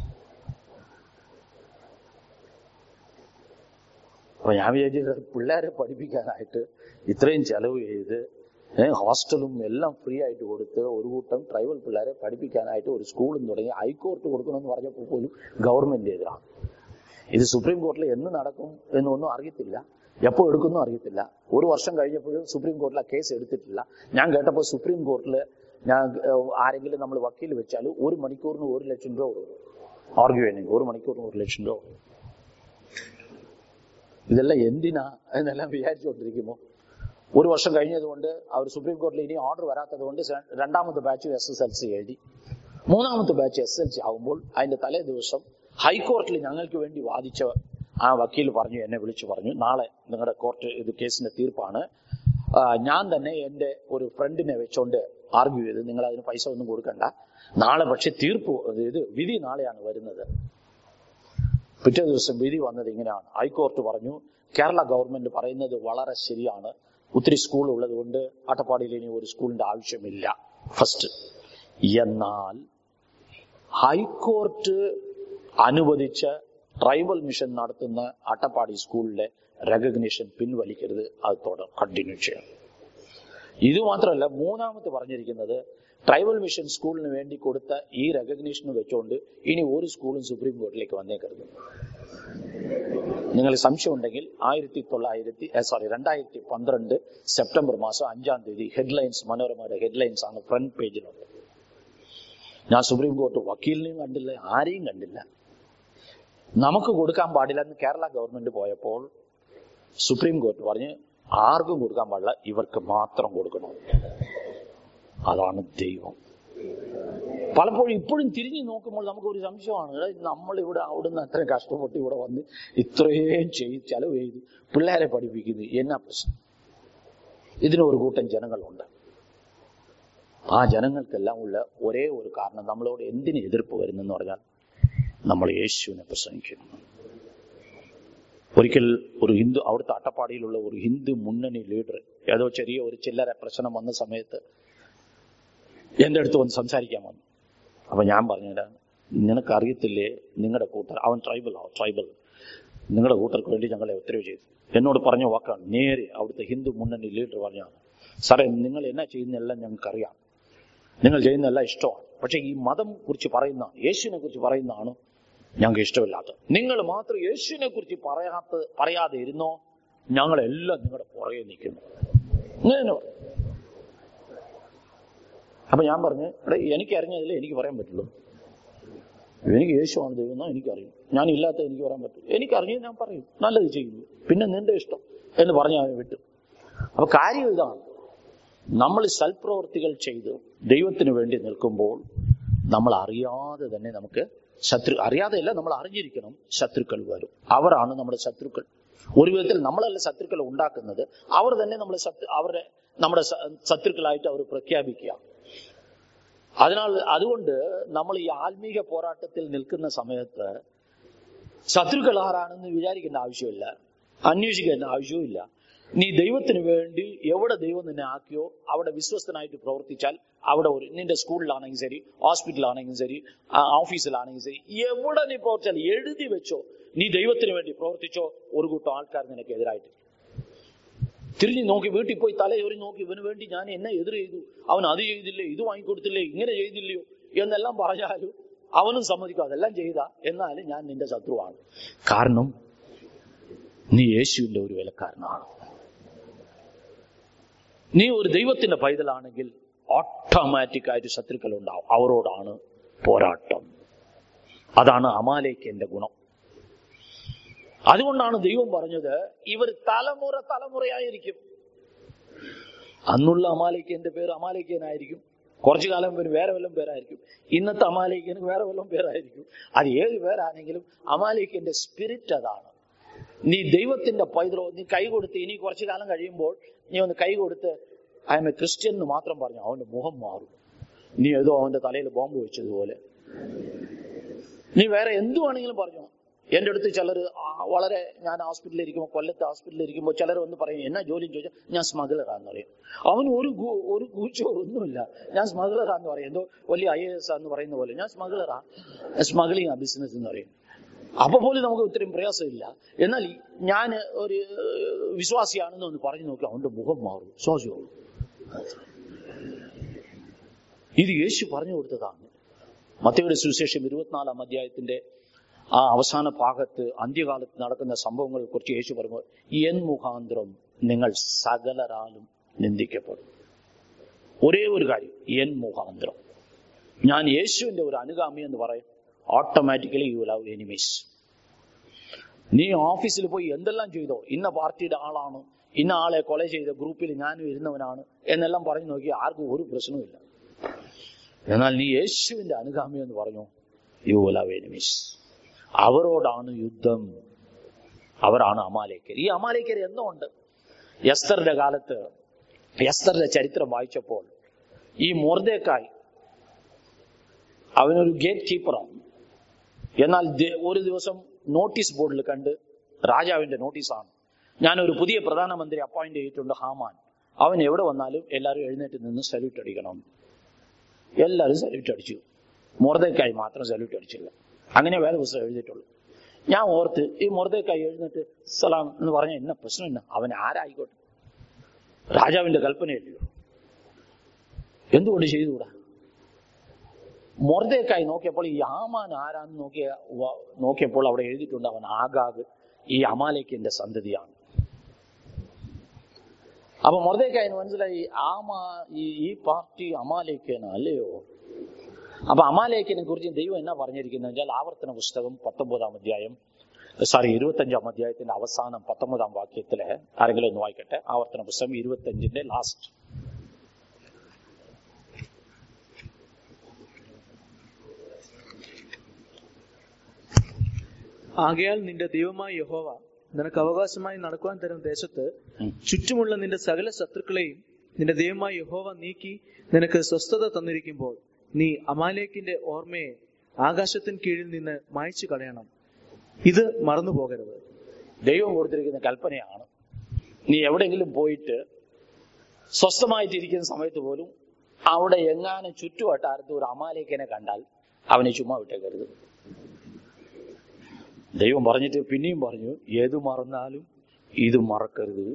അപ്പൊ ഞാൻ വിചാരിച്ചത് പിള്ളേരെ പഠിപ്പിക്കാനായിട്ട് ഇത്രയും ചെലവ് ചെയ്ത് ഏഹ് ഹോസ്റ്റലും എല്ലാം ഫ്രീ ആയിട്ട് കൊടുത്ത് ഒരു കൂട്ടം ട്രൈബൽ പിള്ളേരെ പഠിപ്പിക്കാനായിട്ട് ഒരു സ്കൂളും തുടങ്ങി ഹൈക്കോർട്ട് കൊടുക്കണമെന്ന് പറഞ്ഞപ്പോൾ പോലും ഗവൺമെന്റ് എതിരാണ് ഇത് സുപ്രീം കോർട്ടിൽ എന്ന് നടക്കും എന്നൊന്നും അറിയത്തില്ല എപ്പോൾ എടുക്കുന്നു അറിയത്തില്ല ഒരു വർഷം കഴിഞ്ഞപ്പോഴും സുപ്രീം കോർട്ടിൽ ആ കേസ് എടുത്തിട്ടില്ല ഞാൻ കേട്ടപ്പോൾ സുപ്രീം കോർട്ടിൽ ഞാൻ ഏഹ്, ആരെങ്കിലും നമ്മൾ വക്കീൽ വെച്ചാൽ ഒരു മണിക്കൂറിന് ഒരു ലക്ഷം രൂപ കൊടുക്കും ആർഗ്യൂ ചെയ്യണമെങ്കിൽ ഒരു മണിക്കൂറിന് ഒരു ലക്ഷം രൂപ കൊടുക്കും. ഇതെല്ലാം എന്തിനാ എന്നെല്ലാം വിചാരിച്ചുകൊണ്ടിരിക്കുമ്പോൾ ഒരു വർഷം കഴിഞ്ഞതുകൊണ്ട് അവർ സുപ്രീം കോടതിയിൽ ഇനി ഓർഡർ വരാത്തത് കൊണ്ട് ര- രണ്ടാമത്തെ batch S S L C എഴുതി മൂന്നാമത്തെ ബാച്ച് എസ് എൽ സി ആകുമ്പോൾ അതിന്റെ തലേ ദിവസം ഹൈക്കോടതിയിൽ ഞങ്ങൾക്ക് വേണ്ടി വാദിച്ച ആ വക്കീൽ പറഞ്ഞു എന്നെ വിളിച്ചു പറഞ്ഞു നാളെ നിങ്ങളുടെ കോർട്ട് ഇത് കേസിന്റെ തീർപ്പാണ് ആ, ഞാൻ തന്നെ എന്റെ ഒരു ഫ്രണ്ടിനെ വെച്ചോണ്ട് ആർഗ്യൂ ചെയ്ത് നിങ്ങൾ അതിന് പൈസ ഒന്നും കൊടുക്കണ്ട നാളെ പക്ഷെ തീർപ്പ് ഇത് വിധി നാളെയാണ് വരുന്നത് പിറ്റേ ദിവസം വിധി വന്നത് ഇങ്ങനെയാണ് ഹൈക്കോർട്ട് പറഞ്ഞു കേരള ഗവൺമെന്റ് പറയുന്നത് വളരെ ശരിയാണ് ഒത്തിരി സ്കൂൾ ഉള്ളത് കൊണ്ട് അട്ടപ്പാടിയിൽ ഇനി ഒരു സ്കൂളിന്റെ ആവശ്യമില്ല ഫസ്റ്റ് എന്നാൽ ഹൈക്കോർട്ട് അനുവദിച്ച ട്രൈബൽ മിഷൻ നടത്തുന്ന അട്ടപ്പാടി സ്കൂളിലെ റെക്കഗ്നേഷൻ പിൻവലിക്കരുത് അത് തുടർ കണ്ടിന്യൂ ചെയ്യണം ഇത് മാത്രമല്ല മൂന്നാമത്തെ പറഞ്ഞിരിക്കുന്നത് ട്രൈബൽ മിഷൻ സ്കൂളിന് വേണ്ടി കൊടുത്ത ഈ റെക്കഗ്നേഷൻ വെച്ചുകൊണ്ട് ഇനി ഒരു സ്കൂളും സുപ്രീം കോർട്ടിലേക്ക് വന്നേക്കരുത് നിങ്ങൾ സംശയം ഉണ്ടെങ്കിൽ ആയിരത്തി തൊള്ളായിരത്തി സോറി രണ്ടായിരത്തി പന്ത്രണ്ട് സെപ്റ്റംബർ മാസം അഞ്ചാം തീയതി ഹെഡ്ലൈൻസ് മനോരമയുടെ ഹെഡ്ലൈൻസ് ആണ് ഫ്രണ്ട് പേജിലുണ്ട് ഞാൻ സുപ്രീം കോർട്ട് വക്കീലിനെയും കണ്ടില്ല ആരെയും കണ്ടില്ല നമുക്ക് കൊടുക്കാൻ പാടില്ലെന്ന് കേരള ഗവൺമെന്റ് പോയപ്പോൾ സുപ്രീം കോർട്ട് പറഞ്ഞ് ആർക്കും കൊടുക്കാൻ പാടില്ല ഇവർക്ക് മാത്രം കൊടുക്കണം അതാണ് ദൈവം പലപ്പോഴും ഇപ്പോഴും തിരിഞ്ഞു നോക്കുമ്പോൾ നമുക്ക് ഒരു സംശയമാണ് എടാ, നമ്മൾ ഇവിടെ അവിടുന്ന് അത്രയും കഷ്ടപ്പെട്ട് ഇവിടെ വന്ന് ഇത്രയും ചെയ്ത് ചെലവ് ചെയ്ത് പിള്ളേരെ പഠിപ്പിക്കുന്നു എന്നാ പ്രശ്നം ഇതിന് ഒരു കൂട്ടം ജനങ്ങളുണ്ട് ആ ജനങ്ങൾക്കെല്ലാം ഉള്ള ഒരേ ഒരു കാരണം നമ്മളോട് എന്തിന് എതിർപ്പ് വരുന്നെന്ന് പറഞ്ഞാൽ നമ്മൾ യേശുവിനെ പ്രസംഗിക്കുന്നു ഒരിക്കൽ ഒരു ഹിന്ദു അവിടുത്തെ അട്ടപ്പാടിയിലുള്ള ഒരു ഹിന്ദു മുന്നണി ലീഡർ ഏതോ ചെറിയ ഒരു ചില്ലറ പ്രശ്നം വന്ന സമയത്ത് എന്റെ അടുത്ത് വന്ന് സംസാരിക്കാൻ വന്നു അപ്പൊ ഞാൻ പറഞ്ഞില്ല നിനക്ക് അറിയത്തില്ലേ നിങ്ങളുടെ കൂട്ടർ അവൻ ട്രൈബൽ ആവും ട്രൈബൽ നിങ്ങളുടെ കൂട്ടർക്ക് വേണ്ടി ഞങ്ങളെ ഉത്തരവ് ചെയ്തു എന്നോട് പറഞ്ഞ വാക്കാണ് നേരെ അവിടുത്തെ ഹിന്ദു മുന്നണി ലീഡർ പറഞ്ഞാണ് സാറേ നിങ്ങൾ എന്നാ ചെയ്യുന്നതെല്ലാം ഞങ്ങൾക്കറിയാം നിങ്ങൾ ചെയ്യുന്നതെല്ലാം ഇഷ്ടമാണ് പക്ഷെ ഈ മതം കുറിച്ച് പറയുന്ന യേശുവിനെ കുറിച്ച് പറയുന്നതാണ് ഞങ്ങൾക്ക് ഇഷ്ടമില്ലാത്തത് നിങ്ങൾ മാത്രം യേശുവിനെ കുറിച്ച് പറയാത്ത പറയാതെ ഇരുന്നോ ഞങ്ങളെല്ലാം നിങ്ങളുടെ പുറകെ നിൽക്കുന്നു ഇങ്ങനെ തന്നെ പറഞ്ഞു. അപ്പൊ ഞാൻ പറഞ്ഞു എടാ എനിക്ക് അറിഞ്ഞതിലേ എനിക്ക് പറയാൻ പറ്റുള്ളൂ എനിക്ക് യേശുവാണ് ദൈവം എന്നാ എനിക്കറിയും ഞാൻ ഇല്ലാത്ത എനിക്ക് പറയാൻ പറ്റും എനിക്കറിഞ്ഞു ഞാൻ പറയും നല്ലത് ചെയ്യുന്നു പിന്നെ നിന്റെ ഇഷ്ടം എന്ന് പറഞ്ഞ് അവൻ വിട്ടു അപ്പൊ കാര്യം ഇതാണ് നമ്മൾ സൽപ്രവർത്തികൾ ചെയ്ത് ദൈവത്തിന് വേണ്ടി നിൽക്കുമ്പോൾ നമ്മൾ അറിയാതെ തന്നെ നമുക്ക് ശത്രു അറിയാതെയല്ല നമ്മൾ അറിഞ്ഞിരിക്കണം ശത്രുക്കൾ വരും അവരാണ് നമ്മുടെ ശത്രുക്കൾ ഒരു വിധത്തിൽ നമ്മളല്ല ശത്രുക്കളെ ഉണ്ടാക്കുന്നത് അവർ തന്നെ നമ്മളെ ശത്രു അവരെ നമ്മുടെ സ- ശത്രുക്കളായിട്ട് അവർ പ്രഖ്യാപിക്കുക അതിനാൽ അതുകൊണ്ട് നമ്മൾ ഈ ആത്മീക പോരാട്ടത്തിൽ നിൽക്കുന്ന സമയത്ത് ശത്രുക്കൾ ആരാണെന്ന് വിചാരിക്കേണ്ട ആവശ്യമില്ല അന്വേഷിക്കേണ്ട ആവശ്യവുമില്ല നീ ദൈവത്തിന് വേണ്ടി എവിടെ ദൈവം നിന്നെ ആക്കിയോ അവിടെ വിശ്വസ്തനായിട്ട് പ്രവർത്തിച്ചാൽ അവിടെ ഒരു നിന്റെ സ്കൂളിലാണെങ്കിലും ശരി ഹോസ്പിറ്റലാണെങ്കിലും ശരി ആ, ഓഫീസിലാണെങ്കിലും ശരി എവിടെ നീ പ്രവർത്തിച്ചാൽ എഴുതി വെച്ചോ നീ ദൈവത്തിന് വേണ്ടി പ്രവർത്തിച്ചോ ഒരു കൂട്ടം ആൾക്കാർ നിനക്ക് എതിരായിട്ട് തിരിഞ്ഞു നോക്കി വീട്ടിൽ പോയി തലയൊരി നോക്കി ഇവന് വേണ്ടി ഞാൻ എന്നെ എതിർ ചെയ്തു അവൻ അത് ചെയ്തില്ലേ ഇത് വാങ്ങിക്കൊടുത്തില്ലേ ഇങ്ങനെ ചെയ്തില്ലയോ എന്നെല്ലാം പറഞ്ഞാലും അവനും സമ്മതിക്കും അതെല്ലാം ചെയ്ത എന്നാലും ഞാൻ നിന്റെ ശത്രുവാണ് കാരണം നീ യേശുവിന്റെ ഒരു വിലക്കാരനാണ് നീ ഒരു ദൈവത്തിന്റെ പൈതലാണെങ്കിൽ ഓട്ടോമാറ്റിക് ആയിട്ട് ശത്രുക്കൾ ഉണ്ടാവും അവരോടാണ് പോരാട്ടം അതാണ് അമാലേക്കന്റെ ഗുണം അതുകൊണ്ടാണ് ദൈവം പറഞ്ഞത് ഇവർ തലമുറ തലമുറയായിരിക്കും അന്നുള്ള അമാലേക്കന്റെ പേര് അമാലേക്കനായിരിക്കും കുറച്ചു കാലം പിന്നെ വേറെ വല്ലതും പേരായിരിക്കും ഇന്നത്തെ അമാലേക്കിന് വേറെ വല്ലതും പേരായിരിക്കും അത് ഏത് പേരാണെങ്കിലും അമാലേക്കിന്റെ സ്പിരിറ്റ് അതാണ് നീ ദൈവത്തിന്റെ പൈതലോ നീ കൈ കൊടുത്ത് ഇനി കുറച്ചു കാലം കഴിയുമ്പോൾ നീ ഒന്ന് കൈ കൊടുത്ത് ഐ എം എ ക്രിസ്ത്യൻ എന്ന് മാത്രം പറഞ്ഞു അവന്റെ മുഖം മാറും നീ ഏതോ അവന്റെ തലയിൽ ബോംബ് വെച്ചതുപോലെ നീ വേറെ എന്തു വേണമെങ്കിലും പറഞ്ഞു എന്റെ അടുത്ത് ചിലർ വളരെ ഞാൻ ഹോസ്പിറ്റലിൽ ഇരിക്കുമ്പോൾ കൊല്ലത്ത് ഹോസ്പിറ്റലിൽ ഇരിക്കുമ്പോൾ ചിലർ വന്ന് പറയും എന്നാ ജോലി ചോദിച്ചാൽ ഞാൻ സ്മഗ്ലറാന്ന് പറയും അവന് ഒരു ഗു- ഒരു കൂച്ചോ ഒന്നുമില്ല ഞാൻ സ്മഗ്ലറാന്ന് പറയും എന്തോ വലിയ ഐ എസ് എന്ന് പറയുന്ന പോലെ ഞാൻ സ്മഗ്ലറാ സ്മഗ്ലിംഗ് ആ ബിസിനസ് എന്ന് പറയും അപ്പൊ പോലും നമുക്ക് ഇത്രയും പ്രയാസമില്ല എന്നാൽ ഈ- ഞാൻ ഒരു ഏഹ്, വിശ്വാസിയാണെന്ന് ഒന്ന് പറഞ്ഞു നോക്കി അവന്റെ മുഖം മാറും വിശ്വാസിയാവും ഇത് യേശു പറഞ്ഞു കൊടുത്തതാണ് മത്തയുടെ സുവിശേഷം ഇരുപത്തിനാലാം അധ്യായത്തിന്റെ ആ അവസാന ഭാഗത്ത് അന്ത്യകാലത്ത് നടക്കുന്ന സംഭവങ്ങളെ കുറിച്ച് യേശു പറയുമ്പോൾ എൻ മുഖാന്തരം നിങ്ങൾ സകലരാലും നിന്ദിക്കപ്പെടും ഒരേ ഒരു കാര്യം എൻ മുഖാന്തരം ഞാൻ യേശുവിന്റെ ഒരു അനുഗാമി എന്ന് പറയും ഓട്ടോമാറ്റിക്കലി യു ലവ് എനിമീസ് നീ ഓഫീസിൽ പോയി എന്തെല്ലാം ചെയ്തോ ഇന്ന പാർട്ടിയുടെ ആളാണ് ഇന്ന ആളെ കൊല ചെയ്ത ഗ്രൂപ്പിൽ ഞാനും ഇരുന്നവനാണ് എന്നെല്ലാം പറഞ്ഞു നോക്കി ആർക്കും ഒരു പ്രശ്നവുമില്ല എന്നാൽ നീ യേശുവിന്റെ അനുഗാമി എന്ന് പറഞ്ഞു യു ലവ് എനിമീസ് അവരോടാണ് യുദ്ധം അവരാണ് അമാലേക്കർ ഈ അമാലേക്കർ എന്നുണ്ട് എസ്തറിന്റെ കാലത്ത് എസ്തറിന്റെ ചരിത്രം വായിച്ചപ്പോൾ ഈ മോർദേക്കായി അവനൊരു ഗേറ്റ് കീപ്പറാണ് എന്നാൽ ദേ- ഒരു ദിവസം നോട്ടീസ് ബോർഡിൽ കണ്ട് രാജാവിന്റെ നോട്ടീസാണ് ഞാനൊരു പുതിയ പ്രധാനമന്ത്രി അപ്പോയിന്റ് ചെയ്തിട്ടുണ്ട് ഹാമാൻ അവൻ എവിടെ വന്നാലും എല്ലാവരും എഴുന്നേറ്റ് നിന്ന് സല്യൂട്ട് അടിക്കണം എല്ലാവരും സല്യൂട്ട് അടിച്ചു മോർദേക്കായി മാത്രം സല്യൂട്ട് അടിച്ചില്ല അങ്ങനെ വേറെ പുസ്തകം എഴുതിയിട്ടുള്ളൂ ഞാൻ ഓർത്ത് ഈ മോർദേക്കായി എഴുന്നേറ്റ് സലാം എന്ന് പറഞ്ഞ എന്ന പ്രശ്നം എന്നാ അവൻ ആരായിക്കോട്ടെ രാജാവിന്റെ കൽപ്പനയല്ലയോ എന്തുകൊണ്ട് ചെയ്തുകൂടാ മൊർദേക്കായി നോക്കിയപ്പോൾ ഈ ആമാൻ ആരാന്ന് നോക്കിയ വ- നോക്കിയപ്പോൾ അവിടെ എഴുതിയിട്ടുണ്ട് അവൻ ആഗാഗ് ഈ അമാലേക്കിന്റെ സന്തതിയാണ് അപ്പൊ മൊർദേക്കായിന് മനസ്സിലായി ആമാ ഈ ഈ പാർട്ടി അമാലേക്കന അല്ലയോ അപ്പൊ അമാലേക്കിനെ കുറിച്ച് ദൈവം എന്നാ പറഞ്ഞിരിക്കുന്നത് വെച്ചാൽ ആവർത്തന പുസ്തകം പത്തൊമ്പതാം അധ്യായം സോറി ഇരുപത്തഞ്ചാം അധ്യായത്തിന്റെ അവസാനം പത്തൊമ്പതാം വാക്യത്തില് ആരെങ്കിലും ഒന്ന് വായിക്കട്ടെ ആവർത്തന പുസ്തകം ഇരുപത്തഞ്ചിന്റെ ലാസ്റ്റ് ആകയാൽ നിന്റെ ദൈവമായ യഹോവ നിനക്ക് അവകാശമായി നടക്കുവാൻ തരും ദേശത്ത് ഉം. ചുറ്റുമുള്ള നിന്റെ സകല ശത്രുക്കളെയും നിന്റെ ദൈവമായ യഹോവ നീക്കി നിനക്ക് സ്വസ്ഥത തന്നിരിക്കുമ്പോൾ നീ അമാലേക്കിന്റെ ഓർമ്മയെ ആകാശത്തിന് കീഴിൽ നിന്ന് മായ്ച്ചു കളയണം ഇത് മറന്നു പോകരുത് ദൈവം കൊടുത്തിരിക്കുന്ന കൽപ്പനയാണ് നീ എവിടെയെങ്കിലും പോയിട്ട് സ്വസ്ഥമായിട്ടിരിക്കുന്ന സമയത്ത് പോലും അവിടെ എങ്ങാനും ചുറ്റുവട്ടാരത്ത് ഒരു അമാലേക്കനെ കണ്ടാൽ അവനെ ചുമ്മാ വിട്ടേക്കരുത് ദൈവം പറഞ്ഞിട്ട് പിന്നെയും പറഞ്ഞു ഏത് മറന്നാലും ഇത് മറക്കരുത്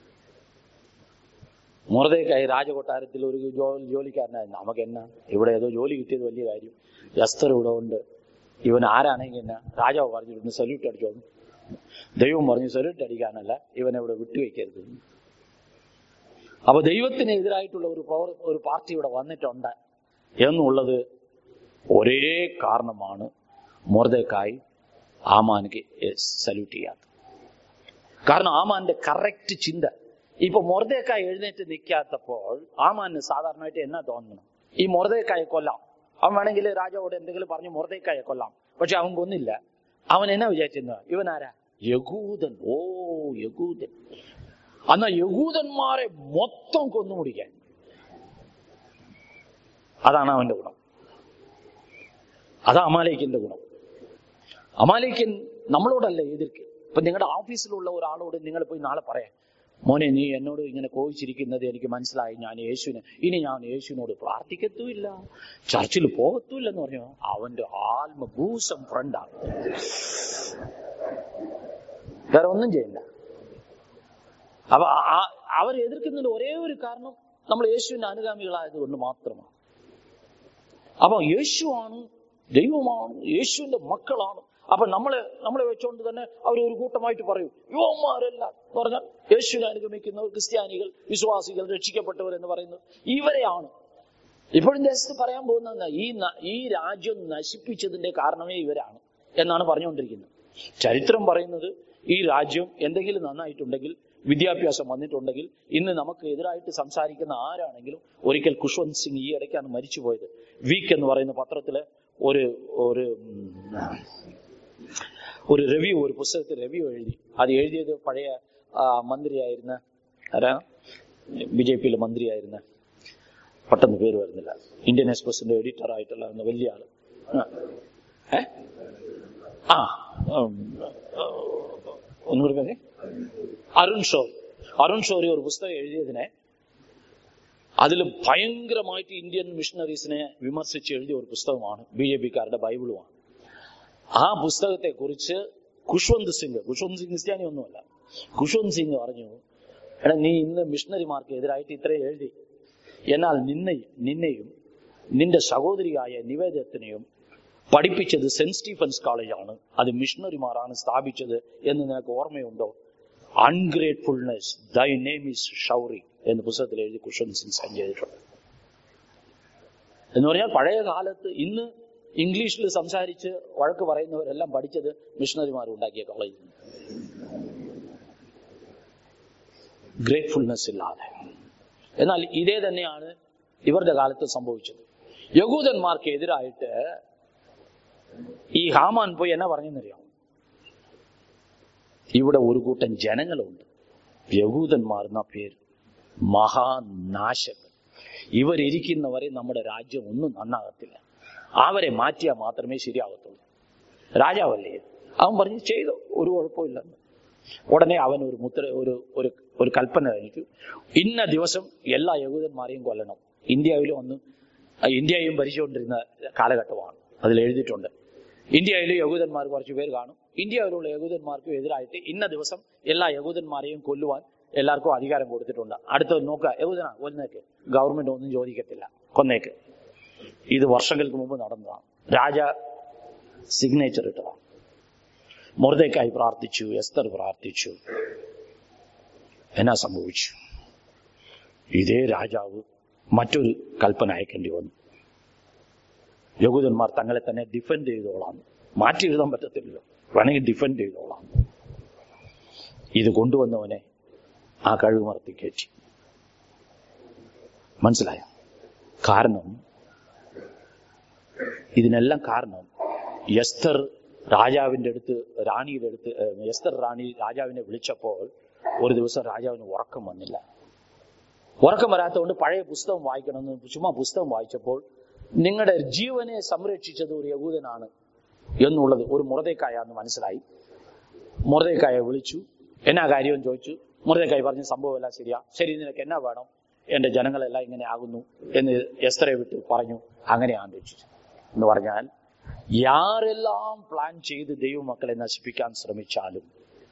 മുറതേക്കായി രാജകൊട്ടാരത്തിൽ ഒരു ജോ- ജോലിക്കാരനായിരുന്നു നമുക്ക് എന്നാ ഇവിടെ ഏതോ ജോലി കിട്ടിയത് വലിയ കാര്യം എസ്തർ ഇവിടെ ഉണ്ട് ഇവൻ ആരാണെങ്കിൽ എന്നാ രാജാവ് പറഞ്ഞിരുന്നു സല്യൂട്ട് അടിച്ചോന്നു ദൈവം പറഞ്ഞു സല്യൂട്ട് അടിക്കാനല്ല ഇവനെ ഇവിടെ വിട്ടുവെക്കരുത് അപ്പൊ ദൈവത്തിന് എതിരായിട്ടുള്ള ഒരു പ്രവർ ഒരു പാർട്ടി ഇവിടെ വന്നിട്ടുണ്ട് എന്നുള്ളത് ഒരേ കാരണമാണ് മോർദേക്കായി ആമാനിക്ക് സല്യൂട്ട് ചെയ്യാത്തത് കാരണം ആമാന്റെ കറക്റ്റ് ചിന്ത ഇപ്പൊ മൊർദേക്കായി എഴുന്നേറ്റ് നിൽക്കാത്തപ്പോൾ ആമാന് സാധാരണയായിട്ട് എന്നാ തോന്നണം ഈ മൊർദേക്കായെ കൊല്ലാം അവൻ വേണമെങ്കിൽ രാജാവോട് എന്തെങ്കിലും പറഞ്ഞു മൊർദേക്കായെ കൊല്ലാം പക്ഷെ അവൻ കൊന്നില്ല അവൻ എന്നാ വിചാരിച്ചിരുന്ന ഇവൻ ആരാ യകൂദൻ ഓ യകൂദൻ അന്നാ യകൂദന്മാരെ മൊത്തം കൊന്നുമുടിക്കാൻ അതാണ് അവന്റെ ഗുണം അതാ അമാലേക്കിന്റെ ഗുണം അമാലേക്കൻ നമ്മളോടല്ല എതിർക്ക് ഇപ്പൊ നിങ്ങളുടെ ഓഫീസിലുള്ള ഒരാളോട് നിങ്ങൾ പോയി നാളെ പറയാം മോനെ നീ എന്നോട് ഇങ്ങനെ കോപിച്ചിരിക്കുന്നത് എനിക്ക് മനസ്സിലായി ഞാൻ യേശുവിന് ഇനി ഞാൻ യേശുവിനോട് പ്രാർത്ഥിക്കത്തുമില്ല ചർച്ചിൽ പോകത്തുമില്ല എന്ന് പറഞ്ഞു അവന്റെ ആത്മഭൂസം ഫ്രണ്ടാണ് വേറെ ഒന്നും ചെയ്യണ്ട അപ്പൊ അവർ എതിർക്കുന്നതിന് ഒരേ ഒരു കാരണം നമ്മൾ യേശുവിന്റെ അനുഗാമികളായതുകൊണ്ട് മാത്രമാണ് അപ്പൊ യേശുവാണ് ദൈവമാണ് യേശുവിന്റെ മക്കളാണ് അപ്പൊ നമ്മളെ നമ്മളെ വെച്ചുകൊണ്ട് തന്നെ അവർ ഒരു കൂട്ടമായിട്ട് പറയും യുവന്മാരല്ല എന്ന് പറഞ്ഞാൽ യേശുവിനെ അനുഗമിക്കുന്നവർ ക്രിസ്ത്യാനികൾ വിശ്വാസികൾ രക്ഷിക്കപ്പെട്ടവർ എന്ന് പറയുന്നത് ഇവരെയാണ് ഇപ്പോഴും ദേശത്ത് പറയാൻ പോകുന്ന ഈ ന- ഈ രാജ്യം നശിപ്പിച്ചതിന്റെ കാരണമേ ഇവരാണ് എന്നാണ് പറഞ്ഞുകൊണ്ടിരിക്കുന്നത് ചരിത്രം പറയുന്നത് ഈ രാജ്യം എന്തെങ്കിലും നന്നായിട്ടുണ്ടെങ്കിൽ വിദ്യാഭ്യാസം വന്നിട്ടുണ്ടെങ്കിൽ ഇന്ന് നമുക്ക് എതിരായിട്ട് സംസാരിക്കുന്ന ആരാണെങ്കിലും ഒരിക്കൽ കുഷ്വന്ത് സിംഗ് ഈ ഇടയ്ക്കാണ് മരിച്ചുപോയത് വീക്ക് എന്ന് പറയുന്ന പത്രത്തില് ഒരു ഒരു ഉം, ഒരു റിവ്യൂ ഒരു പുസ്തകത്തിൽ റിവ്യൂ എഴുതി അത് എഴുതിയത് പഴയ ആ, മന്ത്രിയായിരുന്ന ആരാ ബി ജെ പിയിലെ മന്ത്രിയായിരുന്ന പെട്ടെന്ന് പേര് വരുന്നില്ല ഇന്ത്യൻ എക്സ്പ്രസിന്റെ എഡിറ്റർ ആയിട്ടുള്ള ഒന്ന് വലിയ ആള് ആ. ഏ ആ ഉം, ഒന്നുകൂടി പറഞ്ഞേ അരുൺ ഷോറി അരുൺ ഷോറി ഒരു പുസ്തകം എഴുതിയതിനെ അതിൽ ഭയങ്കരമായിട്ട് ഇന്ത്യൻ മിഷണറീസിനെ വിമർശിച്ച് എഴുതിയ ഒരു പുസ്തകമാണ് ബി ജെ പിക്കാരുടെ ബൈബിളുമാണ് ആ പുസ്തകത്തെ കുറിച്ച് ഖുഷ്വന്ത് സിംഗ് ഖുഷ്വന്ത് സിംഗ് ക്രിസ്ത്യാനി ഒന്നുമല്ല ഖുഷ്വന്ത് സിംഗ് പറഞ്ഞു എടാ നീ ഇന്ന് മിഷണറിമാർക്ക് എതിരായിട്ട് ഇത്രയും എഴുതി എന്നാൽ നിന്നെയും നിന്നെയും നിന്റെ സഹോദരിയായ നിവേദത്തിനെയും പഠിപ്പിച്ചത് സെന്റ് സ്റ്റീഫൻസ് കോളേജാണ് അത് മിഷണറിമാരാണ് സ്ഥാപിച്ചത് എന്ന് നിനക്ക് ഓർമ്മയുണ്ടോ അൺഗ്രേറ്റ്ഫുൾനെസ് ദൈ നെയിം ഈസ് ഷൗറി എന്ന് പുസ്തകത്തിൽ എഴുതി കുഷൻ സിംഗ് സൈൻ ചെയ്തിട്ടുണ്ട് എന്ന് പറഞ്ഞാൽ പഴയ കാലത്ത് ഇന്ന് ഇംഗ്ലീഷിൽ സംസാരിച്ച് വഴക്ക് പറയുന്നവരെല്ലാം പഠിച്ചത് മിഷണറിമാർ ഉണ്ടാക്കിയ കോളേജിൽ ഗ്രേറ്റ്ഫുൾനെസ് ഇല്ലാതെ എന്നാൽ ഇതേ തന്നെയാണ് ഇവരുടെ കാലത്ത് സംഭവിച്ചത് യഹൂദന്മാർക്ക് എതിരായിട്ട് ഈ ഹാമാൻ പോയി എന്നാ പറഞ്ഞെന്നറിയാം ഇവിടെ ഒരു കൂട്ടം ജനങ്ങളുണ്ട് യഹൂദന്മാർ എന്ന പേര് മഹാനാശകർ ഇവരിയ്ക്കുന്നവരെ നമ്മുടെ രാജ്യം ഒന്നും നന്നാകത്തില്ല അവരെ മാറ്റിയാൽ മാത്രമേ ശരിയാകത്തുള്ളൂ രാജാവല്ലേ അവൻ പറഞ്ഞു ചെയ്തു ഒരു കുഴപ്പമില്ലെന്ന് ഉടനെ അവൻ ഒരു മുദ്ര ഒരു ഒരു ഒരു കൽപ്പന കഴിഞ്ഞു ഇന്ന ദിവസം എല്ലാ യഹൂദന്മാരെയും കൊല്ലണം ഇന്ത്യയിലും ഒന്ന് ഇന്ത്യയും ഭരിച്ചുകൊണ്ടിരുന്ന കാലഘട്ടമാണ് അതിൽ എഴുതിയിട്ടുണ്ട് ഇന്ത്യയിൽ യഹൂദന്മാർ കുറച്ച് പേര് കാണും ഇന്ത്യയിലുള്ള യഹൂദന്മാർക്കും എതിരായിട്ട് ഇന്ന ദിവസം എല്ലാ യഹൂദന്മാരെയും കൊല്ലുവാൻ എല്ലാവർക്കും അധികാരം കൊടുത്തിട്ടുണ്ട് അടുത്തത് നോക്കുക യഹൂദനാ കൊന്നേക്ക് ഗവൺമെന്റ് ഒന്നും ചോദിക്കത്തില്ല കൊന്നേക്ക് ഇത് വർഷങ്ങൾക്ക് മുമ്പ് നടന്നതാണ് രാജ സിഗ്നേച്ചർ ഇട്ടതാണ് മുറുതേക്കായി പ്രാർത്ഥിച്ചു എസ്തർ പ്രാർത്ഥിച്ചു എന്നാ സംഭവിച്ചു ഇതേ രാജാവ് മറ്റൊരു കൽപ്പന അയക്കേണ്ടി വന്നു യഹൂദന്മാർ തങ്ങളെ തന്നെ ഡിഫെൻഡ് ചെയ്തോളാം മാറ്റി എഴുതാൻ പറ്റത്തില്ലല്ലോ വേണമെങ്കിൽ ഡിഫെൻഡ് ചെയ്തോളാം ഇത് കൊണ്ടുവന്നവനെ ആ കഴിവ് മറത്തി കയറ്റി മനസ്സിലായോ കാരണം ഇതിനെല്ലാം കാരണം എസ്തർ രാജാവിന്റെ അടുത്ത് റാണിയുടെ അടുത്ത് ഏഹ്, എസ്തർ റാണി രാജാവിനെ വിളിച്ചപ്പോൾ ഒരു ദിവസം രാജാവിന് ഉറക്കം വന്നില്ല ഉറക്കം വരാത്തതുകൊണ്ട് പഴയ പുസ്തകം വായിക്കണമെന്ന് ചുമ്മാ പുസ്തകം വായിച്ചപ്പോൾ നിങ്ങളുടെ ജീവനെ സംരക്ഷിച്ചത് ഒരു യഹൂദനാണ് എന്നുള്ളത് ഒരു മുറതേക്കായാന്ന് മനസ്സിലായി മുറതേക്കായ വിളിച്ചു എന്നാ കാര്യം ചോദിച്ചു മുറതേക്കായി പറഞ്ഞു സംഭവമെല്ലാം ശരിയാ ശരി നിനക്ക് എന്നാ വേണം എന്റെ ജനങ്ങളെല്ലാം ഇങ്ങനെ ആകുന്നു എന്ന് എസ്തരെ വിട്ട് പറഞ്ഞു അങ്ങനെയാണ് രക്ഷിച്ചത് എന്ന് പറഞ്ഞാൽ യാരെല്ലാം പ്ലാൻ ചെയ്ത് ദൈവമക്കളെ നശിപ്പിക്കാൻ ശ്രമിച്ചാലും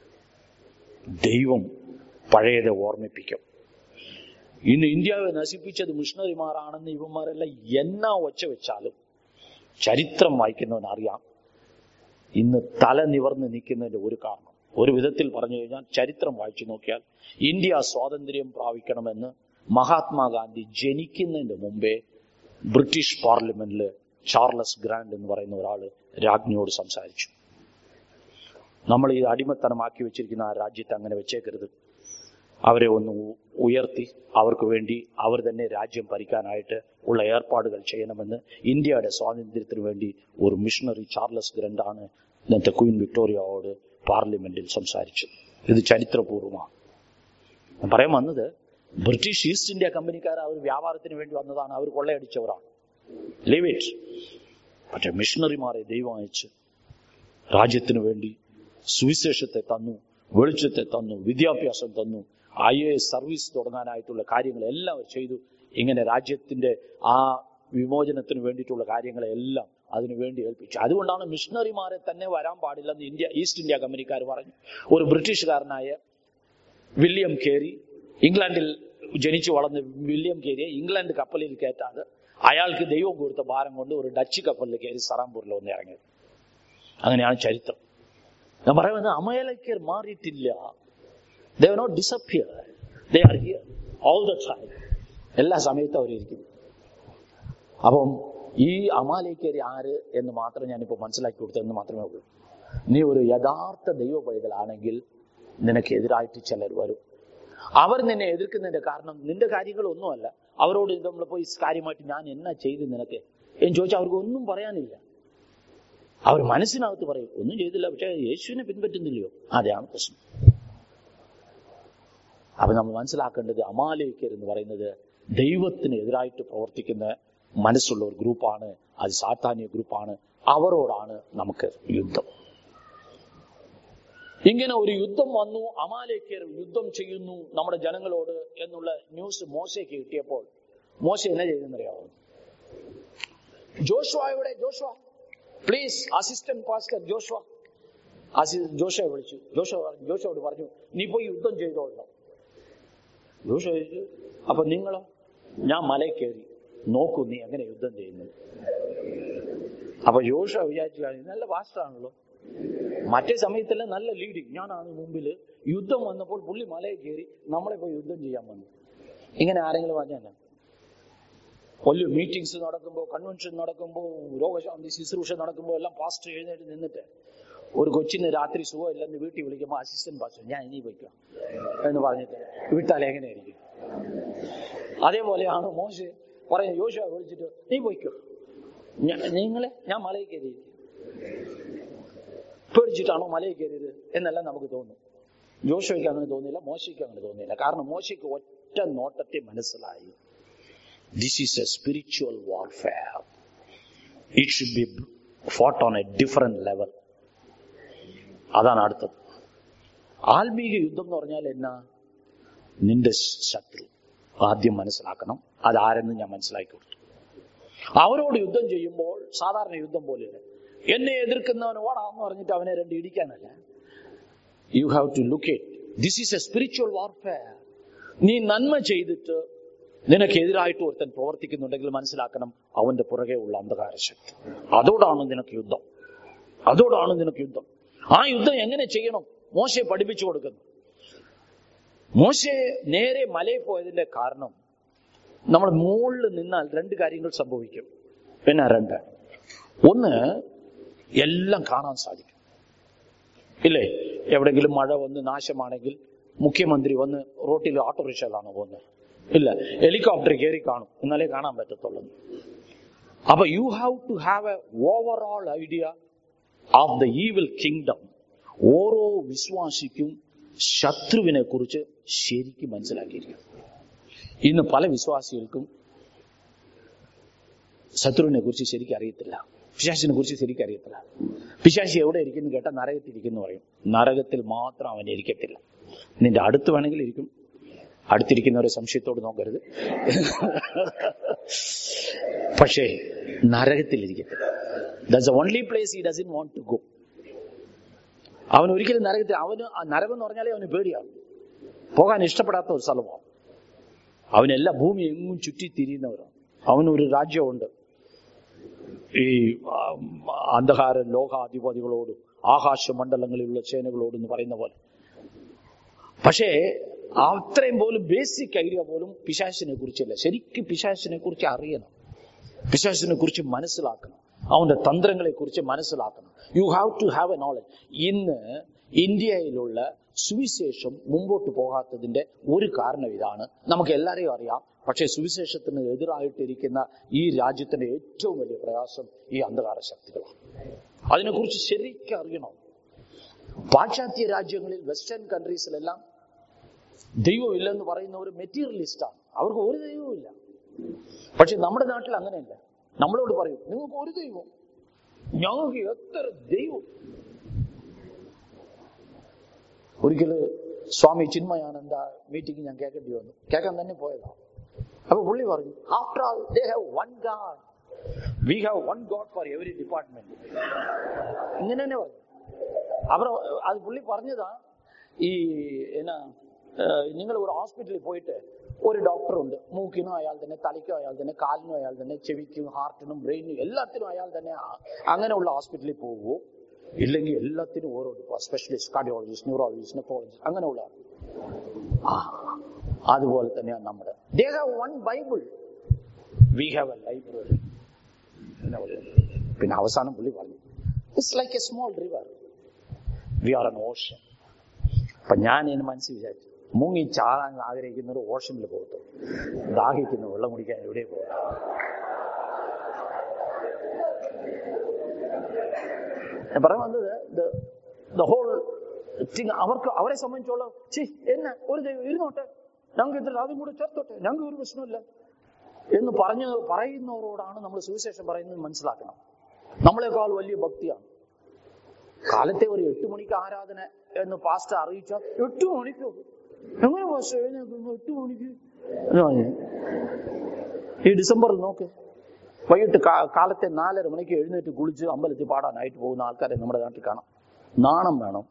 ദൈവം പഴയതെ ഓർമ്മിപ്പിക്കും ഇന്ന് ഇന്ത്യയെ നശിപ്പിച്ചത് മിഷണറിമാരാണെന്ന് ഇവന്മാരെല്ലാം എന്നാ ഒച്ച വെച്ചാലും ചരിത്രം വായിക്കുന്നവൻ അറിയാം ഇന്ന് തല നിവർന്ന് നിൽക്കുന്നതിന്റെ ഒരു കാരണം ഒരു വിധത്തിൽ പറഞ്ഞു കഴിഞ്ഞാൽ ചരിത്രം വായിച്ചു നോക്കിയാൽ ഇന്ത്യ സ്വാതന്ത്ര്യം പ്രാപിക്കണമെന്ന് മഹാത്മാഗാന്ധി ജനിക്കുന്നതിന്റെ മുമ്പേ ബ്രിട്ടീഷ് പാർലമെന്റിൽ ചാർലസ് ഗ്രാൻഡ് എന്ന് പറയുന്ന ഒരാൾ രാജ്ഞിയോട് സംസാരിച്ചു നമ്മൾ ഈ അടിമത്തനമാക്കി വെച്ചിരിക്കുന്ന ആ രാജ്യത്തെ അങ്ങനെ വെച്ചേക്കരുത് അവരെ ഒന്ന് ഉ- ഉയർത്തി അവർക്ക് വേണ്ടി അവർ തന്നെ രാജ്യം ഭരിക്കാനായിട്ട് ഉള്ള ഏർപ്പാടുകൾ ചെയ്യണമെന്ന് ഇന്ത്യയുടെ സ്വാതന്ത്ര്യത്തിന് വേണ്ടി ഒരു മിഷണറി ചാർലസ് ഗ്രണ്ടാണ് ഇന്നത്തെ ക്വീൻ വിക്ടോറിയയോട് പാർലമെന്റിൽ സംസാരിച്ചത് ഇത് ചരിത്രപൂർവ്വമാണ് ഞാൻ പറയാൻ വന്നത് ബ്രിട്ടീഷ് ഈസ്റ്റ് ഇന്ത്യ കമ്പനിക്കാർ അവർ വ്യാപാരത്തിന് വേണ്ടി വന്നതാണ് അവർ കൊള്ളയടിച്ചവരാണ് ലീവ് ഇറ്റ് പക്ഷെ മിഷണറിമാരെ ദൈവം അയച്ച് രാജ്യത്തിന് വേണ്ടി സുവിശേഷത്തെ തന്നു വെളിച്ചത്തെ തന്നു വിദ്യാഭ്യാസം തന്നു ഐ എ എസ് സർവീസ് തുടങ്ങാനായിട്ടുള്ള കാര്യങ്ങളെല്ലാം അവർ ചെയ്തു ഇങ്ങനെ രാജ്യത്തിന്റെ ആ വിമോചനത്തിന് വേണ്ടിയിട്ടുള്ള കാര്യങ്ങളെല്ലാം അതിനു വേണ്ടി ഏൽപ്പിച്ചു അതുകൊണ്ടാണ് മിഷണറിമാരെ തന്നെ വരാൻ പാടില്ലെന്ന് ഇന്ത്യ ഈസ്റ്റ് ഇന്ത്യ കമ്പനിക്കാർ പറഞ്ഞു ഒരു ബ്രിട്ടീഷുകാരനായ വില്യം കേരി ഇംഗ്ലണ്ടിൽ ജനിച്ചു വളർന്ന വില്യം കേരിയെ ഇംഗ്ലണ്ട് കപ്പലിൽ കയറ്റാതെ അയാൾക്ക് ദൈവം കൊടുത്ത ഭാരം കൊണ്ട് ഒരു ഡച്ച് കപ്പലിൽ കയറി സറാംപൂരിൽ വന്ന് ഇറങ്ങിയത് അങ്ങനെയാണ് ചരിത്രം ഞാൻ പറയുന്നത് അമേലക്കർ മാറിയിട്ടില്ല they not disappear they are here all the time എല്ലാ സമയത്തും അവരിയ്ക്കും അപ്പം ഈ അമാലേക്കരി ആര് എന്ന് മാത്രം ഞാനിപ്പോൾ മനസ്സിലാക്കി കൊടുത്തതെന്ന് മാത്രമേ ഉള്ളൂ നീ ഒരു യഥാർത്ഥ ദൈവ പൈതലാണെങ്കിൽ നിനക്ക് എതിരായിട്ട് ചിലർ വരും അവർ നിന്നെ എതിർക്കുന്നതിന്റെ കാരണം നിന്റെ കാര്യങ്ങളൊന്നുമല്ല അവരോട് നമ്മൾ പോയി കാര്യമായിട്ട് ഞാൻ എന്നാ ചെയ്തു നിനക്ക് എന്ന് ചോദിച്ചാൽ അവർക്ക് ഒന്നും പറയാനില്ല അവർ മനസ്സിനകത്ത് പറയും ഒന്നും ചെയ്തില്ല പക്ഷെ യേശുവിനെ പിൻപറ്റുന്നില്ലയോ അതാണ് പ്രശ്നം അപ്പൊ നമ്മൾ മനസ്സിലാക്കേണ്ടത് അമാലേക്കർ എന്ന് പറയുന്നത് ദൈവത്തിന് എതിരായിട്ട് പ്രവർത്തിക്കുന്ന മനസ്സുള്ള ഒരു ഗ്രൂപ്പാണ് അത് സാത്താന്യ ഗ്രൂപ്പാണ് അവരോടാണ് നമുക്ക് യുദ്ധം ഇങ്ങനെ ഒരു യുദ്ധം വന്നു അമാലേക്കർ യുദ്ധം ചെയ്യുന്നു നമ്മുടെ ജനങ്ങളോട് എന്നുള്ള ന്യൂസ് മോശയ്ക്ക് കിട്ടിയപ്പോൾ മോശ എന്നാ ചെയ്തെന്നറിയാമോ ജോഷുവായുടെ Joshua please assistant pastor Joshua ജോഷയെ വിളിച്ചു ജോഷ ജോഷയോട് പറഞ്ഞു നീ പോയി യുദ്ധം ചെയ്തോളണം ജോഷ ചോദിച്ചു അപ്പൊ നിങ്ങളോ ഞാൻ മലയിൽ കയറി നോക്കൂ നീ എങ്ങനെ യുദ്ധം ചെയ്യുന്നത് അപ്പൊ ജോഷ വിചാരിച്ചു "ആ, ഇത് നല്ല പാസ്റ്ററാണല്ലോ മറ്റേ സമയത്തെല്ലാം നല്ല ലീഡിങ് ഞാനാണ് മുമ്പില് യുദ്ധം വന്നപ്പോൾ പുള്ളി മലയിൽ കയറി നമ്മളെ പോയി യുദ്ധം ചെയ്യാൻ വന്നു ഇങ്ങനെ ആരെങ്കിലും പറഞ്ഞാൽ വലിയ മീറ്റിംഗ്സ് നടക്കുമ്പോൾ കൺവെൻഷൻ നടക്കുമ്പോൾ രോഗശാന്തി ശുശ്രൂഷ നടക്കുമ്പോൾ എല്ലാം പാസ്റ്റർ എഴുന്നേറ്റ് നിന്നിട്ട് ഒരു കൊച്ചിന് രാത്രി സുഖമില്ലെന്ന് വീട്ടിൽ വിളിക്കുമ്പോൾ അസിസ്റ്റന്റ് പാസ്റ്റർ ഞാൻ ഇനി വയ്ക്കാം എന്ന് പറഞ്ഞിട്ട് വിട്ടാൽ എങ്ങനെയായിരിക്കും അതേപോലെയാണ് മോശ പറയും യോശ വിളിച്ചിട്ട് നീ പോയിക്കോ ഞാ- നിങ്ങളെ ഞാൻ മലയിൽ കയറിയിരിക്കും പേടിച്ചിട്ടാണോ മലയിൽ കയറിയത് എന്നെല്ലാം നമുക്ക് തോന്നും ജോഷയ്ക്ക് അങ്ങനെ തോന്നിയില്ല മോശയ്ക്ക് അങ്ങനെ തോന്നിയില്ല കാരണം മോശയ്ക്ക് ഒറ്റ നോട്ടത്തെ മനസ്സിലായി this is a spiritual warfare it should be fought on a different level അതാണ് അടുത്തത് ആത്മീക യുദ്ധം എന്ന് പറഞ്ഞാൽ എന്നാ നിന്റെ ശത്രു ആദ്യം മനസ്സിലാക്കണം അതാരെന്ന് ഞാൻ മനസ്സിലാക്കി കൊടുത്തു അവരോട് യുദ്ധം ചെയ്യുമ്പോൾ സാധാരണ യുദ്ധം പോലെയല്ല എന്നെ എതിർക്കുന്നവൻ ഓടാന്ന് പറഞ്ഞിട്ട് അവനെ രണ്ട് ഇടിക്കാനല്ല you have to look it this is a spiritual warfare നീ നന്മ ചെയ്തിട്ട് നിനക്കെതിരായിട്ട് ഒരുത്തൻ പ്രവർത്തിക്കുന്നുണ്ടെങ്കിൽ മനസ്സിലാക്കണം അവന്റെ പുറകെ ഉള്ള അന്ധകാര ശക്തി അതോടാണ് നിനക്ക് യുദ്ധം അതോടാണ് നിനക്ക് യുദ്ധം ആ യുദ്ധം എങ്ങനെ ചെയ്യണം മോശയെ പഠിപ്പിച്ചു കൊടുക്കുന്നു മോശെ നേരെ മലയിൽ പോയതിന്റെ കാരണം നമ്മൾ മുകളിൽ നിന്നാൽ രണ്ട് കാര്യങ്ങൾ സംഭവിക്കും പിന്നെ രണ്ട് ഒന്ന് എല്ലാം കാണാൻ സാധിക്കും ഇല്ലേ എവിടെങ്കിലും മഴ വന്ന് നാശമാണെങ്കിൽ മുഖ്യമന്ത്രി വന്ന് റോട്ടിൽ ഓട്ടോറിക്ഷയിലാണ് പോകുന്നത് ഇല്ല ഹെലികോപ്റ്റർ കയറി കാണും എന്നാലേ കാണാൻ പറ്റത്തുള്ളൂ അപ്പൊ you have to have a overall idea of the evil kingdom ഓരോ വിശ്വാസിക്കും ശത്രുവിനെ കുറിച്ച് ശരിക്കും മനസ്സിലാക്കിയിരിക്കും ഇന്ന് പല വിശ്വാസികൾക്കും ശത്രുവിനെ കുറിച്ച് ശരിക്കും അറിയത്തില്ല പിശാശിനെ കുറിച്ച് ശരിക്കും അറിയത്തില്ല പിശാശി എവിടെ ഇരിക്കുന്നു കേട്ടാൽ നരകത്തിൽ ഇരിക്കുന്നു പറയും നരകത്തിൽ മാത്രം അവൻ ഇരിക്കത്തില്ല നിന്റെ അടുത്ത് വേണമെങ്കിൽ ഇരിക്കും അടുത്തിരിക്കുന്നവരെ സംശയത്തോട് നോക്കരുത് പക്ഷേ നരകത്തിൽ ഇരിക്കത്തില്ല that's only place he doesn't want to go അവൻ ഒരിക്കലും നരകത്തിൽ അവന് ആ നരകം എന്ന് പറഞ്ഞാലേ അവന് പേടിയാണ് പോകാൻ ഇഷ്ടപ്പെടാത്ത ഒരു സ്ഥലമാണ് അവനെല്ലാം ഭൂമി എങ്ങും ചുറ്റി തിരിയുന്നവരാണ് അവനൊരു രാജ്യമുണ്ട് ഈ ആ, അന്ധകാര ലോകാധിപതികളോടും ആകാശമണ്ഡലങ്ങളിലുള്ള സേനകളോടും എന്ന് പറയുന്ന പോലെ പക്ഷേ അത്രയും പോലും ബേസിക് ഐഡിയ പോലും പിശാശിനെ കുറിച്ചില്ല ശരിക്കും പിശാശിനെ കുറിച്ച് അറിയണം പിശാശിനെ കുറിച്ച് മനസ്സിലാക്കണം അവന്റെ തന്ത്രങ്ങളെ കുറിച്ച് മനസ്സിലാക്കണം you have to have a knowledge ഇന്ന് ഇന്ത്യയിലുള്ള സുവിശേഷം മുമ്പോട്ട് പോകാത്തതിന്റെ ഒരു കാരണം ഇതാണ് നമുക്ക് എല്ലാവരെയും അറിയാം പക്ഷേ സുവിശേഷത്തിന് എതിരായിട്ടിരിക്കുന്ന ഈ രാജ്യത്തിന്റെ ഏറ്റവും വലിയ പ്രയാസം ഈ അന്ധകാര ശക്തികളാണ് അതിനെക്കുറിച്ച് ശരിക്കും അറിയണം പാശ്ചാത്യ രാജ്യങ്ങളിൽ വെസ്റ്റേൺ കൺട്രീസിലെല്ലാം ദൈവമില്ലെന്ന് പറയുന്ന ഒരു മെറ്റീരിയലിസ്റ്റാണ് അവർക്ക് ഒരു ദൈവവും ഇല്ല പക്ഷെ നമ്മുടെ നാട്ടിൽ അങ്ങനെയല്ല നമ്മളോട് പറയും നിങ്ങൾക്ക് ഒരു ദൈവം ഞങ്ങൾക്ക് എത്ര ദൈവം ഒരിക്കല് സ്വാമി ചിന്മയാനന്ദ മീറ്റിംഗ് ഞാൻ കേൾക്കേണ്ടി വന്നു കേൾക്കാൻ തന്നെ പോയതാ അപ്പൊ പുള്ളി പറഞ്ഞു after all they have one God we have one God for every department ഇങ്ങനെ തന്നെ പറഞ്ഞു അവർ അത് പുള്ളി പറഞ്ഞതാ ഈ എന്നാ നിങ്ങൾ ഒരു ഹോസ്പിറ്റലിൽ പോയിട്ട് ഒരു ഡോക്ടർ ഉണ്ട് മൂക്കിനും അയാൾ തന്നെ തലയ്ക്കും അയാൾ തന്നെ കാലിനും അയാൾ തന്നെ ചെവിക്കും ഹാർട്ടിനും ബ്രെയിനും എല്ലാത്തിനും അയാൾ തന്നെ ആ- അങ്ങനെയുള്ള ഹോസ്പിറ്റലിൽ പോകുമോ ഇല്ലെങ്കിൽ എല്ലാത്തിനും ഓരോ സ്പെഷ്യലിസ്റ്റ് കാർഡിയോളജിസ്റ്റ് ന്യൂറോളജിസ്റ്റ് നെഫ്രോളജിസ്റ്റ് അങ്ങനെയുള്ള ആ അതുപോലെ തന്നെയാണ് നമ്മുടെ they have one Bible we have a library പിന്നെ അവസാനം പുള്ളി പറഞ്ഞു it's like a small river we are an ocean അപ്പൊ ഞാൻ എന്നെ മനസ്സിൽ വിചാരിച്ചു മുങ്ങി ചാടാൻ ആഗ്രഹിക്കുന്നവർ ഓഷനിൽ പോകത്തു ദാഹിക്കുന്നു വെള്ളം കുടിക്കാൻ എവിടെ പോകും ഞാൻ പറയാൻ വന്നത് ദ ഹോൾ തിങ് അവർക്ക് അവരെ സംബന്ധിച്ചോളം ചി എന്നെ ഒരു ദൈവം ഇരുന്നോട്ടെ ഞങ്ങൾക്ക് ഇതിൽ അതും കൂടെ ചേർത്തോട്ടെ ഞങ്ങൾക്ക് ഒരു പ്രശ്നമില്ല എന്ന് പറഞ്ഞ് പറയുന്നവരോടാണ് നമ്മൾ സുവിശേഷം പറയുന്നത് മനസ്സിലാക്കണം നമ്മളെക്കാൾ വലിയ ഭക്തിയാണ് കാലത്തെ ഒരു എട്ട് മണിക്ക് ആരാധന എന്ന് പാസ്റ്റർ അറിയിച്ച എട്ട് മണിക്കോ എങ്ങനെ പാസ്റ്റർ എഴുന്നേൽക്കുന്നു എട്ട് മണിക്ക് എന്ന് പറഞ്ഞു ഈ ഡിസംബറിൽ നോക്ക് വൈകിട്ട് കാ- കാലത്തെ നാലര മണിക്ക് എഴുന്നേറ്റ് കുളിച്ച് അമ്പലത്തിൽ പാടാനായിട്ട് പോകുന്ന ആൾക്കാരെ നമ്മുടെ നാട്ടിൽ കാണാം നാണം വേണം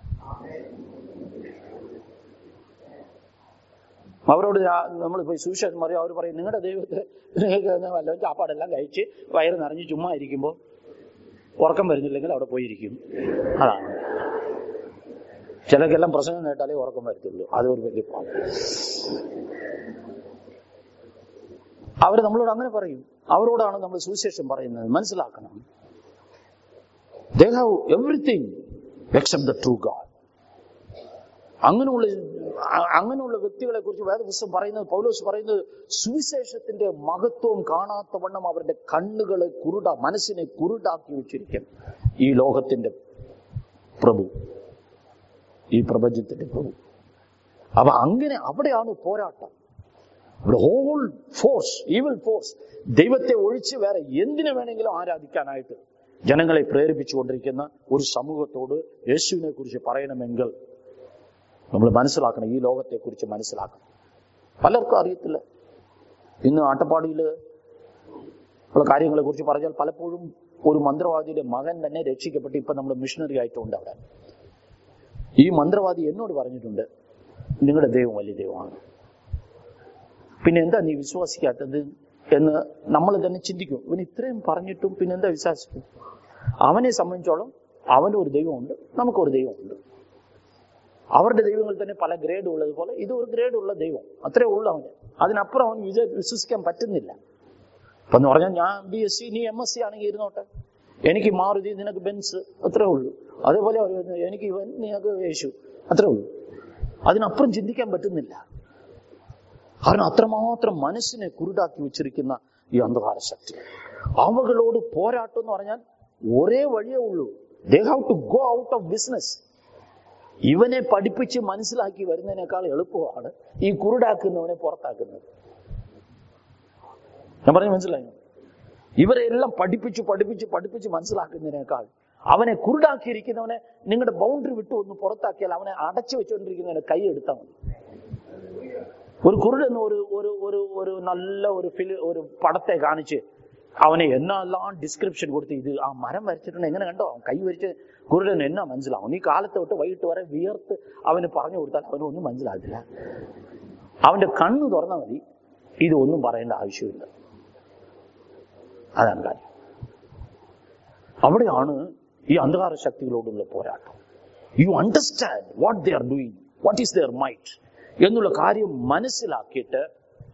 അവരോട് നമ്മൾ പോയി സുവിശേഷം പറയും അവർ പറയും നിങ്ങളുടെ ദൈവത്തെ നിങ്ങൾക്ക് വല്ല ചാപ്പാടെല്ലാം കഴിച്ച് വയറ് നിറഞ്ഞ് ചുമ്മാ ഇരിക്കുമ്പോൾ ഉറക്കം വരുന്നില്ലെങ്കിൽ അവിടെ പോയിരിക്കും അതാണ് ചിലർക്കെല്ലാം പ്രസംഗം കേട്ടാലേ ഉറക്കം വരത്തുള്ളൂ അത് ഒരു വലിയ പാവം അവർ നമ്മളോട് അങ്ങനെ പറയും അവരോടാണ് നമ്മൾ സുവിശേഷം പറയുന്നത് മനസ്സിലാക്കണം they have everything except the true God അങ്ങനെയുള്ള അ- അങ്ങനെയുള്ള വ്യക്തികളെ കുറിച്ച് വേദപുസ്തകം പറയുന്നത് പൗലോസ് പറയുന്നത് സുവിശേഷത്തിന്റെ മഹത്വം കാണാത്ത വണ്ണം അവരുടെ കണ്ണുകളെ കുരുട മനസ്സിനെ കുരുടാക്കി വെച്ചിരിക്കും ഈ ലോകത്തിന്റെ പ്രഭു ഈ പ്രപഞ്ചത്തിന്റെ പ്രഭു അപ്പൊ അങ്ങനെ അവിടെയാണ് പോരാട്ടം ഇവിടെ ഹോൾ ഫോഴ്സ് ഈവിൽ ഫോഴ്സ് ദൈവത്തെ ഒഴിച്ച് വേറെ എന്തിനു വേണമെങ്കിലും ആരാധിക്കാനായിട്ട് ജനങ്ങളെ പ്രേരിപ്പിച്ചുകൊണ്ടിരിക്കുന്ന ഒരു സമൂഹത്തോട് യേശുവിനെ കുറിച്ച് പറയണമെങ്കിൽ നമ്മൾ മനസ്സിലാക്കണം ഈ ലോകത്തെ കുറിച്ച് മനസ്സിലാക്കണം പലർക്കും അറിയത്തില്ല ഇന്ന് ആട്ടപ്പാടിയിൽ ഉള്ള കാര്യങ്ങളെ കുറിച്ച് പറഞ്ഞാൽ പലപ്പോഴും ഒരു മന്ത്രവാദിയുടെ മകൻ തന്നെ രക്ഷിക്കപ്പെട്ട് ഇപ്പൊ നമ്മൾ മിഷണറി ആയിട്ടുണ്ട് അവിടെ ഈ മന്ത്രവാദി എന്നോട് പറഞ്ഞിട്ടുണ്ട് നിങ്ങളുടെ ദൈവം വലിയ ദൈവമാണ് പിന്നെ എന്താ നീ വിശ്വസിക്കാത്തത് എന്ന് നമ്മൾ തന്നെ ചിന്തിക്കും ഇവൻ ഇത്രയും പറഞ്ഞിട്ടും പിന്നെ എന്താ വിശ്വസിക്കും അവനെ സംബന്ധിച്ചോളം അവന് ഒരു ദൈവമുണ്ട് നമുക്കൊരു ദൈവമുണ്ട് അവരുടെ ദൈവങ്ങൾ തന്നെ പല ഗ്രേഡ് ഉള്ളതുപോലെ ഇത് ഒരു ഗ്രേഡ് ഉള്ള ദൈവം അത്രേ ഉള്ളൂ അവന് അതിനപ്പുറം അവന് വിജയ വിശ്വസിക്കാൻ പറ്റുന്നില്ല അപ്പൊ എന്ന് പറഞ്ഞാൽ ഞാൻ ബി എസ് സി നീ എം എസ് സി ആണെങ്കിൽ ഇരുന്നോട്ടെ എനിക്ക് മാറുതി നിനക്ക് ബെൻസ് അത്രേ ഉള്ളൂ അതേപോലെ അവര് എനിക്ക് ഇവൻ നിനക്ക് യേശു അത്രേ ഉള്ളൂ അതിനപ്പുറം ചിന്തിക്കാൻ പറ്റുന്നില്ല കാരണം അത്രമാത്രം മനസ്സിനെ കുരുടാക്കി വെച്ചിരിക്കുന്ന ഈ അന്ധകാര ശക്തി അവകളോട് പോരാട്ടം എന്ന് പറഞ്ഞാൽ ഒരേ വഴിയേ ഉള്ളൂ they have to go out of business ഇവനെ പഠിപ്പിച്ച് മനസ്സിലാക്കി വരുന്നതിനേക്കാൾ എളുപ്പമാണ് ഈ കുരുടാക്കുന്നവനെ പുറത്താക്കുന്നത് ഞാൻ പറഞ്ഞു മനസ്സിലായി ഇവരെ എല്ലാം പഠിപ്പിച്ച് പഠിപ്പിച്ച് പഠിപ്പിച്ച് മനസ്സിലാക്കുന്നതിനേക്കാൾ അവനെ കുരുടാക്കിയിരിക്കുന്നവനെ നിങ്ങളുടെ ബൗണ്ടറി വിട്ടു ഒന്ന് പുറത്താക്കിയാൽ അവനെ അടച്ചു വെച്ചുകൊണ്ടിരിക്കുന്നവനെ കൈ എടുത്താൽ മതി ഒരു കുരുടൻ ഒരു ഒരു ഒരു ഒരു നല്ല ഒരു ഫിലി ഒരു പടത്തെ കാണിച്ച് അവനെ എന്നെല്ലാം ഡിസ്ക്രിപ്ഷൻ കൊടുത്ത് ഇത് ആ മരം വരച്ചിട്ടുണ്ട് എങ്ങനെ കണ്ടോ അവൻ കൈ വരച്ച് കുരുടൻ എന്നാ മനസ്സിലാവും നീ കാലത്ത് തൊട്ട് വൈകിട്ട് വരെ വിയർത്ത് അവന് പറഞ്ഞു കൊടുത്താൽ അവനൊന്നും മനസ്സിലാകത്തില്ല അവന്റെ കണ്ണ് തുറന്നാൽ മതി ഇതൊന്നും പറയേണ്ട ആവശ്യമില്ല അതാണ് കാര്യം അവിടെയാണ് ഈ അന്ധകാര ശക്തികളോടുള്ള പോരാട്ടം you understand what they are doing what is their might എന്നുള്ള കാര്യം മനസ്സിലാക്കിയിട്ട്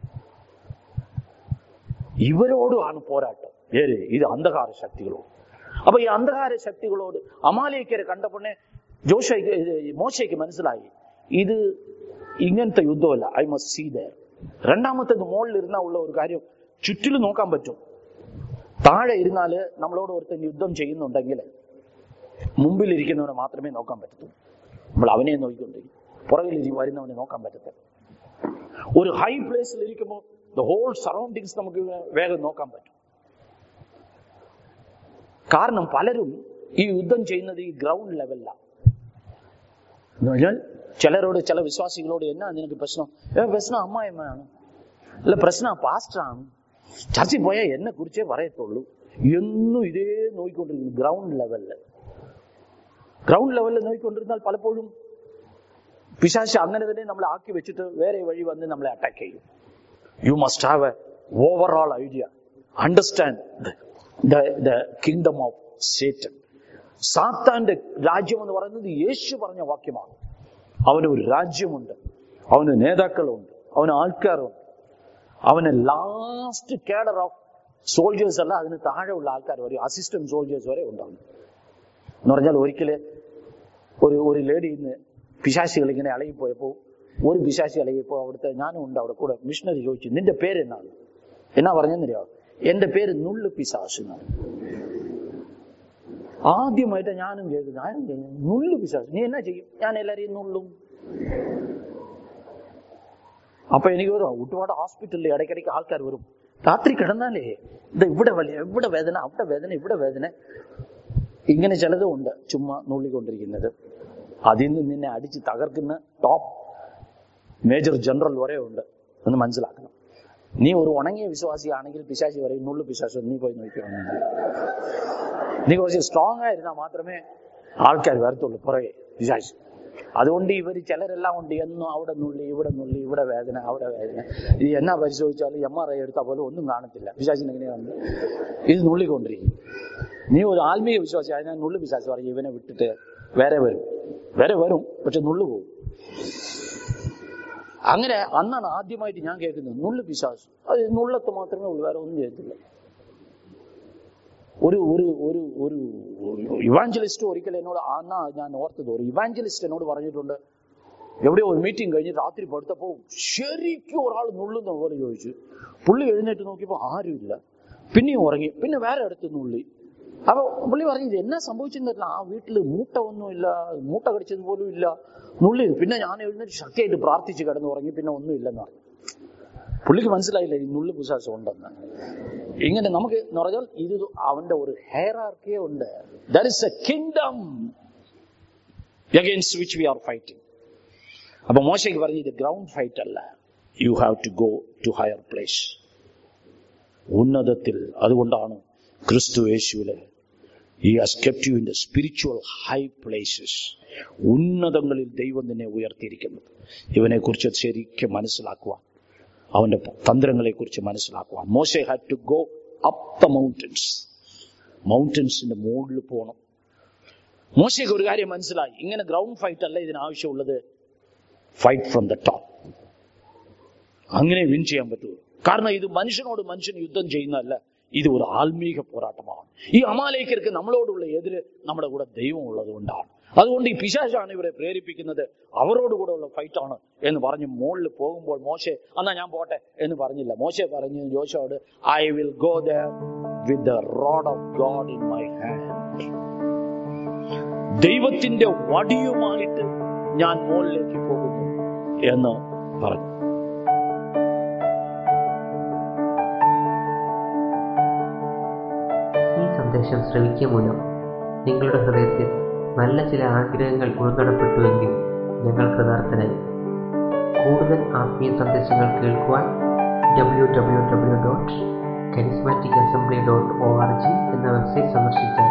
ഇവരോടുമാണ് പോരാട്ടം ഏത് ഇത് അന്ധകാര ശക്തികളോട് അപ്പൊ ഈ അന്ധകാര ശക്തികളോട് അമാലേക്കരെ കണ്ടപ്പോഴേ ജോഷയ്ക്ക് ഇത് മോശയ്ക്ക് മനസ്സിലായി ഇത് ഇങ്ങനത്തെ യുദ്ധമല്ല ഐ മസ്റ്റ് സീ ദയർ രണ്ടാമത്തേത് മുകളിൽ ഇരുന്ന ഉള്ള ഒരു കാര്യം ചുറ്റിലും നോക്കാൻ പറ്റും താഴെ ഇരുന്നാല് നമ്മളോട് ഒരുത്തൻ യുദ്ധം ചെയ്യുന്നുണ്ടെങ്കിൽ മുമ്പിൽ ഇരിക്കുന്നവനെ മാത്രമേ നോക്കാൻ പറ്റത്തുള്ളൂ നമ്മൾ അവനെ നോക്കിക്കൊണ്ടിരിക്കും പുറകിൽ വരുന്നവനെ നോക്കാൻ പറ്റത്തില്ല ഒരു ഹൈ പ്ലേസിൽ ഇരിക്കുമ്പോൾ ദ ഹോൾ സറൗണ്ടിങ്സ് നമുക്ക് വേഗം നോക്കാൻ പറ്റും കാരണം പലരും ഈ യുദ്ധം ചെയ്യുന്നത് ഈ ഗ്രൗണ്ട് ലെവലിലാണ് എന്ന് പറഞ്ഞാൽ ചിലരോട് ചില വിശ്വാസികളോട് എന്നാ നിനക്ക് പ്രശ്നം ഏ പ്രശ്നം അമ്മായിമ്മയാണ് അല്ല പ്രശ്നം പാസ്റ്ററാണ് ചർച്ചിൽ പോയാൽ എന്നെ കുറിച്ചേ പറയത്തുള്ളൂ എന്നും ഇതേ നോക്കിക്കൊണ്ടിരിക്കുന്നു ഗ്രൗണ്ട് ലെവലില് ഗ്രൗണ്ട് ലെവലിൽ നോക്കിക്കൊണ്ടിരുന്നാൽ പലപ്പോഴും പിശാശ് അങ്ങനെ തന്നെ നമ്മളെ ആക്കി വെച്ചിട്ട് വേറെ വഴി വന്ന് നമ്മളെ അറ്റാക്ക് ചെയ്യും you must have a overall idea understand the kingdom of Satan സാത്താന്റെ രാജ്യം എന്ന് പറയുന്നത് യേശു പറഞ്ഞ വാക്യമാണ് അവന് ഒരു രാജ്യമുണ്ട് അവന് നേതാക്കളുണ്ട് അവന് ആൾക്കാരുണ്ട് അവന് ലാസ്റ്റ് കേഡർ ഓഫ് സോൾജേഴ്സ് അല്ല അതിന് താഴെയുള്ള ആൾക്കാർ വരെ അസിസ്റ്റന്റ് സോൾജേഴ്സ് വരെ ഉണ്ടാവും എന്ന് പറഞ്ഞാൽ ഒരിക്കല് ഒരു ഒരു ലേഡി ഇന്ന് പിശാശികൾ ഇങ്ങനെ അളകിപ്പോയപ്പോൾ ഒരു പിശാശി അല്ലെങ്കിൽ ഇപ്പോൾ അവിടുത്തെ ഞാനും ഉണ്ട് അവിടെ കൂടെ മിഷണറി ചോദിച്ചു നിന്റെ പേര് എന്നാണ് എന്നാ പറഞ്ഞെന്നറിയോ എന്റെ പേര് നുള്ളു പിശാസ് എന്നാണ് ആദ്യമായിട്ട് ഞാനും കേൾക്കുന്നു ഞാനും കേൾക്കുന്നു നുള്ളു പിശാസ് നീ എന്നാ ചെയ്യും ഞാൻ എല്ലാരെയും നുള്ളും അപ്പൊ എനിക്ക് വരും ഒരുപാട് ഹോസ്പിറ്റലിൽ ഇടയ്ക്കിടയ്ക്ക് ആൾക്കാർ വരും രാത്രി കിടന്നാലേ ഇത് ഇവിടെ വലിയ ഇവിടെ വേദന അവിടെ വേദന ഇവിടെ വേദന ഇങ്ങനെ ചിലതും ഉണ്ട് ചുമ്മാ നുള്ളിക്കൊണ്ടിരിക്കുന്നത് അതിൽ നിന്ന് നിന്നെ അടിച്ച് തകർക്കുന്ന ടോപ്പ് മേജർ ജനറൽ വരെ ഉണ്ട് എന്ന് മനസ്സിലാക്കണം നീ ഒരു ഉണങ്ങിയ വിശ്വാസിയാണെങ്കിൽ പിശാചി പറയും നുള്ളു പിശാചി നീ പോയി നോക്കിയാണ് നീ കുറച്ച് സ്ട്രോങ് ആയിരുന്നാൽ മാത്രമേ ആൾക്കാർ വരത്തുള്ളൂ പുറകെ പിശാചി അതുകൊണ്ട് ഇവർ ചിലരെല്ലാം ഉണ്ട് എന്നും അവിടെ നുള്ളി ഇവിടെ നുള്ളി ഇവിടെ വേദന അവിടെ വേദന ഈ എന്നാ പരിശോധിച്ചാലും എം ആർ ഐ എടുത്താൽ പോലും ഒന്നും കാണത്തില്ല പിശാചിന് എങ്ങനെയാണ് ഇത് നുള്ളിക്കൊണ്ടിരിക്കും നീ ഒരു ആത്മീയ വിശ്വാസി അതിനാ നുള്ളു പിശാചി പറയും ഇവനെ വിട്ടിട്ട് വേറെ വരും വേറെ വരും പക്ഷെ നുള്ളു പോകും അങ്ങനെ അന്നാണ് ആദ്യമായിട്ട് ഞാൻ കേൾക്കുന്നത് നുള്ളു പിശാസ് അത് നുള്ളത്ത് മാത്രമേ ഉള്ളൂ വേറെ ഒന്നും ചെയ്യത്തില്ല ഒരു ഒരു ഒരു ഒരു ഇവാഞ്ചലിസ്റ്റ് ഒരിക്കൽ എന്നോട് അന്നാ ഞാൻ ഓർത്തത് ഒരു ഇവാഞ്ചലിസ്റ്റ് എന്നോട് പറഞ്ഞിട്ടുണ്ട് എവിടെയോ ഒരു മീറ്റിംഗ് കഴിഞ്ഞ് രാത്രി പടുത്തപ്പോ ശരിക്കും ഒരാൾ നുള്ളുന്ന പോലെ ചോദിച്ചു പുള്ളി എഴുന്നേറ്റ് നോക്കിയപ്പോ ആരുമില്ല പിന്നെയും ഉറങ്ങി പിന്നെ വേറെ അടുത്ത് നുള്ളി അപ്പൊ പുള്ളി പറഞ്ഞത് എന്നാ സംഭവിച്ചെന്നില്ല ആ വീട്ടില് മൂട്ട ഒന്നുമില്ല മൂട്ട കടിച്ചത് പോലും ഇല്ല നുള്ളി പിന്നെ ഞാൻ എഴുന്നേറ്റ് ശക്തിയായിട്ട് പ്രാർത്ഥിച്ച് കിടന്നു ഉറങ്ങി പിന്നെ ഒന്നും ഇല്ലെന്ന് പറഞ്ഞു പുള്ളിക്ക് മനസ്സിലായില്ല ഈ നുള്ളു പിശാസം ഉണ്ടെന്ന് ഇങ്ങനെ നമുക്ക് എന്ന് പറഞ്ഞാൽ ഇത് അവന്റെ ഒരു ഹെയറാർക്കിയെ ഉണ്ട് there is a kingdom against which we are fighting അപ്പൊ മോശയ്ക്ക് പറഞ്ഞു ഇത് ഗ്രൗണ്ട് ഫൈറ്റ് അല്ല you have to go to higher place ഉന്നതത്തിൽ അതുകൊണ്ടാണ് ക്രിസ്തു യേശുവിലെ he has kept you in the spiritual high places ഉന്നതങ്ങളിൽ ദൈവം നിന്നെ ഉയർത്തിയിരിക്കുന്നത് ഇവനെ കുറിച്ച് ശരിക്കും മനസ്സിലാക്കുവാൻ അവന്റെ തന്ത്രങ്ങളെ കുറിച്ച് മനസ്സിലാക്കുവാൻ മോശെ had to go up the mountains മൗണ്ടൻസിന്റെ മുകളിൽ പോകണം മോശയ്ക്ക് ഒരു കാര്യം മനസ്സിലായി ഇങ്ങനെ ഗ്രൗണ്ട് ഫൈറ്റ് അല്ല ഇതിനാവശ്യമുള്ളത് ഫൈറ്റ് ഫ്രം ദ ടോപ്പ് അങ്ങനെ വിൻ ചെയ്യാൻ പറ്റുള്ളൂ കാരണം ഇത് മനുഷ്യനോട് മനുഷ്യൻ യുദ്ധം ചെയ്യുന്നതല്ല ഇത് ഒരു ആത്മീക പോരാട്ടമാണ് ഈ അമാലേക്കർക്ക് നമ്മളോടുള്ള എതിര് നമ്മുടെ കൂടെ ദൈവം ഉള്ളത് കൊണ്ടാണ് അതുകൊണ്ട് ഈ പിശാചാണ് ഇവരെ പ്രേരിപ്പിക്കുന്നത് അവരോട് കൂടെ ഉള്ള ഫൈറ്റാണ് എന്ന് പറഞ്ഞ് മുകളിൽ പോകുമ്പോൾ മോശെ എന്നാ ഞാൻ പോട്ടെ എന്ന് പറഞ്ഞില്ല മോശെ പറഞ്ഞു ജോഷോട് I will go there with the rod of God in my hand ദൈവത്തിന്റെ വടിയുമായിട്ട് ഞാൻ മുകളിലേക്ക് പോകുന്നു എന്ന് പറഞ്ഞു ഈ സന്ദേശം ശ്രവിക്കുക മൂലം നിങ്ങളുടെ ഹൃദയത്തിൽ നല്ല ചില ആഗ്രഹങ്ങൾ ഉൾനടപ്പെട്ടുവെങ്കിൽ ഞങ്ങൾ കൃതാർത്ഥനായി കൂടുതൽ ആത്മീയ സന്ദേശങ്ങൾ കേൾക്കുവാൻ W W W dot charismatic assembly dot O R G എന്ന വെബ്സൈറ്റ് സന്ദർശിച്ചാൽ